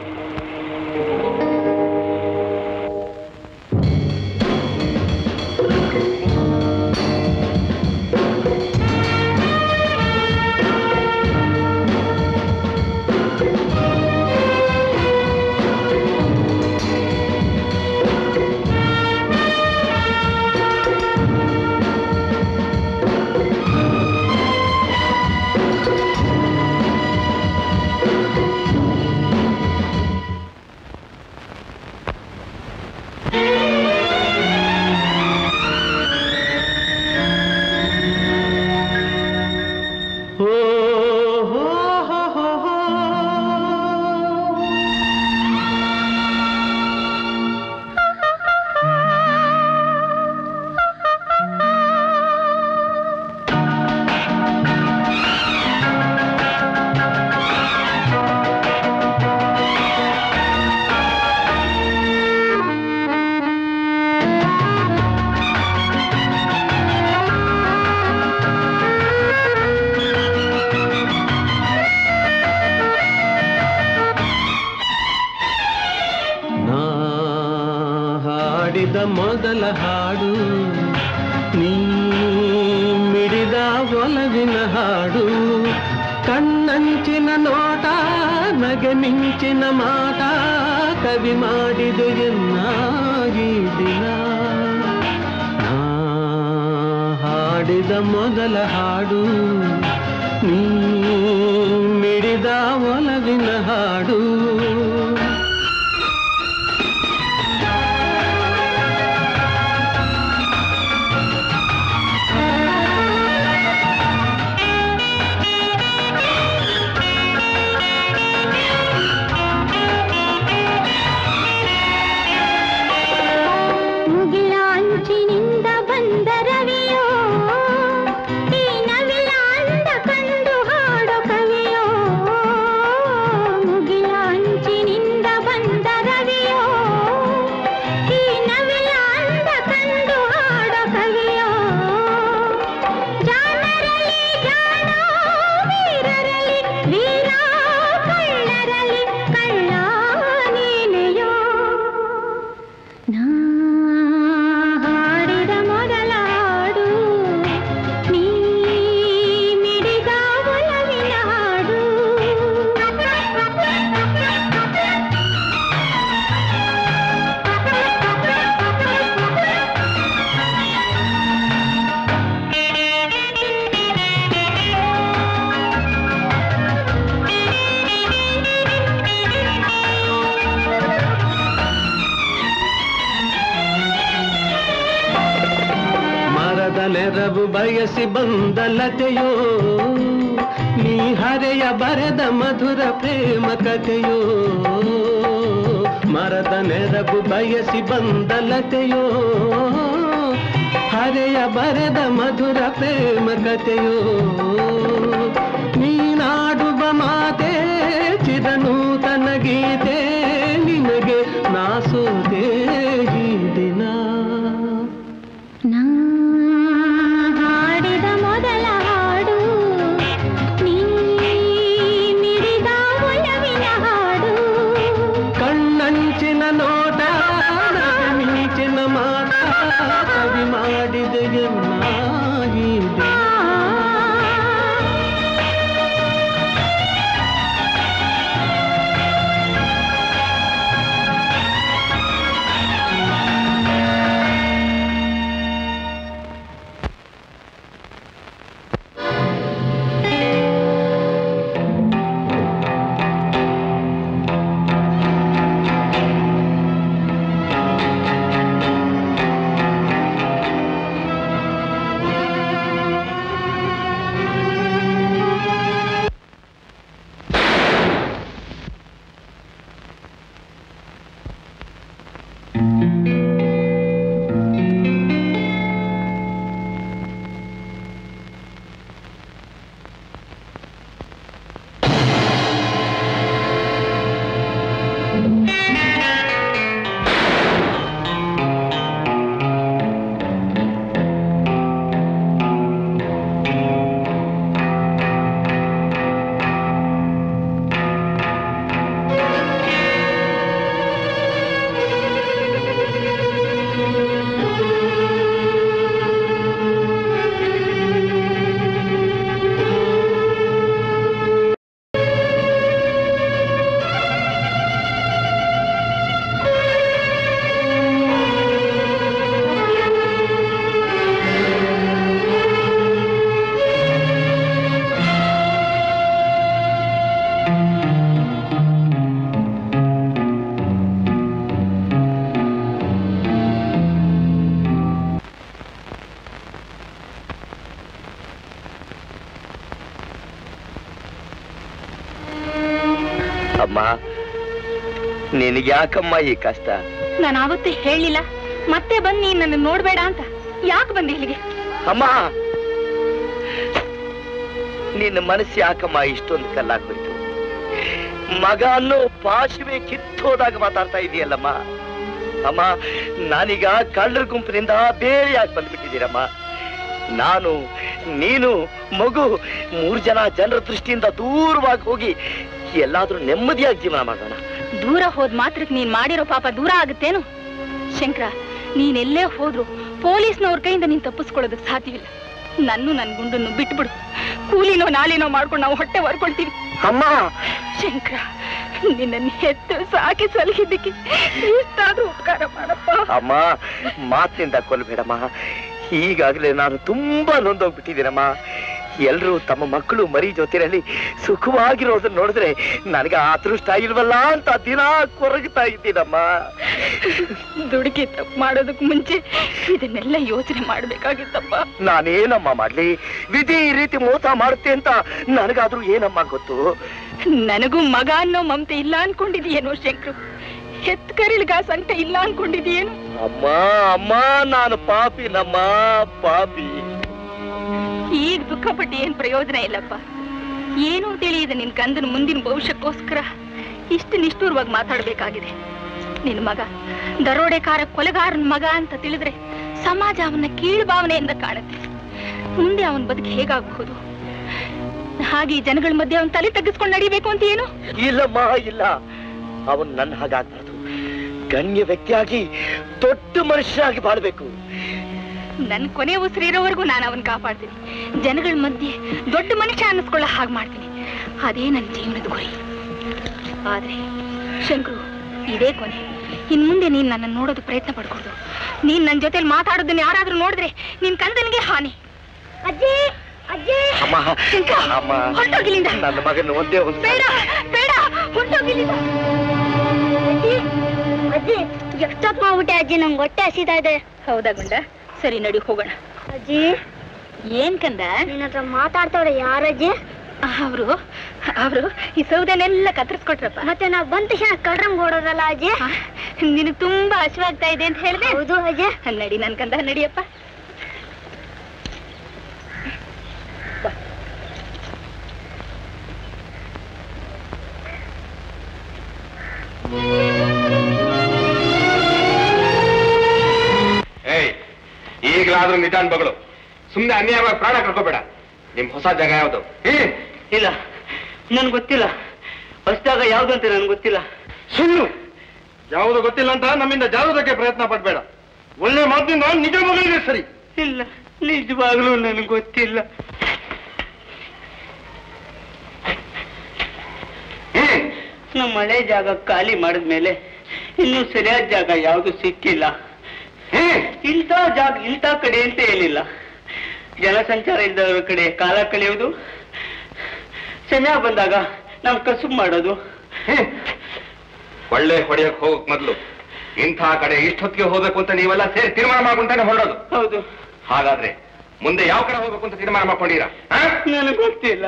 ನಾ ಹಾಡಿದ ಮೊದಲ ಹಾಡು ನೀ ಮಿಡಿದ ಒಲವಿನ ಹಾಡು ಕಣ್ಣಂಚಿನ ನೋಟ ನಗೆ ಮಿಂಚಿನ ಮಾಟ ಕವಿ ಮಾಡಿದೆ ಎನ್ನ ಈ ದಿನ ನಾ ಹಾಡಿದ ಮೊದಲ ಹಾಡು ನೀ ಮಿಡಿದ ಒಲವಿನ ಹಾಡು ಮುಗಿಲ ಅಂಚಿನಿಂದ ಬಂದ ರವಿಯೋ ಈ ನವಿಲ ಅಂದ ಕಂಡು ಹಾಡೋ ಕವಿಯೋ ಮುಗಿಲ ಅಂಚಿನಿಂದ ಬಂದ ರವಿಯೋ ಈ ನವಿಲ ಅಂದ ಕಂಡು ಹಾಡೋ ಕವಿಯೋ ಜಾಣರಲ್ಲಿ ಜಾಣ ವೀರರಲ್ಲಿ ವೀರ ಕಳ್ಳರಲ್ಲಿ ಕಳ್ಳ ನೀನೆಯೋ ನಾ ಹಾಡಿದ ಮೊದಲ ಹಾಡು ನೀ ಮಿಡಿದ ಒಲವಿನ ಹಾಡು ಮರದ ನೆರವು ಬಯಸಿ ಬಂದ ಲತೆಯೋ ನೀ ಹರೆಯ ಬರೆದ ಮಧುರ ಪ್ರೇಮ ಕಥೆಯೋ ಮರದ ನೆರವು ಬಯಸಿ ಬಂದ ಲತೆಯೋ ಹರೆಯ ಬರೆದ ಮಧುರ ಪ್ರೇಮ ಕಥೆಯೋ ನೀನಾಡುವ ಮಾತೆ ಚಿದ ನೂತನ ಗೀತೆ ನಿನಗೆ ನಾ ಸೋತೆ ಈ ದಿನ ನಾ ಹಾಡಿದ ಮೊದಲ ಹಾಡು ನೀ ಮಿಡಿದ ಒಲವಿನ ಹಾಡು ಕಣ್ಣಂಚಿನ ನೋಟ ಮಿಂಚಿನ ಮಾತ ಕವಿ ಮಾಡಿದೆ ಎನ್ನ ಈ ದಿನ. ಆ ನಿನಗೆ ಯಾಕಮ್ಮ ಈ ಕಷ್ಟ ನಾನು ಆವತ್ತೇ ಹೇಳಿಲ್ಲ ಮತ್ತೆ ಬಂದು ನೀನ್ ನನ್ನ ನೋಡ್ಬೇಡ ಅಂತ ಯಾಕೆ ಬಂದೆ ಇಲ್ಲಿಗೆ ಅಮ್ಮ ನಿನ್ನ ಮನಸ್ಸು ಯಾಕಮ್ಮ ಇಷ್ಟೊಂದು ಕಲ್ಲಾಗ್ಬಿಡ್ತು ಮಗ ಅನ್ನೋ ಪಾಶವೇ ಕಿತ್ತೋದಾಗ ಮಾತಾಡ್ತಾ ಇದೆಯಲ್ಲಮ್ಮ ಅಮ್ಮ ನಾನೀಗ ಕಳ್ಳರ ಗುಂಪಿನಿಂದ ಬೇರೆಯಾಗಿ ಬಂದ್ಬಿಟ್ಟಿದ್ದೀರಮ್ಮ ನಾನು ನೀನು ಮಗು ಮೂರು ಜನ ಜನರ ದೃಷ್ಟಿಯಿಂದ ದೂರವಾಗಿ ಹೋಗಿ ಎಲ್ಲಾದ್ರೂ ನೆಮ್ಮದಿಯಾಗಿ ಜೀವನ ಮಾಡೋಣ ದೂರ ಹೋದ್ ಮಾತ್ರಕ್ಕೆ ನೀನ್ ಮಾಡಿರೋ ಪಾಪ ದೂರ ಆಗುತ್ತೇನು ಶಂಕರ ನೀನೆಲ್ಲೇ ಹೋದ್ರು ಪೊಲೀಸ್ನವ್ರ ಕೈಯಿಂದ ನೀನ್ ತಪ್ಪಿಸ್ಕೊಳ್ಳೋದಕ್ಕೆ ಸಾಧ್ಯವಿಲ್ಲ ನನ್ನು ನನ್ ಗುಂಡನ್ನು ಬಿಟ್ಬಿಡು ಕೂಲಿನೋ ನಾಳಿನೋ ಮಾಡ್ಕೊಂಡು ನಾವು ಹೊಟ್ಟೆ ಹೊರ್ಕೊಳ್ತೀವಿ ಅಮ್ಮ ಶಂಕರ ನಿನ್ನನ್ನು ಹೆತ್ತು ಸಾಕಿ ಸಲಹಿದ್ದಕ್ಕೆ ಇಷ್ಟಾದ್ರೂ ಉಪಕಾರ ಮಾಡಪ್ಪ ಅಮ್ಮ ಮಾತಿನಿಂದ ಕೊಲ್ಬೇಡಮ್ಮ ಈಗಾಗಲೇ ನಾನು ತುಂಬಾ ನೊಂದೋಗ್ಬಿಟ್ಟಿದ್ದೀನಮ್ಮ ಎಲ್ರೂ ತಮ್ಮ ಮಕ್ಕಳು ಮರಿ ಜೊತೆಯಲ್ಲಿ ಸುಖವಾಗಿರೋದನ್ನ ನೋಡಿದ್ರೆ ನನಗೆ ಅದೃಷ್ಟ ಇಲ್ವಲ್ಲ ಅಂತ ದಿನ ಕೊರಗ್ತಾ ಇದ್ದೀನಮ್ಮ ದುಡುಕಿ ತಪ್ಪು ಮಾಡೋದಕ್ ಮುಂಚೆ ಇದನ್ನೆಲ್ಲ ಯೋಚನೆ ಮಾಡ್ಬೇಕಾಗಿತ್ತಪ್ಪ ನಾನೇನಮ್ಮ ಮಾಡ್ಲಿ ವಿಧಿ ಈ ರೀತಿ ಮೋಸ ಮಾಡುತ್ತೆ ಅಂತ ನನಗಾದ್ರೂ ಏನಮ್ಮ ಗೊತ್ತು ನನಗೂ ಮಗ ಅನ್ನೋ ಮಮತೆ ಇಲ್ಲ ಅನ್ಕೊಂಡಿದೀಯೇನೋ ಶಂಕ್ರು ಹೆತ್ ಕರಿಳ್ಗ ಸಂಟ ಇಲ್ಲ ಅನ್ಕೊಂಡಿದೀಯೇನು ಅಮ್ಮ ಅಮ್ಮ ನಾನು ಪಾಪಿನಮ್ಮ ಪಾಪಿ ಈಗ ದುಃಖಪಟ್ಟು ಏನ್ ಪ್ರಯೋಜನ ಇಲ್ಲಪ್ಪ ಏನೂ ತಿಳಿಯದ ನಿನ್ ಕಂದನ ಮುಂದಿನ ಭವಿಷ್ಯಕ್ಕೋಸ್ಕರ ಇಷ್ಟು ನಿಷ್ಠೂರವಾಗಿ ಮಾತಾಡ್ಬೇಕಾಗಿದೆ ನಿನ್ ಮಗ ದರೋಡೆಕಾರ ಕೊಲೆಗಾರನ ಮಗ ಅಂತ ತಿಳಿದ್ರೆ ಸಮಾಜ ಅವನ ಕೀಳು ಭಾವನೆಯಿಂದ ಕಾಣುತ್ತೆ ಮುಂದೆ ಅವನ ಬದುಕು ಹೇಗಾಗಬಹುದು ಹಾಗೆ ಈ ಜನಗಳ ಮಧ್ಯೆ ಅವನ್ ತಲೆ ತಗ್ಗಿಸ್ಕೊಂಡು ನಡಿಬೇಕು ಅಂತ ಏನು ಇಲ್ಲಮ್ಮ ಇಲ್ಲ ಅವನ್ ನನ್ನ ಹಾಗಾಗ್ಬಾರ್ದು ಗಣ್ಯ ವ್ಯಕ್ತಿಯಾಗಿ ದೊಡ್ಡ ಮನುಷ್ಯನಾಗಿ ಬಾಳ್ಬೇಕು ನನ್ ಕೊನೆ ಉಸಿರಿರೋವರೆಗೂ ನಾನು ಅವನ್ ಕಾಪಾಡ್ತೀನಿ ಜನಗಳ ಮಧ್ಯೆ ದೊಡ್ಡ ಮನುಷ್ಯ ಅನ್ನಿಸ್ಕೊಳ್ಳೋ ಹಾಗೆ ಮಾಡ್ತೀನಿ ಅದೇ ನನ್ನ ಜೀವನದ ಗುರಿ ಆದ್ರೆ ಶಂಕರು ಇದೇ ಕೊನೆ ಇನ್ ಮುಂದೆ ನೀನ್ ನನ್ನ ನೋಡೋದು ಪ್ರಯತ್ನ ಪಡ್ಕೊಳ್ದು ನೀನ್ ನನ್ನ ಜೊತೆಲಿ ಮಾತಾಡೋದನ್ನ ಯಾರಾದ್ರೂ ನೋಡಿದ್ರೆ ನಿನ್ ಕಂದನಿಗೆ ಹಾನಿ ಅಜ್ಜಿ ಅಜ್ಜಿ ಅಮ್ಮ ಶಂಕರ, ಅಮ್ಮ ಹೊರ್ಟೋಗಿಲ್ಲಿಂದ. ನನ್ನ ಮಗನ ಒಂದೇ ಒಂದು ಬೇಡ ಬೇಡ ಹೊರ್ಟೋಗಿಲ್ಲಿಂದ. ಅಜ್ಜಿ ಅಜ್ಜಿ ಎಷ್ಟೊತ್ತು ಮಾಡ್ಬಿಟ್ಟೆ ಅಜ್ಜಿ ನಂಗೆ ಹೊಟ್ಟೆ ಹಸಿತಾ ಇದೆ ಹೌದಾ ಗುಂಡ ಸರಿ ನಡಿ ಹೋಗೋಣ ಅಜ್ಜಿ ಏನ್ ಕಂದ ನಿನ್ನ ಹತ್ರ ಮಾತಾಡ್ತವ್ರೆ ಯಾರಜ್ಜಿ ಅವರು ಅವರು ಈ ಸೌದೆನೆಲ್ಲ ಕತ್ತರಿಸ್ಕೊಟ್ರಪ್ಪ ಮತ್ತೆ ನಾವು ಬಂದ ತಕ್ಷಣ ಕಳ್ರಂಗ್ ಓಡೋದಲ್ಲ ಅಜ್ಜಿ ನಿನಗೆ ತುಂಬಾ ಹಸಿವಾಗ್ತಾ ಇದೆ ಅಂತ ಹೇಳಿದೆ ಹೌದು ಅಜ್ಜಿ ನಡಿ ನನ್ ಕಂದ ನಡಿಯಪ್ಪ ಏಯ್ ಈಗಲಾದ್ರೂ ನಿಧಾನ ಬಗಳು ಸುಮ್ಮನೆ ಅನ್ಯಾಯವಾಗಿ ಪ್ರಾಣ ಕಳ್ಕೋಬೇಡ ನಿಮ್ ಹೊಸ ಜಾಗ ಯಾವುದು ಹ್ಮ್ ಇಲ್ಲ ನನ್ಗೆ ಗೊತ್ತಿಲ್ಲ ಹೊಸದಾಗ ಯಾವ್ದು ಅಂತ ನನ್ಗೆ ಗೊತ್ತಿಲ್ಲ ಸುಳ್ಳು ಯಾವುದು ಗೊತ್ತಿಲ್ಲ ಅಂತ ನಮ್ಮಿಂದ ಜಾರೋದಕ್ಕೆ ಪ್ರಯತ್ನ ಪಡ್ಬೇಡ ಒಳ್ಳೆ ಮಾತಿನಿಂದ ನಿಜ ಮಗಳಿಗೆ ಸರಿ ಇಲ್ಲ ನಿಜವಾಗ್ಲೂ ನನಗೆ ಗೊತ್ತಿಲ್ಲ ನಮ್ಮ ಹಳೆ ಜಾಗ ಖಾಲಿ ಮಾಡಿದ್ಮೇಲೆ ಇನ್ನು ಸರಿಯಾದ ಜಾಗ ಯಾವುದು ಸಿಕ್ಕಿಲ್ಲ ಇಂಥ ಜಾಗ ಇಂಥ ಕಡೆ ಅಂತ ಏನಿಲ್ಲ ಜನಸಂಚಾರ ಇದ್ದವರ ಕಡೆ ಕಾಲ ಕಳೆಯುವುದು ಸಮಯ ಬಂದಾಗ ನಾವು ಕಸುಬು ಮಾಡೋದು ಒಳ್ಳೆ ಹೊಡೆಯಕ್ ಹೋಗಕ್ ಮೊದ್ಲು ಇಂಥ ಕಡೆ ಇಷ್ಟೊತ್ತಿಗೆ ಹೋಗ್ಬೇಕು ಅಂತ ನೀವೆಲ್ಲ ಸೇರಿ ತೀರ್ಮಾನ ಮಾಡ್ಕೊಂತಾನೆ ಹೊರಡೋದು ಹೌದು ಹಾಗಾದ್ರೆ ಮುಂದೆ ಯಾವ ಕಡೆ ಹೋಗ್ಬೇಕು ಅಂತ ತೀರ್ಮಾನ ಮಾಡ್ಕೊಂಡಿರಾ ನನಗೆ ಗೊತ್ತಿಲ್ಲ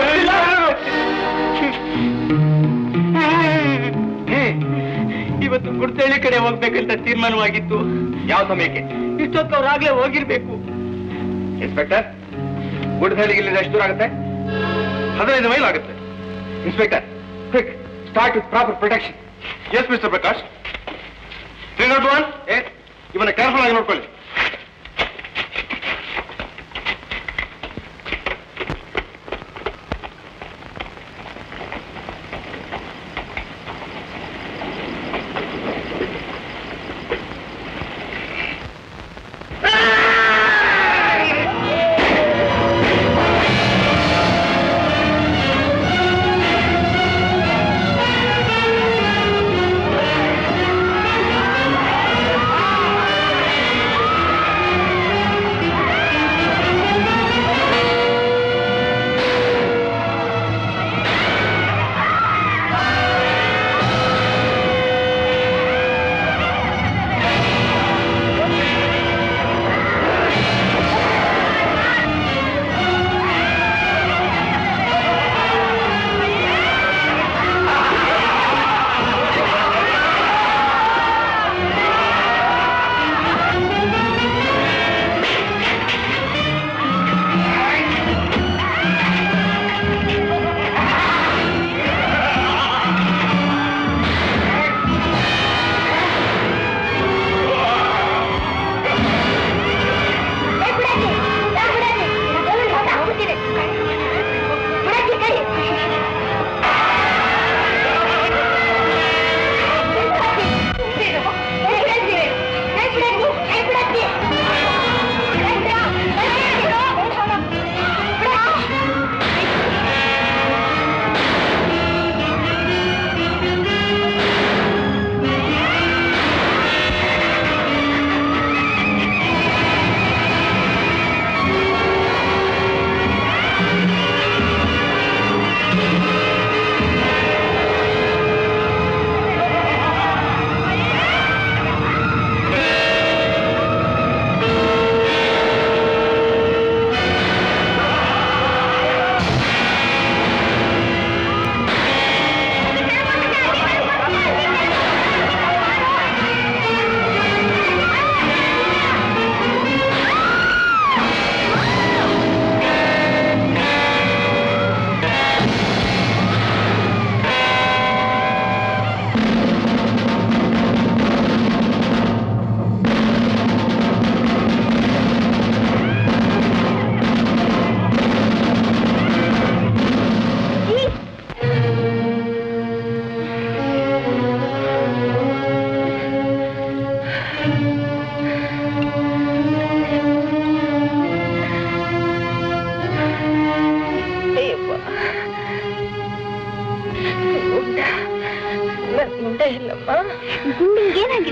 ಇವತ್ತು ಗುಡ್ತಳ್ಳಿ ಕಡೆ ಹೋಗ್ಬೇಕಂತ ತೀರ್ಮಾನವಾಗಿತ್ತು ಯಾವ ಸಮಯಕ್ಕೆ ಇಷ್ಟೊತ್ತು ಅವ್ರಾಗ್ಲೇ ಹೋಗಿರ್ಬೇಕು ಇನ್ಸ್ಪೆಕ್ಟರ್ ಗುಡ್ದಹಳ್ಳಿಗೆ ಇಲ್ಲಿಂದ ಎಷ್ಟು ದೂರ ಆಗುತ್ತೆ ಹದಿನೈದು ಮೈಲ್ ಆಗುತ್ತೆ inspector quick start with proper protection yes mister Prakash three not one ಇವನ್ನ ಕೇರ್ಫುಲ್ ಆಗಿ ನೋಡ್ಕೊಳ್ಳಿ ಅಜ್ಜಿ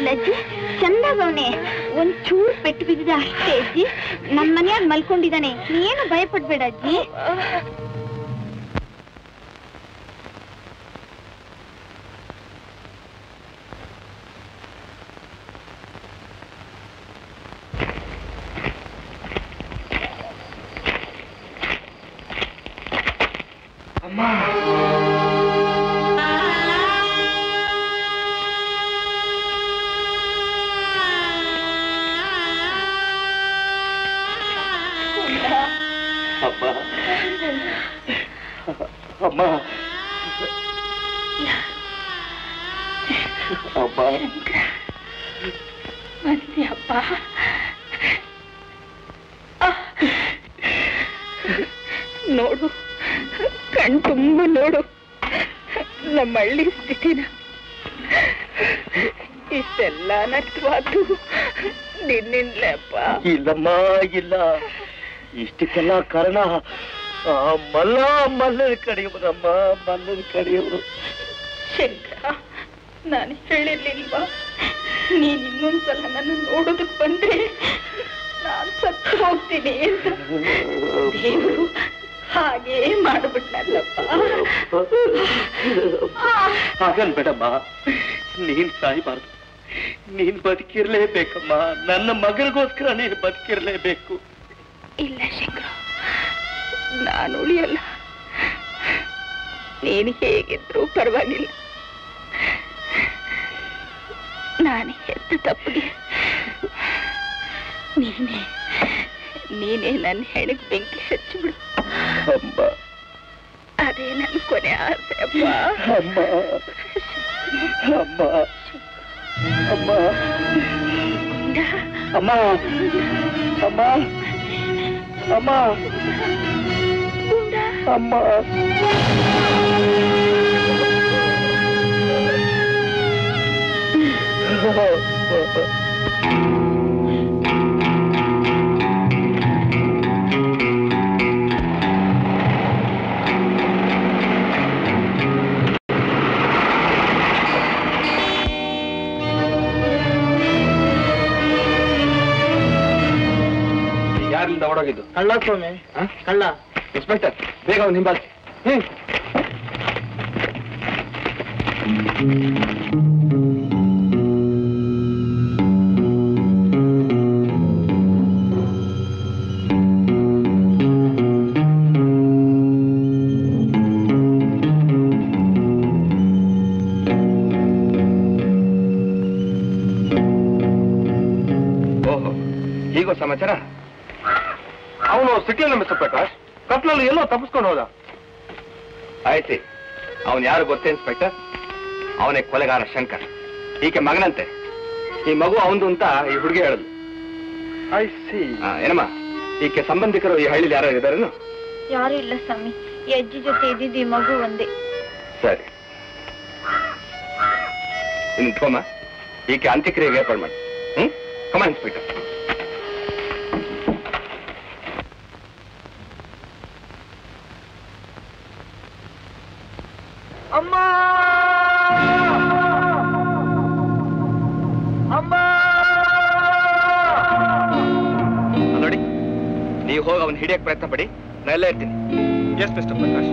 ಅಜ್ಜಿ ಚಂದಾಗವನೆ ಒಂಚೂರು ಪೆಟ್ಟು ಬಿದ್ದಿದೆ ಅಷ್ಟೇ ಅಜ್ಜಿ ನನ್ ಮನೆಯಾಗ ಮಲ್ಕೊಂಡಿದ್ದಾನೆ ನೀನು ಭಯ ಪಡ್ಬೇಡ ಅಜ್ಜಿ ಅಮ್ಮ ಅಮ್ಮ ಅಮ್ಮ ಬಂದ್ಯಪ್ಪ ನೋಡು ಕಣ್ ತುಂಬ ನೋಡು ನಮ್ಮ ಹಳ್ಳಿ ಸ್ಥಿತಿನ ಇಷ್ಟೆಲ್ಲ ನಷ್ಟವಾದ್ದು ನಿನ್ನಿಂದಲಪ್ಪ ಇಲ್ಲಮ್ಮ ಇಲ್ಲ ಇಷ್ಟಕ್ಕೆಲ್ಲ ಕಾರಣ ಆ ಮಲ್ಲ ಮಲ್ಲನ ಕಡೆಯವರಮ್ಮ ಮಲ್ಲನ ಕಡೆಯವರು ಶಂಕರ ನಾನು ಹೇಳಿರ್ಲಿಲ್ವಾ ನೀನ್ ಇನ್ನೊಂದ್ಸಲ ನನ್ನ ನೋಡೋದಕ್ ಬಂದ್ರೆ ನಾನ್ ಸತ್ತು ಹೋಗ್ತೀನಿ ಅಂತ ದೇವರು ಹಾಗೇ ಮಾಡ್ಬಿಟ್ನಲ್ಲಪ್ಪ ಹಾಗನ್ಬೇಡಮ್ಮ ನೀನ್ ಸಾಯ್ಬಾರ್ದು ನೀನ್ ಬದುಕಿರ್ಲೇಬೇಕಮ್ಮ ನನ್ನ ಮಗನಿಗೋಸ್ಕರ ನೀನು ಬದುಕಿರ್ಲೇಬೇಕು ಇಲ್ಲ ಶಂಕರ ನಾನು ಉಳಿಯಲ್ಲ ನೀನು ಹೇಗಿದ್ರು ಪರವಾಗಿಲ್ಲ ನಾನು ಹೆತ್ತ ತಪ್ಪಿಗೆ ನೀನೇ ನೀನೇ ನನ್ನ ಹೆಣಗ್ ಬೆಂಕಿ ಹಚ್ಚಿಬಿಡು ಅಮ್ಮ ಅದೇ ನನ್ನ ಕೊನೆ ಆಸೆ ಅಪ್ಪ ಅಮ್ಮ ಅಮ್ಮ ಅಮ್ಮ ಅಮ್ಮ ಅಮ್ಮ ಅಮ್ಮ ಅಮ್ಮ ಯಾರಿಂದ ಓಡೋಗಿದ್ದು ಕಳ್ಳ ಸ್ವಾಮಿ ಕಳ್ಳ ಇನ್ಸ್ಪೆಕ್ಟರ್ ಬೇಗ ಒಂದು ಹಿಂಬಾಲಿಸಿ ಹ್ಮ್ ಓಹೋ ಹೀಗೋ ಸಮಾಚಾರ ಅವನು ಸಿಕ್ಲಿಲ್ಲ ಮಿಸ್ಟರ್ ಪ್ರಕಾಶ್ ಕತ್ಲಲ್ಲಿ ಎಲ್ಲೋ ತಪ್ಪಿಸ್ಕೊಂಡು ಹೋದ ಆಯ್ತು ಅವನ್ ಯಾರು ಗೊತ್ತೇ ಇನ್ಸ್ಪೆಕ್ಟರ್ ಅವನೇ ಕೊಲೆಗಾರ ಶಂಕರ್ ಈಕೆ ಮಗನಂತೆ ಈ ಮಗು ಅವಂದು ಅಂತ ಈ ಹುಡುಗಿ ಹೇಳದು ಐ ಸಿ ಏನಮ್ಮ ಈಕೆ ಸಂಬಂಧಿಕರು ಈ ಹಳ್ಳಿಲಿ ಯಾರು ಇದ್ದಾರೇನು ಯಾರು ಇಲ್ಲ ಸ್ವಾಮಿ ಈ ಅಜ್ಜಿ ಜೊತೆ ಇದ್ದಿದ್ದು ಈ ಮಗು ಒಂದೇ ಸರಿ ಇನ್ನು ಇಟ್ಕೊಮ್ಮ ಈಕೆ ಅಂತ್ಯಕ್ರಿಯೆಗೆ ಏರ್ಪಾಡು ಮಾಡಿ ಹ್ಮ್ ಕಮ ಇನ್ಸ್ಪೆಕ್ಟರ್ ಅಮ್ಮ ಅಮ್ಮ ನೋಡಿ ನೀವು ಹೋಗಿ ಅವನ್ ಹಿಡಿಯಕ್ ಪ್ರಯತ್ನ ಪಡಿ ನಾ ಎಲ್ಲೇ ಇರ್ತೀನಿ ಎಸ್ ಮಿಸ್ಟರ್ ಪ್ರಕಾಶ್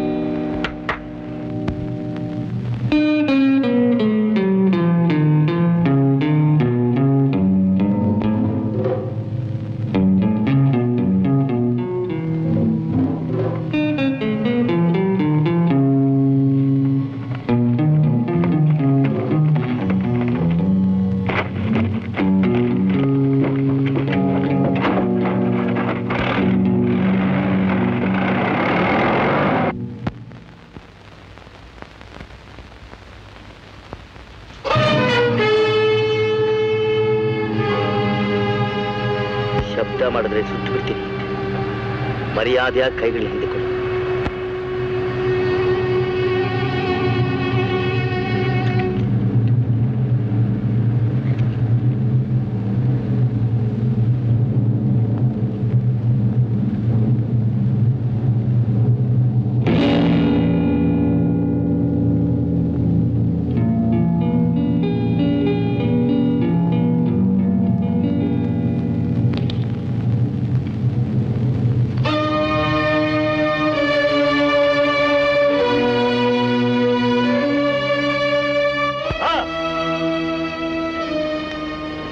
ಶಬ್ದ ಮಾಡಿದ್ರೆ ಸುಟ್ಟು ಬಿಡ್ತೀನಿ ಮರ್ಯಾದೆಯಾಗಿ ಕೈಗಳು ಹಿಂದೆ ಕೊಡು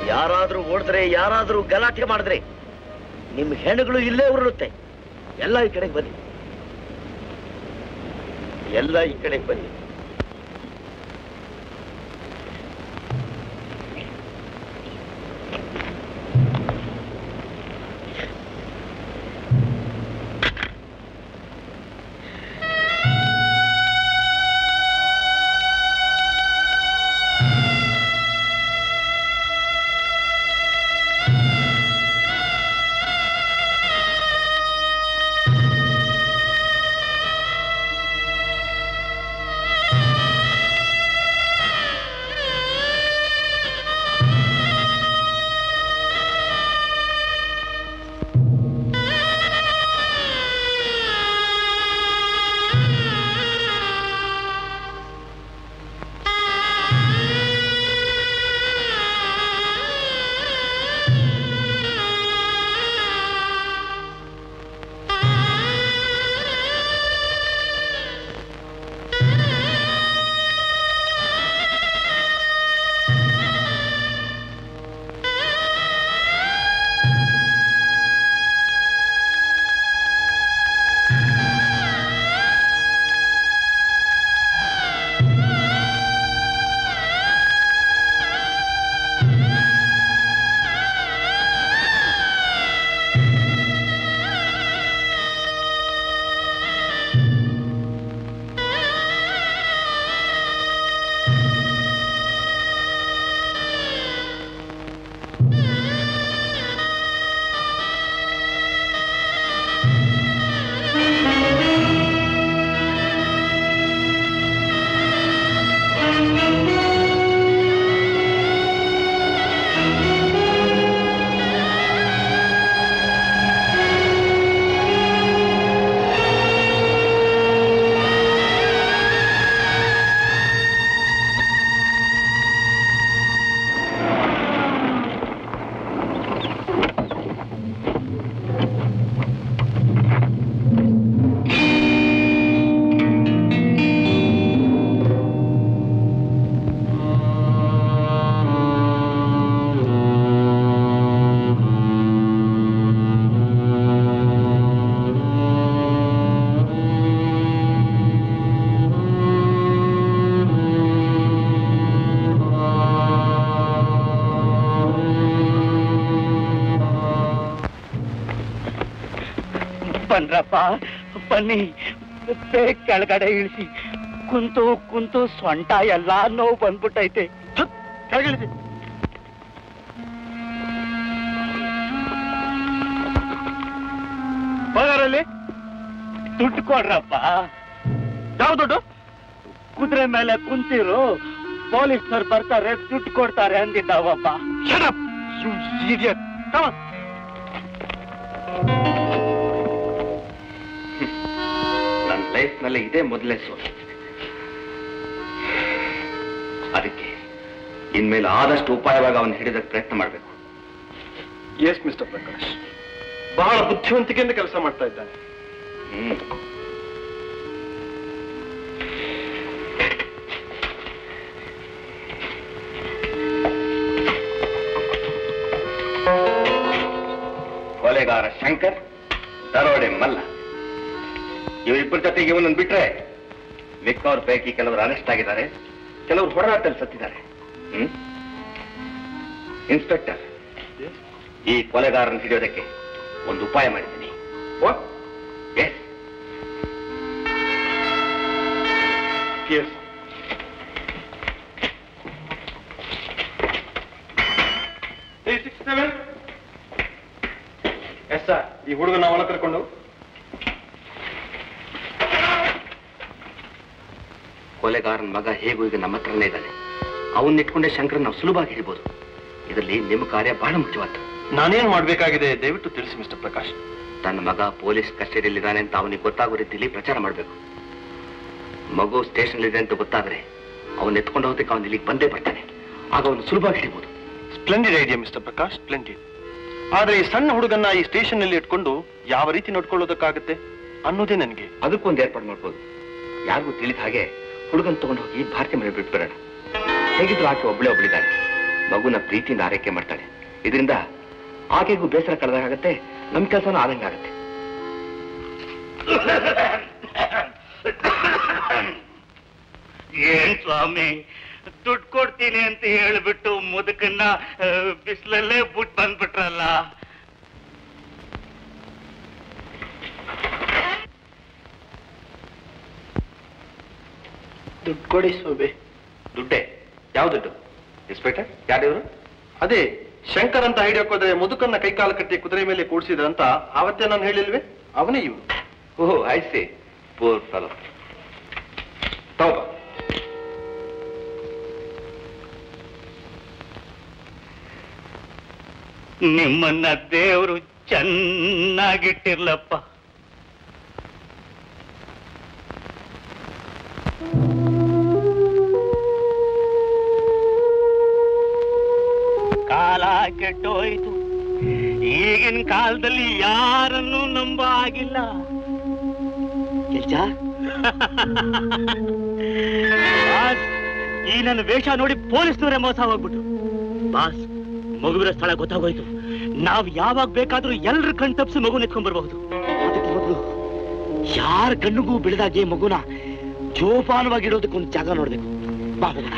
ಯಾರಾದ್ರೂ ಓಡಿದ್ರೆ ಯಾರಾದ್ರೂ ಗಲಾಟೆ ಮಾಡಿದ್ರೆ ನಿಮ್ ಹೆಣಗಳು ಇಲ್ಲೇ ಉರುಳುತ್ತೆ ಎಲ್ಲ ಈ ಕಡೆಗೆ ಬನ್ನಿ ಎಲ್ಲ ಈ ಕಡೆಗೆ ಬನ್ನಿ ಬನ್ರಪ್ಪ ಬನ್ನಿ ಬೇಗ ಕೆಳಗಡೆ ಇಳಿಸಿ ಕುಂತು ಕುಂತು ಸೊಂಟ ಎಲ್ಲಾ ನೋವು ಬಂದ್ಬಿಟ್ಟೈತೆ ಕೆಳಗಿಳಿಸಿ ಹೋಗಾರಲ್ಲಿ ದುಡ್ಡು ಕೊಡ್ರಪ್ಪ ಯಾವ ದುಡ್ಡು ಕುದುರೆ ಮೇಲೆ ಕುಂತಿರು ಪೊಲೀಸ್ನವ್ರು ಬರ್ತಾರೆ ದುಡ್ಡು ಕೊಡ್ತಾರೆ ಅಂದಿದ್ದಾವಪ್ಪ ನನ್ನ ಲೈಫ್ನಲ್ಲಿ ಇದೇ ಮೊದಲೇ ಸೋಲು ಅದಕ್ಕೆ ಇನ್ಮೇಲೆ ಆದಷ್ಟು ಉಪಾಯವಾಗಿ ಅವನು ಹಿಡಿದಕ್ಕೆ ಪ್ರಯತ್ನ ಮಾಡಬೇಕು ಎಸ್ ಮಿಸ್ಟರ್ ಪ್ರಕಾಶ್ ಬಹಳ ಬುದ್ಧಿವಂತಿಕೆಯಿಂದ ಕೆಲಸ ಮಾಡ್ತಾ ಇದ್ದಾನೆ ಹ್ಮ್ ಕೊಲೆಗಾರ ಶಂಕರ್ ದರೋಡೆ ಮಲ್ಲ ಇವರಿಬ್ಬರ ಜೊತೆಗೆ ಇವನನ್ನು ಬಿಟ್ರೆ ಮಿಕ್ಕವ್ರ ಪೈಕಿ ಕೆಲವರು ಅರೆಸ್ಟ್ ಆಗಿದ್ದಾರೆ ಕೆಲವರು ಹೊರನಾಟಲ್ಲಿ ಸತ್ತಿದ್ದಾರೆ ಹ್ಮ್ ಇನ್ಸ್ಪೆಕ್ಟರ್ ಈ ಕೊಲೆಗಾರನ ಹಿಡಿಯೋದಕ್ಕೆ ಒಂದು ಉಪಾಯ ಮಾಡಿದ್ದೀನಿ ಎಸ್ ಎಸ್ ಎಸ್ ಸರ್ ಈ ಹುಡುಗನ ಅವನ ಕರ್ಕೊಂಡು ಕೊಲೆಗಾರನ ಮಗ ಹೇಗೂ ಈಗ ನಮ್ಮ ಹತ್ರನೇ ಇದ್ದಾನೆ ಅವನ್ನ ಇಟ್ಕೊಂಡೆ ಶಂಕರ್ ನಾವು ಸುಲಭವಾಗಿ ಹಿಡಿಬೋದು ಇದರಲ್ಲಿ ನಿಮ್ಮ ಕಾರ್ಯ ಬಹಳ ಮುಖ್ಯವಾದ್ದು ನಾನೇನ್ ಮಾಡ್ಬೇಕಾಗಿದೆ ದಯವಿಟ್ಟು ತಿಳಿಸಿ ಮಿಸ್ಟರ್ ಪ್ರಕಾಶ್ ತನ್ನ ಮಗ ಪೊಲೀಸ್ ಕಸ್ಟಡಿಯಲ್ಲಿದ್ದಾನೆ ಅಂತ ಅವನಿಗೆ ಗೊತ್ತಾಗೋ ರೀತಿಯಲ್ಲಿ ಪ್ರಚಾರ ಮಾಡಬೇಕು ಮಗು ಸ್ಟೇಷನ್ ಇದೆ ಅಂತ ಗೊತ್ತಾದ್ರೆ ಅವನ್ನ ಎತ್ಕೊಂಡು ಹೋಗಕ್ಕೆ ಅವನು ಇಲ್ಲಿಗೆ ಬಂದೇ ಬರ್ತಾನೆ ಆಗ ಅವನು ಸುಲಭವಾಗಿ ಹಿಡಿಬೋದು splendid idea mister Prakash splendid ಆದ್ರೆ ಈ ಸಣ್ಣ ಹುಡುಗನ್ನ ಈ ಸ್ಟೇಷನ್ ನಲ್ಲಿ ಇಟ್ಕೊಂಡು ಯಾವ ರೀತಿ ನೋಡ್ಕೊಳ್ಳೋದಕ್ಕಾಗತ್ತೆ ಅನ್ನೋದೇ ನನಗೆ ಅದಕ್ಕೊಂದು ಏರ್ಪಾಡು ಮಾಡ್ಬೋದು ಯಾರಿಗೂ ತಿಳಿದ ಹಾಗೆ ಹುಡುಗನ್ ತಗೊಂಡು ಹೋಗಿ ಭಾರತಿ ಮನೆ ಬಿಟ್ಬಿಡೋಣ ಹೇಗಿದ್ರು ಆಕೆ ಒಬ್ಳೆ ಒಬ್ಳಿದ್ದಾಳೆ ಮಗುನ ಪ್ರೀತಿಯಿಂದ ಆರೈಕೆ ಮಾಡ್ತಾಳೆ ಇದರಿಂದ ಆಕೆಗೂ ಬೇಸರ ಕಳೆದಾಗತ್ತೆ ನಮ್ ಕೆಲಸನೂ ಆದಂಗಾಗತ್ತೆ ಏನ್ ಸ್ವಾಮಿ ದುಡ್ಡು ಕೊಡ್ತೀನಿ ಅಂತ ಹೇಳ್ಬಿಟ್ಟು ಮುದುಕನ್ನ ಬಿಸಿಲಲ್ಲೇ ಬಿಟ್ಟು ಬಂದ್ಬಿಟ್ರಲ್ಲ ದುಡ್ಡು ಕೊಡಿ ಸೋಬೆ ದುಡ್ಡೇ ಯಾವ ದುಡ್ಡು ಇನ್ಸ್ಪೆಕ್ಟರ್ ಯಾರಿವರು ಅದೇ ಶಂಕರ್ ಅಂತ ಹಿಡಿಯೋಕೋದ್ರೆ ಮುದುಕನ್ನ ಕೈಕಾಲು ಕಟ್ಟಿ ಕುದುರೆ ಮೇಲೆ ಕೂಡಿಸಿದ್ರಂತ ಆವತ್ತೇ ನಾನು ಹೇಳಿಲ್ವೇ ಅವನೇ ಇವು oh I see poor fellow ತಗೋ ನಿಮ್ಮನ್ನ ದೇವರು ಚೆನ್ನಾಗಿಟ್ಟಿರ್ಲಪ್ಪ ಕಾಲ ಕೆಟ್ಟೋಯ್ತು ಈಗಿನ ಕಾಲದಲ್ಲಿ ಯಾರನ್ನೂ ನಂಬ ಆಗಿಲ್ಲ ಬಾಸ್, ಈ ನನ್ನ ವೇಷ ನೋಡಿ ಪೊಲೀಸ್ನವರೇ ಮೋಸ ಹೋಗ್ಬಿಟ್ರು ಬಾಸ್ ಮಗುವಿನ ಸ್ಥಳ ಗೊತ್ತಾಗೋಯ್ತು ನಾವ್ ಯಾವಾಗ ಬೇಕಾದ್ರೂ ಎಲ್ರ ಕಣ್ ತಪ್ಪಿಸಿ ಮಗು ಎತ್ಕೊಂಡ್ ಬರ್ಬಹುದು ಅದಕ್ಕೆ ಮೊದಲು ಯಾರ ಕಣ್ಣಿಗೂ ಬಿಡದಾಗೆ ಮಗುನ ಜೋಪಾನವಾಗಿ ಇಡೋದಕ್ಕೆ ಒಂದು ಜಾಗ ನೋಡ್ಬೇಕು ಬಾ ಹೋಗೋಣ.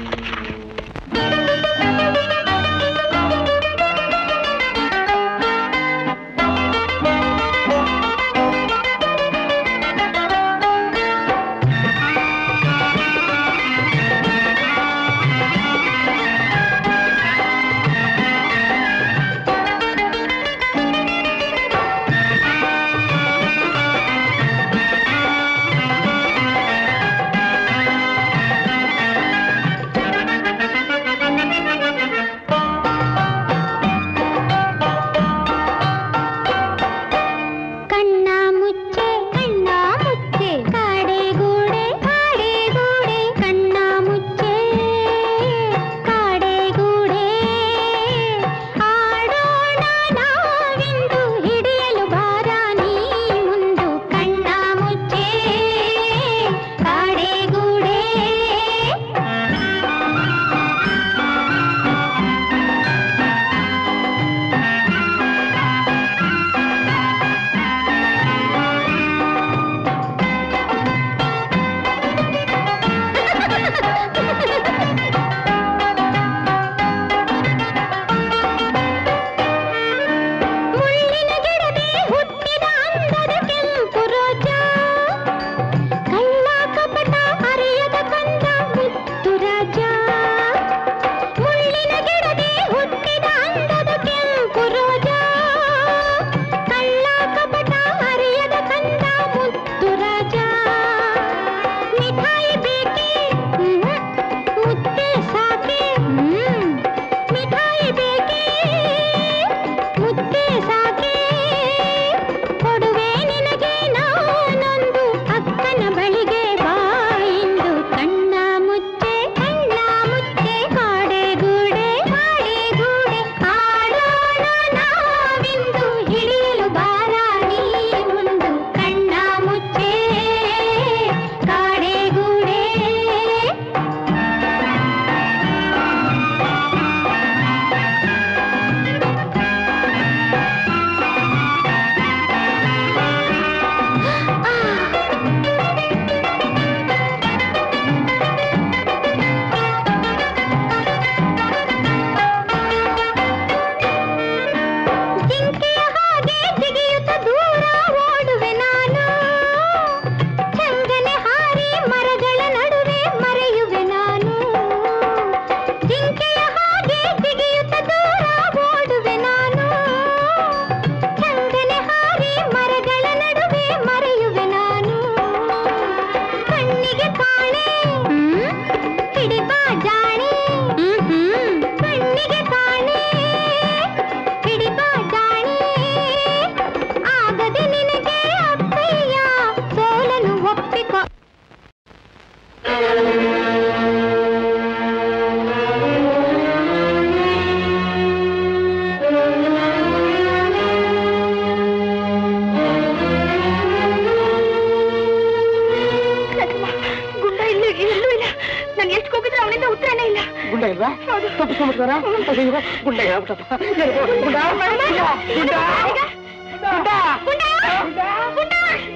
ಇಲ್ವಾ ತಪ್ಪಿಸ್ಕೊಂಡ್ಬಿಟ್ಟಾರ ಅಯ್ಯೋ ಗುಂಡ ಹೇಳ್ಬಿಟ್ಟಪ್ಪ ಗುಂಡ ಗುಂಡ ಗುಂಡ ಗುಂಡ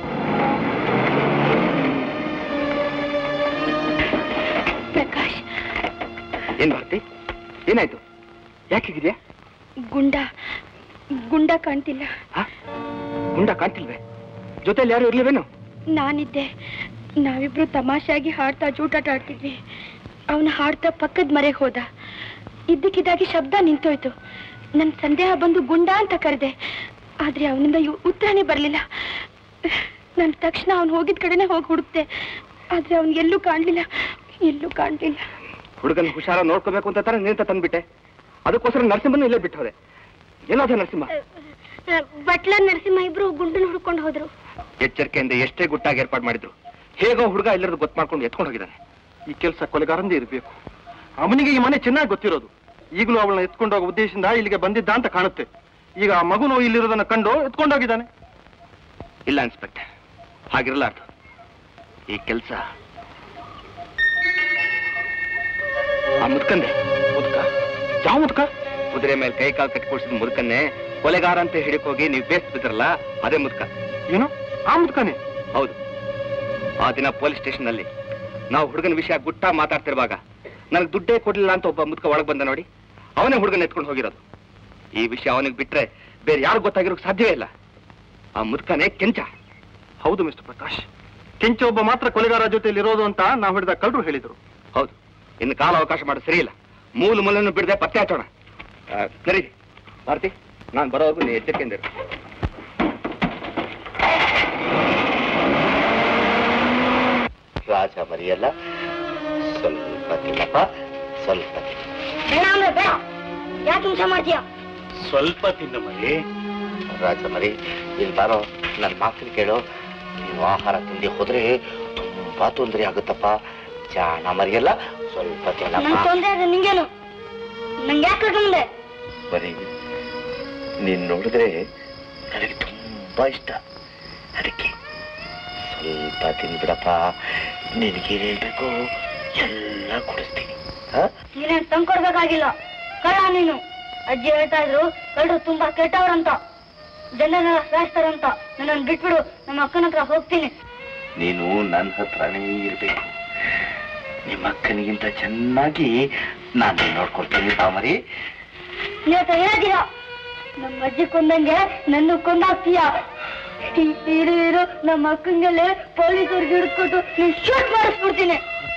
ಪ್ರಕಾಶ್ ಏನ್ ಭಾರತಿ ಏನಾಯ್ತು ಯಾಕಿದ್ಯಾ ಗುಂಡ ಗುಂಡ ಕಾಣ್ತಿಲ್ಲ ಗುಂಡ ಕಾಣ್ತಿಲ್ವೇ ಜೊತೆಲಿ ಯಾರು ಇರ್ಲಿವೇನು ನಾನಿದ್ದೆ ನಾವಿಬ್ರು ತಮಾಷೆಯಾಗಿ ಹಾಡ್ತಾ ಜೂಟಾಟ ಆಡ್ತಿದ್ವಿ ಅವನು ಹಾಡ್ತಾ ಪಕ್ಕದ ಮರೆಗೆ ಹೋದ ಇದ್ದಕ್ಕಿದ್ದಾಗಿ ಶಬ್ದ ನಿಂತೋಯ್ತು ನನ್ ಸಂದೇಹ ಬಂದು ಗುಂಡ ಅಂತ ಕರೆದೆ ಆದ್ರೆ ಅವನಿಂದ ಉತ್ತರನೇ ಬರಲಿಲ್ಲ ನನ್ ತಕ್ಷಣ ಅವನು ಹೋಗಿದ ಕಡೆನೆ ಹೋಗಿ ಹುಡುಕ್ತೆ ಆದ್ರೆ ಅವನ್ ಎಲ್ಲೂ ಕಾಣ್ಲಿಲ್ಲ ಎಲ್ಲೂ ಕಾಣ್ಲಿಲ್ಲ ಹುಡುಗನ ಹುಷಾರ ನೋಡ್ಕೋಬೇಕು ಅಂತ ತಾನೇ ನಿಂತ ತಂದ್ಬಿಟ್ಟೆ ಅದಕ್ಕೋಸ್ಕರ ನರಸಿಂಹನ ಇಲ್ಲೇ ಬಿಟ್ಟು ಹೋದೆ ಎಲ್ಲೋದ ನರಸಿಂಹ ಬಟ್ಲ ನರಸಿಂಹ ಇಬ್ರು ಗುಂಡನ್ ಹುಡ್ಕೊಂಡು ಹೋದ್ರು ಎಚ್ಚರಿಕೆಯಿಂದ ಎಷ್ಟೇ ಗುಟ್ಟಾಗಿ ಏರ್ಪಾಡು ಮಾಡಿದ್ರು ಹೇಗೋ ಹುಡುಗ ಎಲ್ಲರದು ಗೊತ್ತು ಮಾಡ್ಕೊಂಡು ಎತ್ಕೊಂಡು ಹೋಗಿದ್ದಾನೆ ಈ ಕೆಲಸ ಕೊಲೆಗಾರಂದೇ ಇರಬೇಕು ಅವನಿಗೆ ಈ ಮನೆ ಚೆನ್ನಾಗಿ ಗೊತ್ತಿರೋದು ಈಗಲೂ ಅವಳನ್ನ ಎತ್ಕೊಂಡು ಹೋಗೋ ಉದ್ದೇಶದಿಂದ ಇಲ್ಲಿಗೆ ಬಂದಿದ್ದ ಅಂತ ಕಾಣುತ್ತೆ ಈಗ ಆ ಮಗುನು ಇಲ್ಲಿರೋದನ್ನ ಕಂಡು ಎತ್ಕೊಂಡೋಗಿದ್ದಾನೆ ಇಲ್ಲ ಇನ್ಸ್ಪೆಕ್ಟರ್ ಹಾಗಿರಲಾರ್ದು ಈ ಕೆಲಸ ಆ ಮುದ್ಕಂದೆ ಮುದ್ಕ ಯಾವ ಮುದ್ಕ ಕುದುರೆ ಮೇಲೆ ಕೈ ಕಾಲು ಕಟ್ಟಿಕೊಳ್ಸಿದ ಮುದ್ಕನ್ನೇ ಕೊಲೆಗಾರ ಅಂತ ಹಿಡಿಕ್ ಹೋಗಿ ನೀವು ಬೇಸ್ ಬಿದ್ರಲ್ಲ ಅದೇ ಮುದ್ಕ ಏನು ಆ ಮುದ್ಕನೇ ಹೌದು ಆ ದಿನ ಪೊಲೀಸ್ ಸ್ಟೇಷನ್ ನಲ್ಲಿ ನಾವು ಹುಡುಗನ ವಿಷಯ ಗುಟ್ಟ ಮಾತಾಡ್ತಿರುವಾಗ ನನಗೆ ದುಡ್ಡೇ ಕೊಡ್ಲಿಲ್ಲ ಅಂತ ಒಬ್ಬ ಮುದ್ಕ ಒಳಗೆ ಬಂದ ನೋಡಿ ಅವನೇ ಹುಡುಗನ ಎತ್ಕೊಂಡು ಹೋಗಿರೋದು ಈ ವಿಷಯ ಅವನಿಗೆ ಬಿಟ್ರೆ ಬೇರೆ ಯಾರು ಗೊತ್ತಾಗಿರೋಕ್ ಸಾಧ್ಯವೇ ಇಲ್ಲ ಆ ಮುದ್ಕನೇ ಕೆಂಚ ಹೌದು ಮಿಸ್ಟರ್ ಪ್ರಕಾಶ್ ಕೆಂಚ ಒಬ್ಬ ಮಾತ್ರ ಕೊಲೆಗಾರ ಜೊತೆಯಲ್ಲಿ ಇರೋದು ಅಂತ ನಾವು ಹಿಡಿದ ಕಳ್ಳರು ಹೇಳಿದ್ರು ಹೌದು ಇನ್ನು ಕಾಲ ಅವಕಾಶ ಮಾಡೋದು ಸರಿ ಇಲ್ಲ ಮೂಲ ಮೂಲನ್ನು ಬಿಡದೆ ಪತ್ತೆ ಹಚ್ಚೋಣ ಆ, ಸರಿ ಭಾರತಿ ನಾನು ಬರೋವರೆಗೂ ನೀ ಎಚ್ಚರಿಕೆಯಿಂದ ಇರು. ರಾಜ ಮರಿಯಲ್ಲ ಸ್ವಲ್ಪ ತಿನ್ನಪ್ಪ ಸ್ವಲ್ಪ ತಿನ್ನು. ಬೇಡ ಅಂದ್ರೆ ಬೇಡ ಯಾಕೆ ಹಿಂಸೆ ಮಾಡ್ತೀಯ ಸ್ವಲ್ಪ ತಿನ್ನು ಮರಿ ರಾಜ ಮರಿ ಇಲ್ಲಿ ಬಾರೋ ನನ್ನ ಮಾತನ್ನು ಕೇಳು ನೀವು ಆಹಾರ ತಿಂದಿ ಹೋದ್ರೆ ತುಂಬಾ ತೊಂದರೆ ಆಗುತ್ತಪ್ಪ ಜಾಣ ಮರಿಯಲ್ಲ ಸ್ವಲ್ಪ ನನ್ ತಿನ್ನಪ್ಪ ತೊಂದ್ರೆ ಆದ್ರೆ ನಿಂಗೇನು ನಂಗೆ ಯಾಕೆ ಕರ್ಕೊಂಡೆ ಮರಿ ನೀನ್ ನೋಡಿದ್ರೆ ನನಗೆ ತುಂಬಾ ಇಷ್ಟ ಅದಕ್ಕೆ ಸ್ವಲ್ಪ ತಿಂದ್ಬಿಡಪ್ಪ ನಿನಗೇನು ಹೇಳ್ಬೇಕು ಎಲ್ಲ ಕೊಡಿಸ್ತೀನಿ ಹಾ ನೀನೇನ್ ತಂದ್ಕೊಡ್ಬೇಕಾಗಿಲ್ಲ ಕಳ್ಳ ನೀನು ಅಜ್ಜಿ ಹೇಳ್ತಾ ಇದ್ರು ಕಳ್ಳರು ತುಂಬಾ ಕೆಟ್ಟವ್ರಂತ ಜನರೆಲ್ಲ ಸಾಯಿಸ್ತಾರಂತ ನನ್ನನ್ನು ಬಿಟ್ಬಿಡು ನಮ್ಮ ಅಕ್ಕನ ಹತ್ರ ಹೋಗ್ತೀನಿ ನೀನು ನನ್ನ ಹತ್ರನೇ ಇರ್ಬೇಕು ನಿಮ್ಮ ಅಕ್ಕನಿಗಿಂತ ಚೆನ್ನಾಗಿ ನಾನು ನೋಡ್ಕೊಳ್ತೀನಿ ತಾಮರಿ ನೀವು ಹೇಳದಿರ ನಮ್ಮ ಅಜ್ಜಿ ಕೊಂದಂಗೆ ನನ್ನ ಕೊಂದಾಗ್ತೀಯ ಈ- ಇರು ಇರು ನಮ್ಮ ಅಕ್ಕಂಗೆಲ್ಲ ಪೊಲೀಸರಿಗೆ ಹಿಡ್ಕೊಟ್ಟು ನೀನ್ ಶೂಟ್ ಮಾಡಿಸ್ಬಿಡ್ತೀನಿ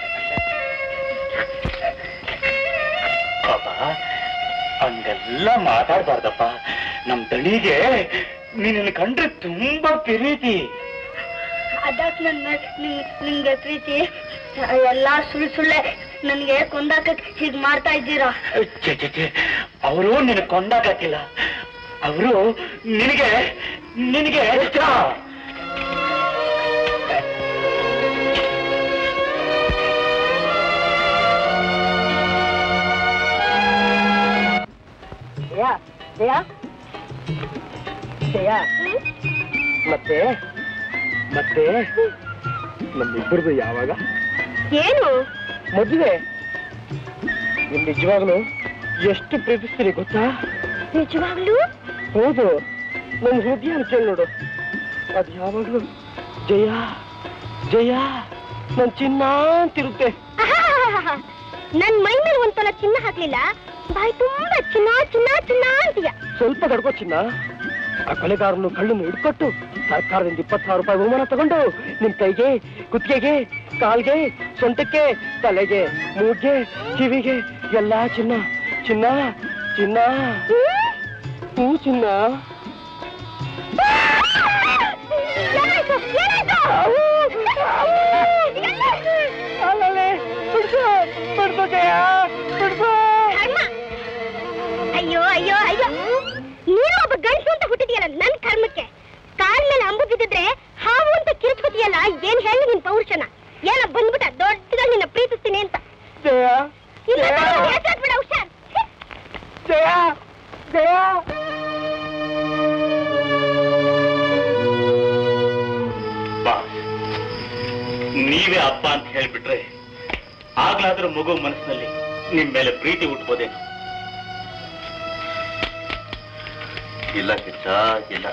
ಪಾಪ ಹಂಗೆಲ್ಲ ಮಾತಾಡ್ಬಾರ್ದಪ್ಪ ನಮ್ ದಣಿಗೆ ನಿನ್ನ ಕಂಡ್ರೆ ತುಂಬಾ ಪ್ರೀತಿ ಅದಕ್ಕೆ ನನ್ನ ನಿಂಗೆ ಪ್ರೀತಿ ಎಲ್ಲ ಸುಳ್ಳು ಸುಳ್ಳೆ ನನ್ಗೆ ಕೊಂದಾಕಕ್ ಹೀಗ್ ಮಾಡ್ತಾ ಇದ್ದೀರಾ ಛೆ, ಛೆ, ಛೆ. ಅವರು ನಿನ್ನ ಕೊಂಡಾಕಿಲ್ಲ ಅವರು ನಿನಗೆ ನಿನಗೆ ಜಯ ಜಯ ಜಯ ಮತ್ತೆ ಮತ್ತೆ ನಮ್ಮಿಬ್ಬರದು ಯಾವಾಗ ಏನು ಮದುವೆ ನಿಮ್ ನಿಜವಾಗ್ಲು ಎಷ್ಟು ಪ್ರೀತಿಸ್ತೀನಿ ಗೊತ್ತಾ ನಿಜವಾಗ್ಲೂ ಹೌದು ನನ್ನ ಹೃದಯ ಕೇಳಿ ನೋಡು ಅದು ಯಾವಾಗ್ಲೂ ಜಯ ಜಯ ನನ್ ಚಿನ್ನ ಅಂತಿರುತ್ತೆ ಆಹಾಹಾಹಾಹಾ. ನನ್ ಮೈ ಮೇಲೆ ಒಂದ್ಸಲ ಚಿನ್ನ ಹಾಕ್ಲಿಲ್ಲ ಬಾಯಿ ತುಂಬಾ ಚಿನ್ನ ಚಿನ್ನ ಚಿನ್ನ ಅಂತೀಯ ಸ್ವಲ್ಪ ತಡ್ಕೋ ಚಿನ್ನ ಆ ಕೊಲೆಗಾರನು ಕಳ್ಳನ್ನು ಹಿಡ್ಕೊಟ್ಟು ಸರ್ಕಾರದಿಂದ ಇಪ್ಪತ್ತು ಸಾವಿರ ರೂಪಾಯಿ ಬಹುಮಾನ ತಗೊಂಡು ನಿಮ್ ಕೈಗೆ ಕುತ್ತಿಗೆಗೆ ಕಾಲ್ಗೆ ಸೊಂಟಕ್ಕೆ ತಲೆಗೆ ಮೂಗ್ಗೆ ಕಿವಿಗೆ ಎಲ್ಲಾ ಚಿನ್ನ ಚಿನ್ನ ಚಿನ್ನ ಹ್ಞೂ ಚಿನ್ನ ಏನಾಯ್ತು? ಏನಾಯ್ತು? ಅಲ್ಲಲ್ಲೇ, ಬಿಡ್ಸು, ಬಿಡ್ಸು ಜಯ, ಬಿಡ್ಸು. ಕರ್ಮ. ಅಯ್ಯೋ ಅಯ್ಯೋ ಅಯ್ಯೋ ನೀನು ಒಬ್ಬ ಗಂಡಸು ಅಂತ ಹುಟ್ಟಿದ್ಯಲ್ಲ ನನ್ ಕರ್ಮಕ್ಕೆ ಕಾಲ್ ಮೇಲೆ ಅಂಬು ಬಿದ್ದಿದ್ರೆ ಹಾವು ಅಂತ ಕಿರ್ಚ್ಕೊತಿಯಲ್ಲ ಏನ್ ಹೇಳಿ ನಿನ್ ಪೌರುಷನ ಏನ ಬಂದ್ಬಿಟ್ಟ ದೊಡ್ಡದಾಗಿ ನಿನ್ನ ಪ್ರೀತಿಸ್ತೀನಿ ಅಂತ ಜಯ ಇಲ್ಲ ಜಯ, ಬಿಡ ಹುಷಾರ್ ಜಯ ಜಯ ಬಾಸ್ ನೀವೇ ಅಪ್ಪ ಅಂತ ಹೇಳ್ಬಿಟ್ರೆ ಆಗ್ಲಾದ್ರೂ ಮಗು ಮನಸ್ಸಿನಲ್ಲಿ ನಿಮ್ ಮೇಲೆ ಪ್ರೀತಿ ಹುಟ್ಬೋದೇನು ಇಲ್ಲ ಕಿಚ್ಚ ಇಲ್ಲ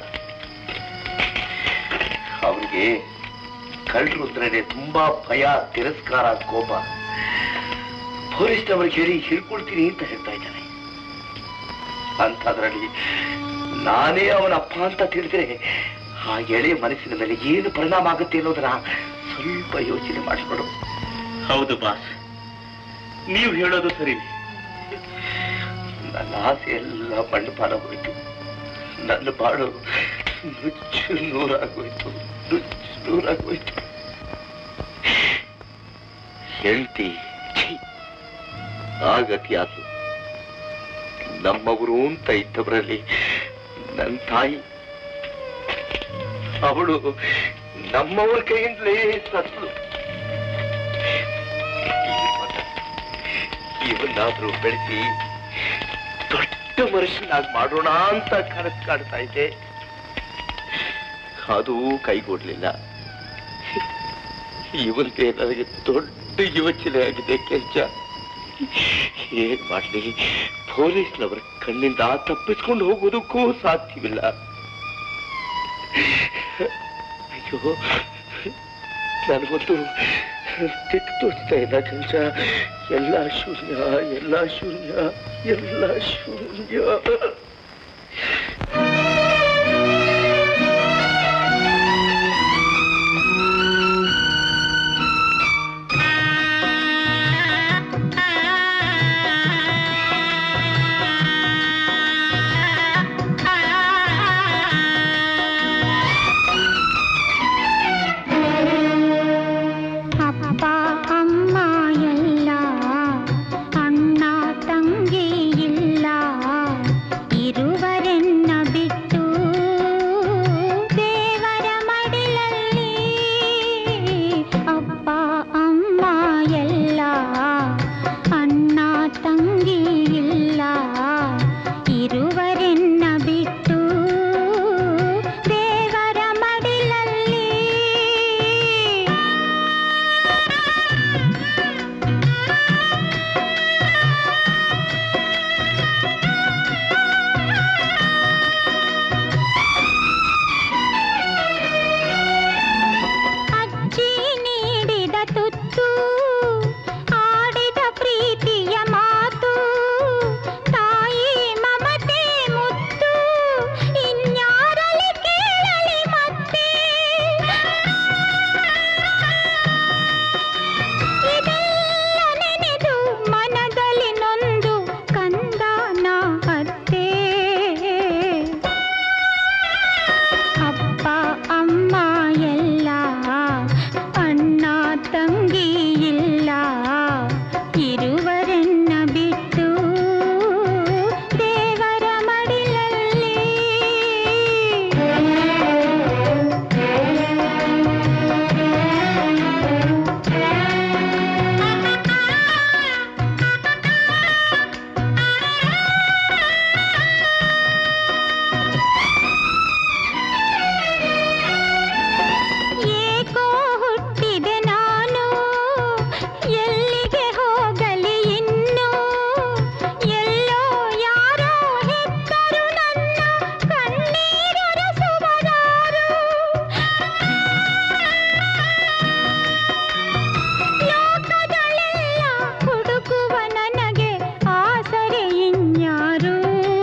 ಅವರಿಗೆ ಕಳ್ಳರು ಅಂದ್ರೇನೆ ತುಂಬಾ ಭಯ ತಿರಸ್ಕಾರ ಕೋಪ ಪೊಲೀಸ್ನವ್ರಿಗೆ ಹೇಳಿ ಹಿಡ್ಕೊಳ್ತೀನಿ ಅಂತ ಹೇಳ್ತಾ ಇದ್ದಾನೆ ಅಂತದ್ರಲ್ಲಿ ನಾನೇ ಅವನ ಅಪ್ಪ ಅಂತ ತಿಳಿದ್ರೆ ಆ ಎಳೆಯ ಮನಸ್ಸಿನ ಮೇಲೆ ಏನು ಪರಿಣಾಮ ಆಗುತ್ತೆ ಅನ್ನೋದನ್ನ ಸ್ವಲ್ಪ ಯೋಚನೆ ಮಾಡಿಕೊಡು ಹೌದು ಬಾಸ್ ನೀವು ಹೇಳೋದು ಸರಿ ನನ್ನ ಆಸೆ ಎಲ್ಲ ಮಣ್ಣು ಪಾಲಾಗೋಯ್ತು ನನ್ನ ಬಾಳು ನುಚ್ಚು ನೂರಾಗೋಯ್ತು ನುಚ್ಚು ನೂರಾಗೋಯ್ತು ಹೆಂಡತಿ ಆಗತಿ ಆತು ನಮ್ಮವರು ಅಂತ ಇದ್ದವರಲ್ಲಿ ನನ್ನ ತಾಯಿ ಅವಳು ನಮ್ಮವ್ರ ಕೈಯಿಂದಲೇ ಸತ್ಲು ಇವನ್ನಾದ್ರೂ ಬೆಳೆಸಿ ದೊಡ್ಡ ಮನುಷ್ಯನಾಗಿ ಮಾಡೋಣ ಅಂತ ಕನಸು ಕಾಡ್ತಾ ಇದ್ದೆ ಅದು ಕೈಗೂಡ್ಲಿಲ್ಲ ಇವನ್ಗೆ ನನಗೆ ದೊಡ್ಡ ಯೋಚನೆ ಆಗಿದೆ ಕೆಲಸ ಏನ್ ಮಾಡ್ಲಿ ಪೊಲೀಸ್ನವರ ಕಣ್ಣಿಂದ ತಪ್ಪಿಸ್ಕೊಂಡು ಹೋಗೋದಕ್ಕೂ ಸಾಧ್ಯವಿಲ್ಲ ಅಯ್ಯೋ ನನಗೊಂದು ದಿಕ್ಕು ತೋಚ್ತಾ ಇಲ್ಲ ಕೆಲಸ ಎಲ್ಲ ಶೂನ್ಯ ಎಲ್ಲ ಶೂನ್ಯ ಎಲ್ಲ ಶೂನ್ಯ ಅಪ್ಪ ಅಮ್ಮ ಎಲ್ಲ ಅಣ್ಣ ತಂಗಿ ಇಲ್ಲ ಇರುವರೆನ್ನ ಬಿಟ್ಟು ದೇವರ ಮಡಿಲಲ್ಲಿ ಅಪ್ಪ ಅಮ್ಮ ಎಲ್ಲ ಅಣ್ಣ ತಂಗಿ ಇಲ್ಲ ಇರುವರೆನ್ನ ಬಿಟ್ಟು ದೇವರ ಮಡಿಲಲ್ಲಿ ಅಜ್ಜಿ ನೀಡಿದ ತುತ್ತು ಆಡಿದ ಪ್ರೀತಿಯ ಮಾತು ತಾಯಿ ಮಮತೆ ಮುತ್ತು ಇನ್ಯಾರಲಿ ಕೇಳಲಿ ಮತ್ತೆ ಇದೆಲ್ಲ ನೆನೆದು ಮನದಲ್ಲಿ ನೊಂದು ಕಂದನ ಅತ್ತೆ ಅಪ್ಪ ಅಮ್ಮ ಎಲ್ಲ ಅಣ್ಣ ತಂಗಿ ಇಲ್ಲ ಇರುವರೆನ್ನ ಬಿಟ್ಟು ದೇವರ ಮಡಿಲಲ್ಲಿ ಏಕೋ ಹುಟ್ಟಿದೆ ನಾನು ಎಲ್ಲಿಗೆ ಹೋಗಲಿ ಇನ್ನು ಎಲ್ಲೋ ಯಾರೋ ಹೆತ್ತರು ನನ್ನ ಕಣ್ಣೀರೊರೆಸುವರಾರು ಲೋಕದಲ್ಲೆಲ್ಲ ಹುಡುಕುವ ನನಗೆ ಆಸರೆ ಇನ್ಯಾರು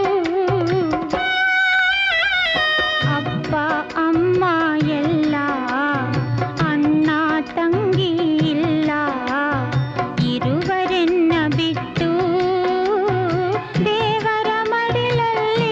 ಅಪ್ಪ ಅಮ್ಮ ಎಲ್ಲ ಅಣ್ಣ ತಂಗಿ ಇಲ್ಲ ಇರುವರೆನ್ನ ಬಿಟ್ಟು ದೇವರ ಮಡಿಲಲ್ಲಿ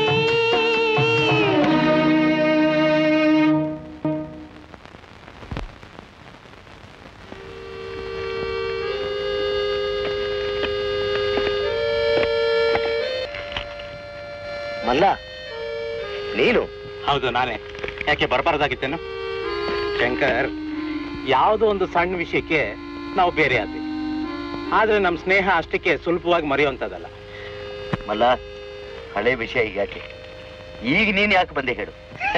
ಮಲ್ಲ ನೀನು ಹೌದು ನಾನೇ ಯಾಕೆ ಬರಬಾರ್ದಾಗಿತ್ತೇನು ಶಂಕರ್ ಯಾವುದೋ ಒಂದು ಸಣ್ಣ ವಿಷಯಕ್ಕೆ ನಾವು ಬೇರೆ ಆದ್ವಿ ಆದ್ರೆ ನಮ್ಮ ಸ್ನೇಹ ಅಷ್ಟಕ್ಕೆ ಸುಲಭವಾಗಿ ಮರೆಯುವಂಥದ್ದಲ್ಲ ಮಲ್ಲ ಹಳೆ ವಿಷಯ ಈಗ ಯಾಕೆ ಈಗ ನೀನ್ ಯಾಕೆ ಬಂದೆ ಹೇಳು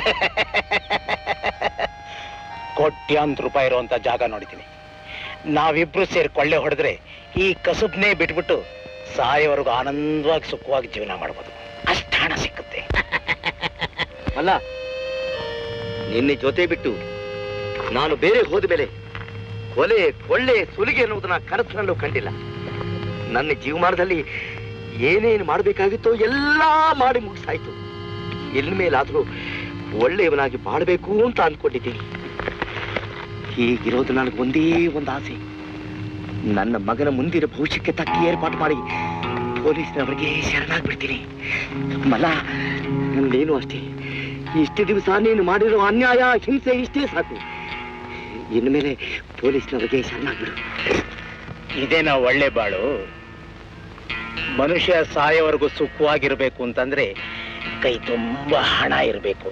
ಕೋಟ್ಯಾಂತರ ರೂಪಾಯಿ ಇರುವಂತ ಜಾಗ ನೋಡಿದ್ದೀನಿ ನಾವಿಬ್ರು ಸೇರಿ ಕೊಳ್ಳೆ ಹೊಡೆದ್ರೆ ಈ ಕಸುಬ್ನೇ ಬಿಟ್ಬಿಟ್ಟು ಸಾಯವರೆಗೂ ಆನಂದವಾಗಿ ಸುಖವಾಗಿ ಜೀವನ ಮಾಡ್ಬೋದು ಅಷ್ಟು ಹಣ ಸಿಕ್ಕುತ್ತೆ ಅಲ್ಲ ನಿನ್ನೆ ಜೊತೆ ಬಿಟ್ಟು ನಾನು ಬೇರೆ ಹೋದ ಮೇಲೆ ಕೊಲೆ ಕೊಳ್ಳೆ ಸುಲಿಗೆ ಅನ್ನೋದನ್ನ ಕನಸಿನಲ್ಲೂ ಕಂಡಿಲ್ಲ ನನ್ನ ಜೀವಮಾನದಲ್ಲಿ ಏನೇನು ಮಾಡಬೇಕಾಗಿತ್ತೋ ಎಲ್ಲ ಮಾಡಿ ಮುಗಿಸಾಯ್ತು ಇನ್ಮೇಲಾದ್ರೂ ಒಳ್ಳೆಯವನಾಗಿ ಬಾಳ್ಬೇಕು ಅಂತ ಅಂದ್ಕೊಂಡಿದ್ದೀನಿ ಹೀಗಿರೋದು ನನಗೆ ಒಂದೇ ಒಂದು ಆಸೆ ನನ್ನ ಮಗನ ಮುಂದಿನ ಭವಿಷ್ಯಕ್ಕೆ ತಕ್ಕ ಏರ್ಪಾಡು ಮಾಡಿ ಪೊಲೀಸ್ನವರಿಗೆ ಶರಣಾಗ್ಬಿಡ್ತೀನಿ ಮಲ ನೀನು ಅಷ್ಟೇ ಇಷ್ಟು ದಿವಸ ನೀನು ಮಾಡಿರೋ ಅನ್ಯಾಯ ಹಿಂಸೆ ಇಷ್ಟೇ ಸಾಕು ಇನ್ಮೇಲೆ ಪೊಲೀಸ್ನವರಿಗೆ ಶರಣಾಗ್ಬಿಡು ಇದೇನಾ ಒಳ್ಳೆ ಬಾಳು ಮನುಷ್ಯ ಸಾಯೋವರೆಗೂ ಸುಖವಾಗಿರ್ಬೇಕು ಅಂತಂದ್ರೆ ಕೈ ತುಂಬಾ ಹಣ ಇರಬೇಕು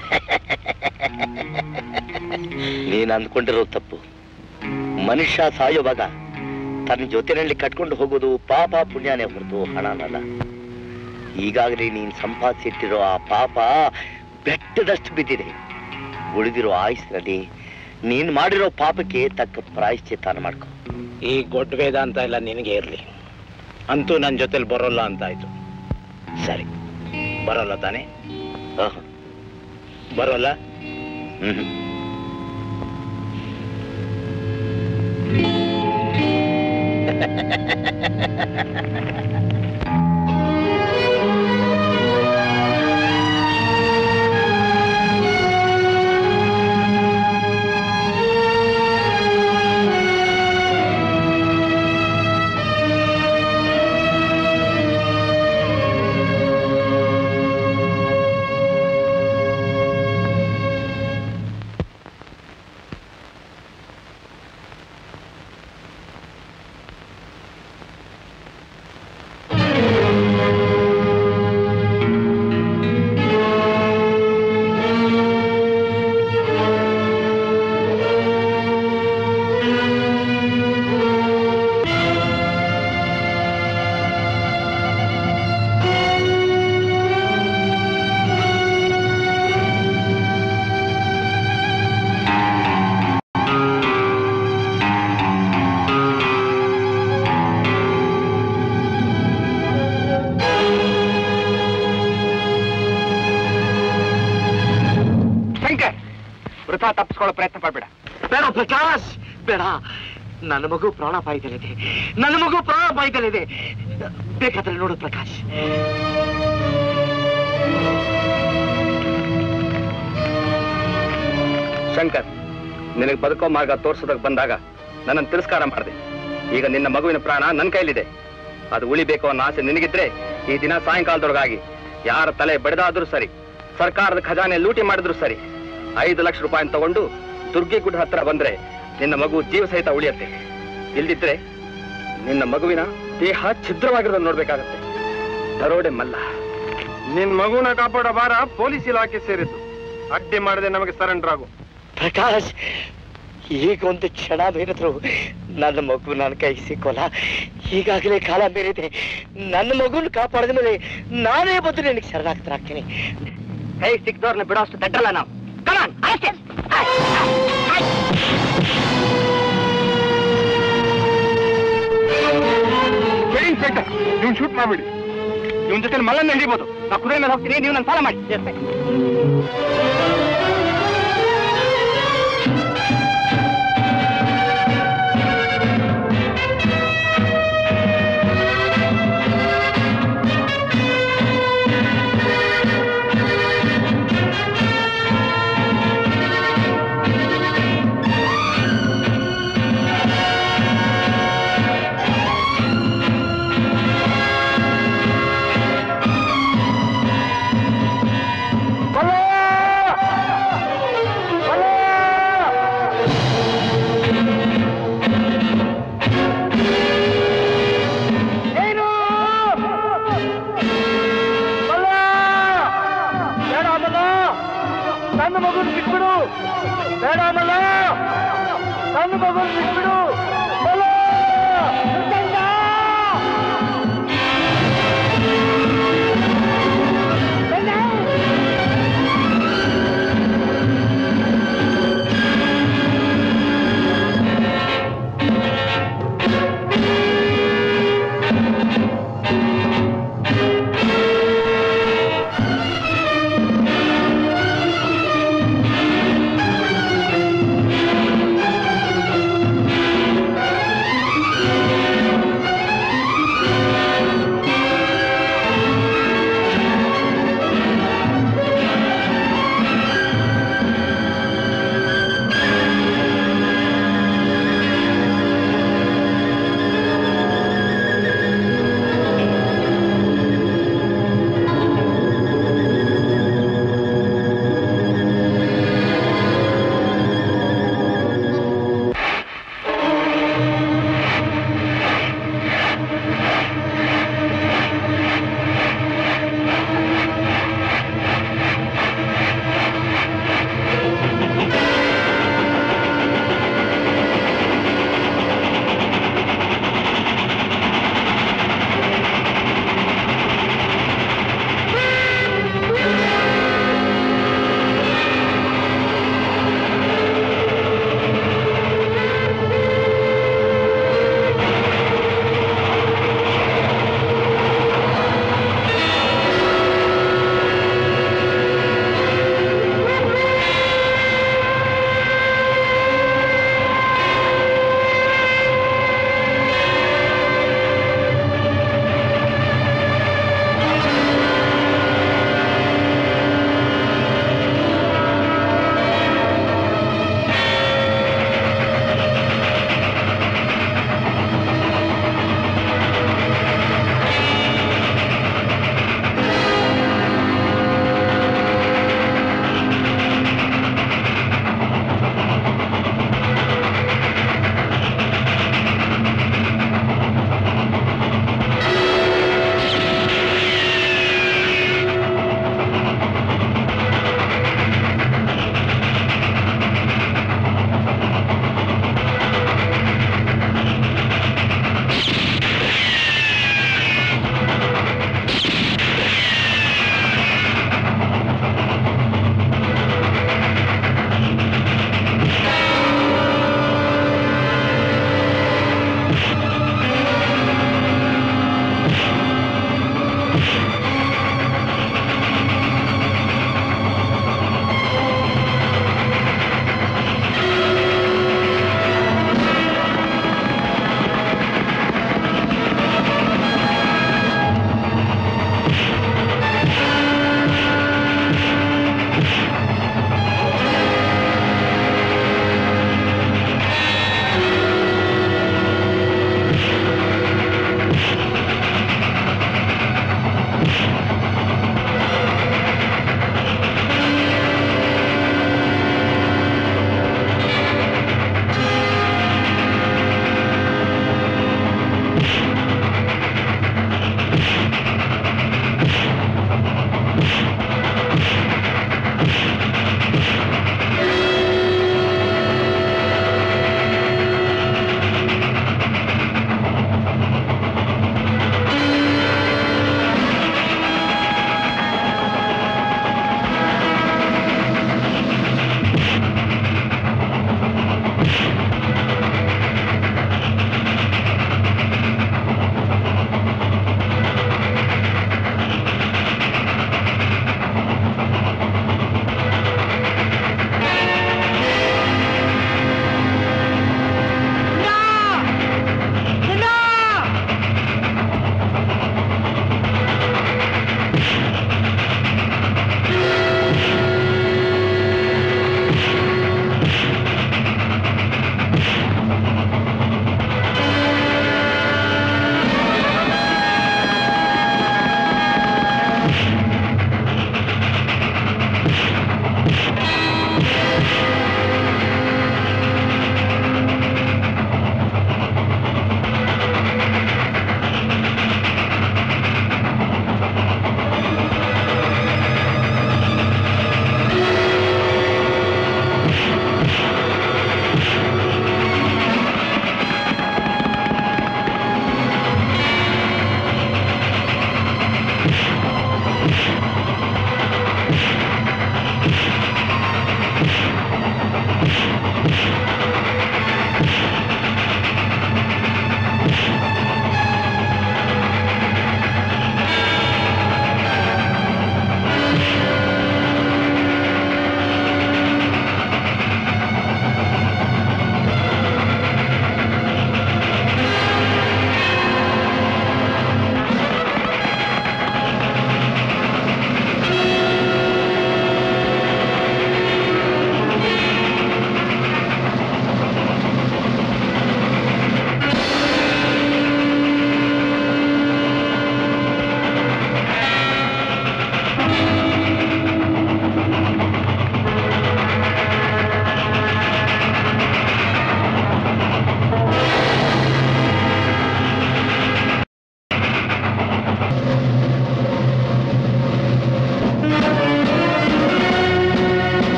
ನೀನು ಅಂದ್ಕೊಂಡಿರೋ ತಪ್ಪು ಮನುಷ್ಯ ಸಾಯೋವಾಗ ತನ್ನ ಜೊತೆನಲ್ಲಿ ಕಟ್ಕೊಂಡು ಹೋಗೋದು ಪಾಪ ಪುಣ್ಯನೇ ಹೊರತು ಹಣನಲ್ಲ ಈಗಾಗಲೇ ನೀನು ಸಂಪಾದಿಸಿಟ್ಟಿರೋ ಆ ಪಾಪ ಬೆಟ್ಟದಷ್ಟು ಬಿದ್ದಿದೆ ಉಳಿದಿರೋ ಆಯುಸ್ನಲ್ಲಿ ನೀನು ಮಾಡಿರೋ ಪಾಪಕ್ಕೆ ತಕ್ಕ ಪ್ರಾಯಶ್ಚಿತ್ತಾನ ಮಾಡ್ಕೊ ಈ ಗೊಡ್ಡ ವೇದಾಂತ ಎಲ್ಲ ನಿನಗೆ ಇರ್ಲಿ ಅಂತೂ ನನ್ನ ಜೊತೆಲಿ ಬರೋಲ್ಲ ಅಂತ ಆಯ್ತು ಸರಿ ಬರೋಲ್ಲ ತಾನೇ ಆಹಾ. ಬರೋಲ್ಲ ಹ್ಮ್ ಶಂಕರ್ ವೃಥ ತಪ್ಪಿಸ್ಕೊಳ್ಳೋ ಪ್ರಯತ್ನ ಪಡ್ಬೇಡ ಬೇಡ ಪ್ರಕಾಶ್ ಬೇಡ ನನ್ನ ಮಗು ಪ್ರಾಣಾಪಾಯದಲ್ಲಿದೆ ನನ್ನ ಮಗು ಪ್ರಾಣಾಪಾಯದಲ್ಲಿದೆ ಬೇಕಾದ್ರೆ ನೋಡು ಪ್ರಕಾಶ್ ಶಂಕರ್ ನಿನಗೆ ಬದುಕೋ ಮಾರ್ಗ ತೋರ್ಸೋದಕ್ಕೆ ಬಂದಾಗ ನನ್ನನ್ನು ತಿರಸ್ಕಾರ ಮಾಡಿದೆ ಈಗ ನಿನ್ನ ಮಗುವಿನ ಪ್ರಾಣ ನನ್ನ ಕೈಲಿದೆ ಅದು ಉಳಿಬೇಕು ಅನ್ನೋ ಆಸೆ ನಿನಗಿದ್ರೆ ಈ ದಿನ ಸಾಯಂಕಾಲದೊಳಗಾಗಿ ಯಾರ ತಲೆ ಬಡಿದಾದ್ರೂ ಸರಿ ಸರ್ಕಾರದ ಖಜಾನೆ ಲೂಟಿ ಮಾಡಿದ್ರು ಸರಿ ಐದು ಲಕ್ಷ ರೂಪಾಯಿ ತಗೊಂಡು ದುರ್ಗಿಗುಡ್ಡ ಹತ್ರ ಬಂದ್ರೆ ನಿನ್ನ ಮಗು ಜೀವ ಸಹಿತ ಉಳಿಯತ್ತೆ ಇಲ್ದಿದ್ರೆ ನಿನ್ನ ಮಗುವಿನ ದೇಹ ಛಿದ್ರವಾಗಿರೋದನ್ನ ನೋಡ್ಬೇಕಾಗತ್ತೆ ದರೋಡೆ ಮಲ್ಲ ನಿನ್ ಮಗುನ ಕಾಪಾಡೋ ಭಾರ ಪೊಲೀಸ್ ಇಲಾಖೆ ಸೇರಿದ್ದು ಅಡ್ಡಿ ಮಾಡದೆ ನಮಗೆ ಸರೆಂಡರ್ ಆಗು ಪ್ರಕಾಶ್ ಈಗ ಒಂದು ಕ್ಷಣ ಬೇರಿದ್ರು ನನ್ನ ಮಗು ನನ್ನ ಕೈ ಸಿಕ್ಕೋಲ್ಲ ಈಗಾಗಲೇ ಕಾಲ ಬೇರಿದೆ ನನ್ನ ಮಗುನ ಕಾಪಾಡಿದ ಮೇಲೆ ನಾನೇ ಬಂದು ನಿನಗೆ ಶರಣಾಗ್ತರಾಗ್ತೀನಿ ಕೈ ಸಿಕ್ದವ್ರನ್ನ ಬಿಡೋಷ್ಟು ದಡ್ಡಲ್ಲ ನಾವು ಕಮಾನ್ ನೀವು ಶೂಟ್ ಮಾಡ್ಬಿಡಿ ಇವನ್ ಜೊತೆ ಮಲ್ಲನ್ನ ಹಿಡಿಬೋದು ನಾ ಕುದುರೆ ಮೇಲೆ ಹೋಗ್ತೀನಿ ನೀವು ನನ್ನ ಸಾಲ ಮಾಡಿ ನನ್ನ ಮಗುನ ಬಿಟ್ಬಿಡು ಬೇಡ ಮಲ್ಲ ನನ್ನ ಮಗುನ ಬಿಟ್ಬಿಡು ಮಲ್ಲ!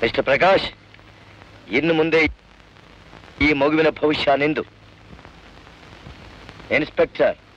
ಮಿಸ್ಟರ್ ಪ್ರಕಾಶ್ ಇನ್ನು ಮುಂದೆ ಈ ಮಗುವಿನ ಭವಿಷ್ಯ ನಿಂದು ಇನ್ಸ್ಪೆಕ್ಟರ್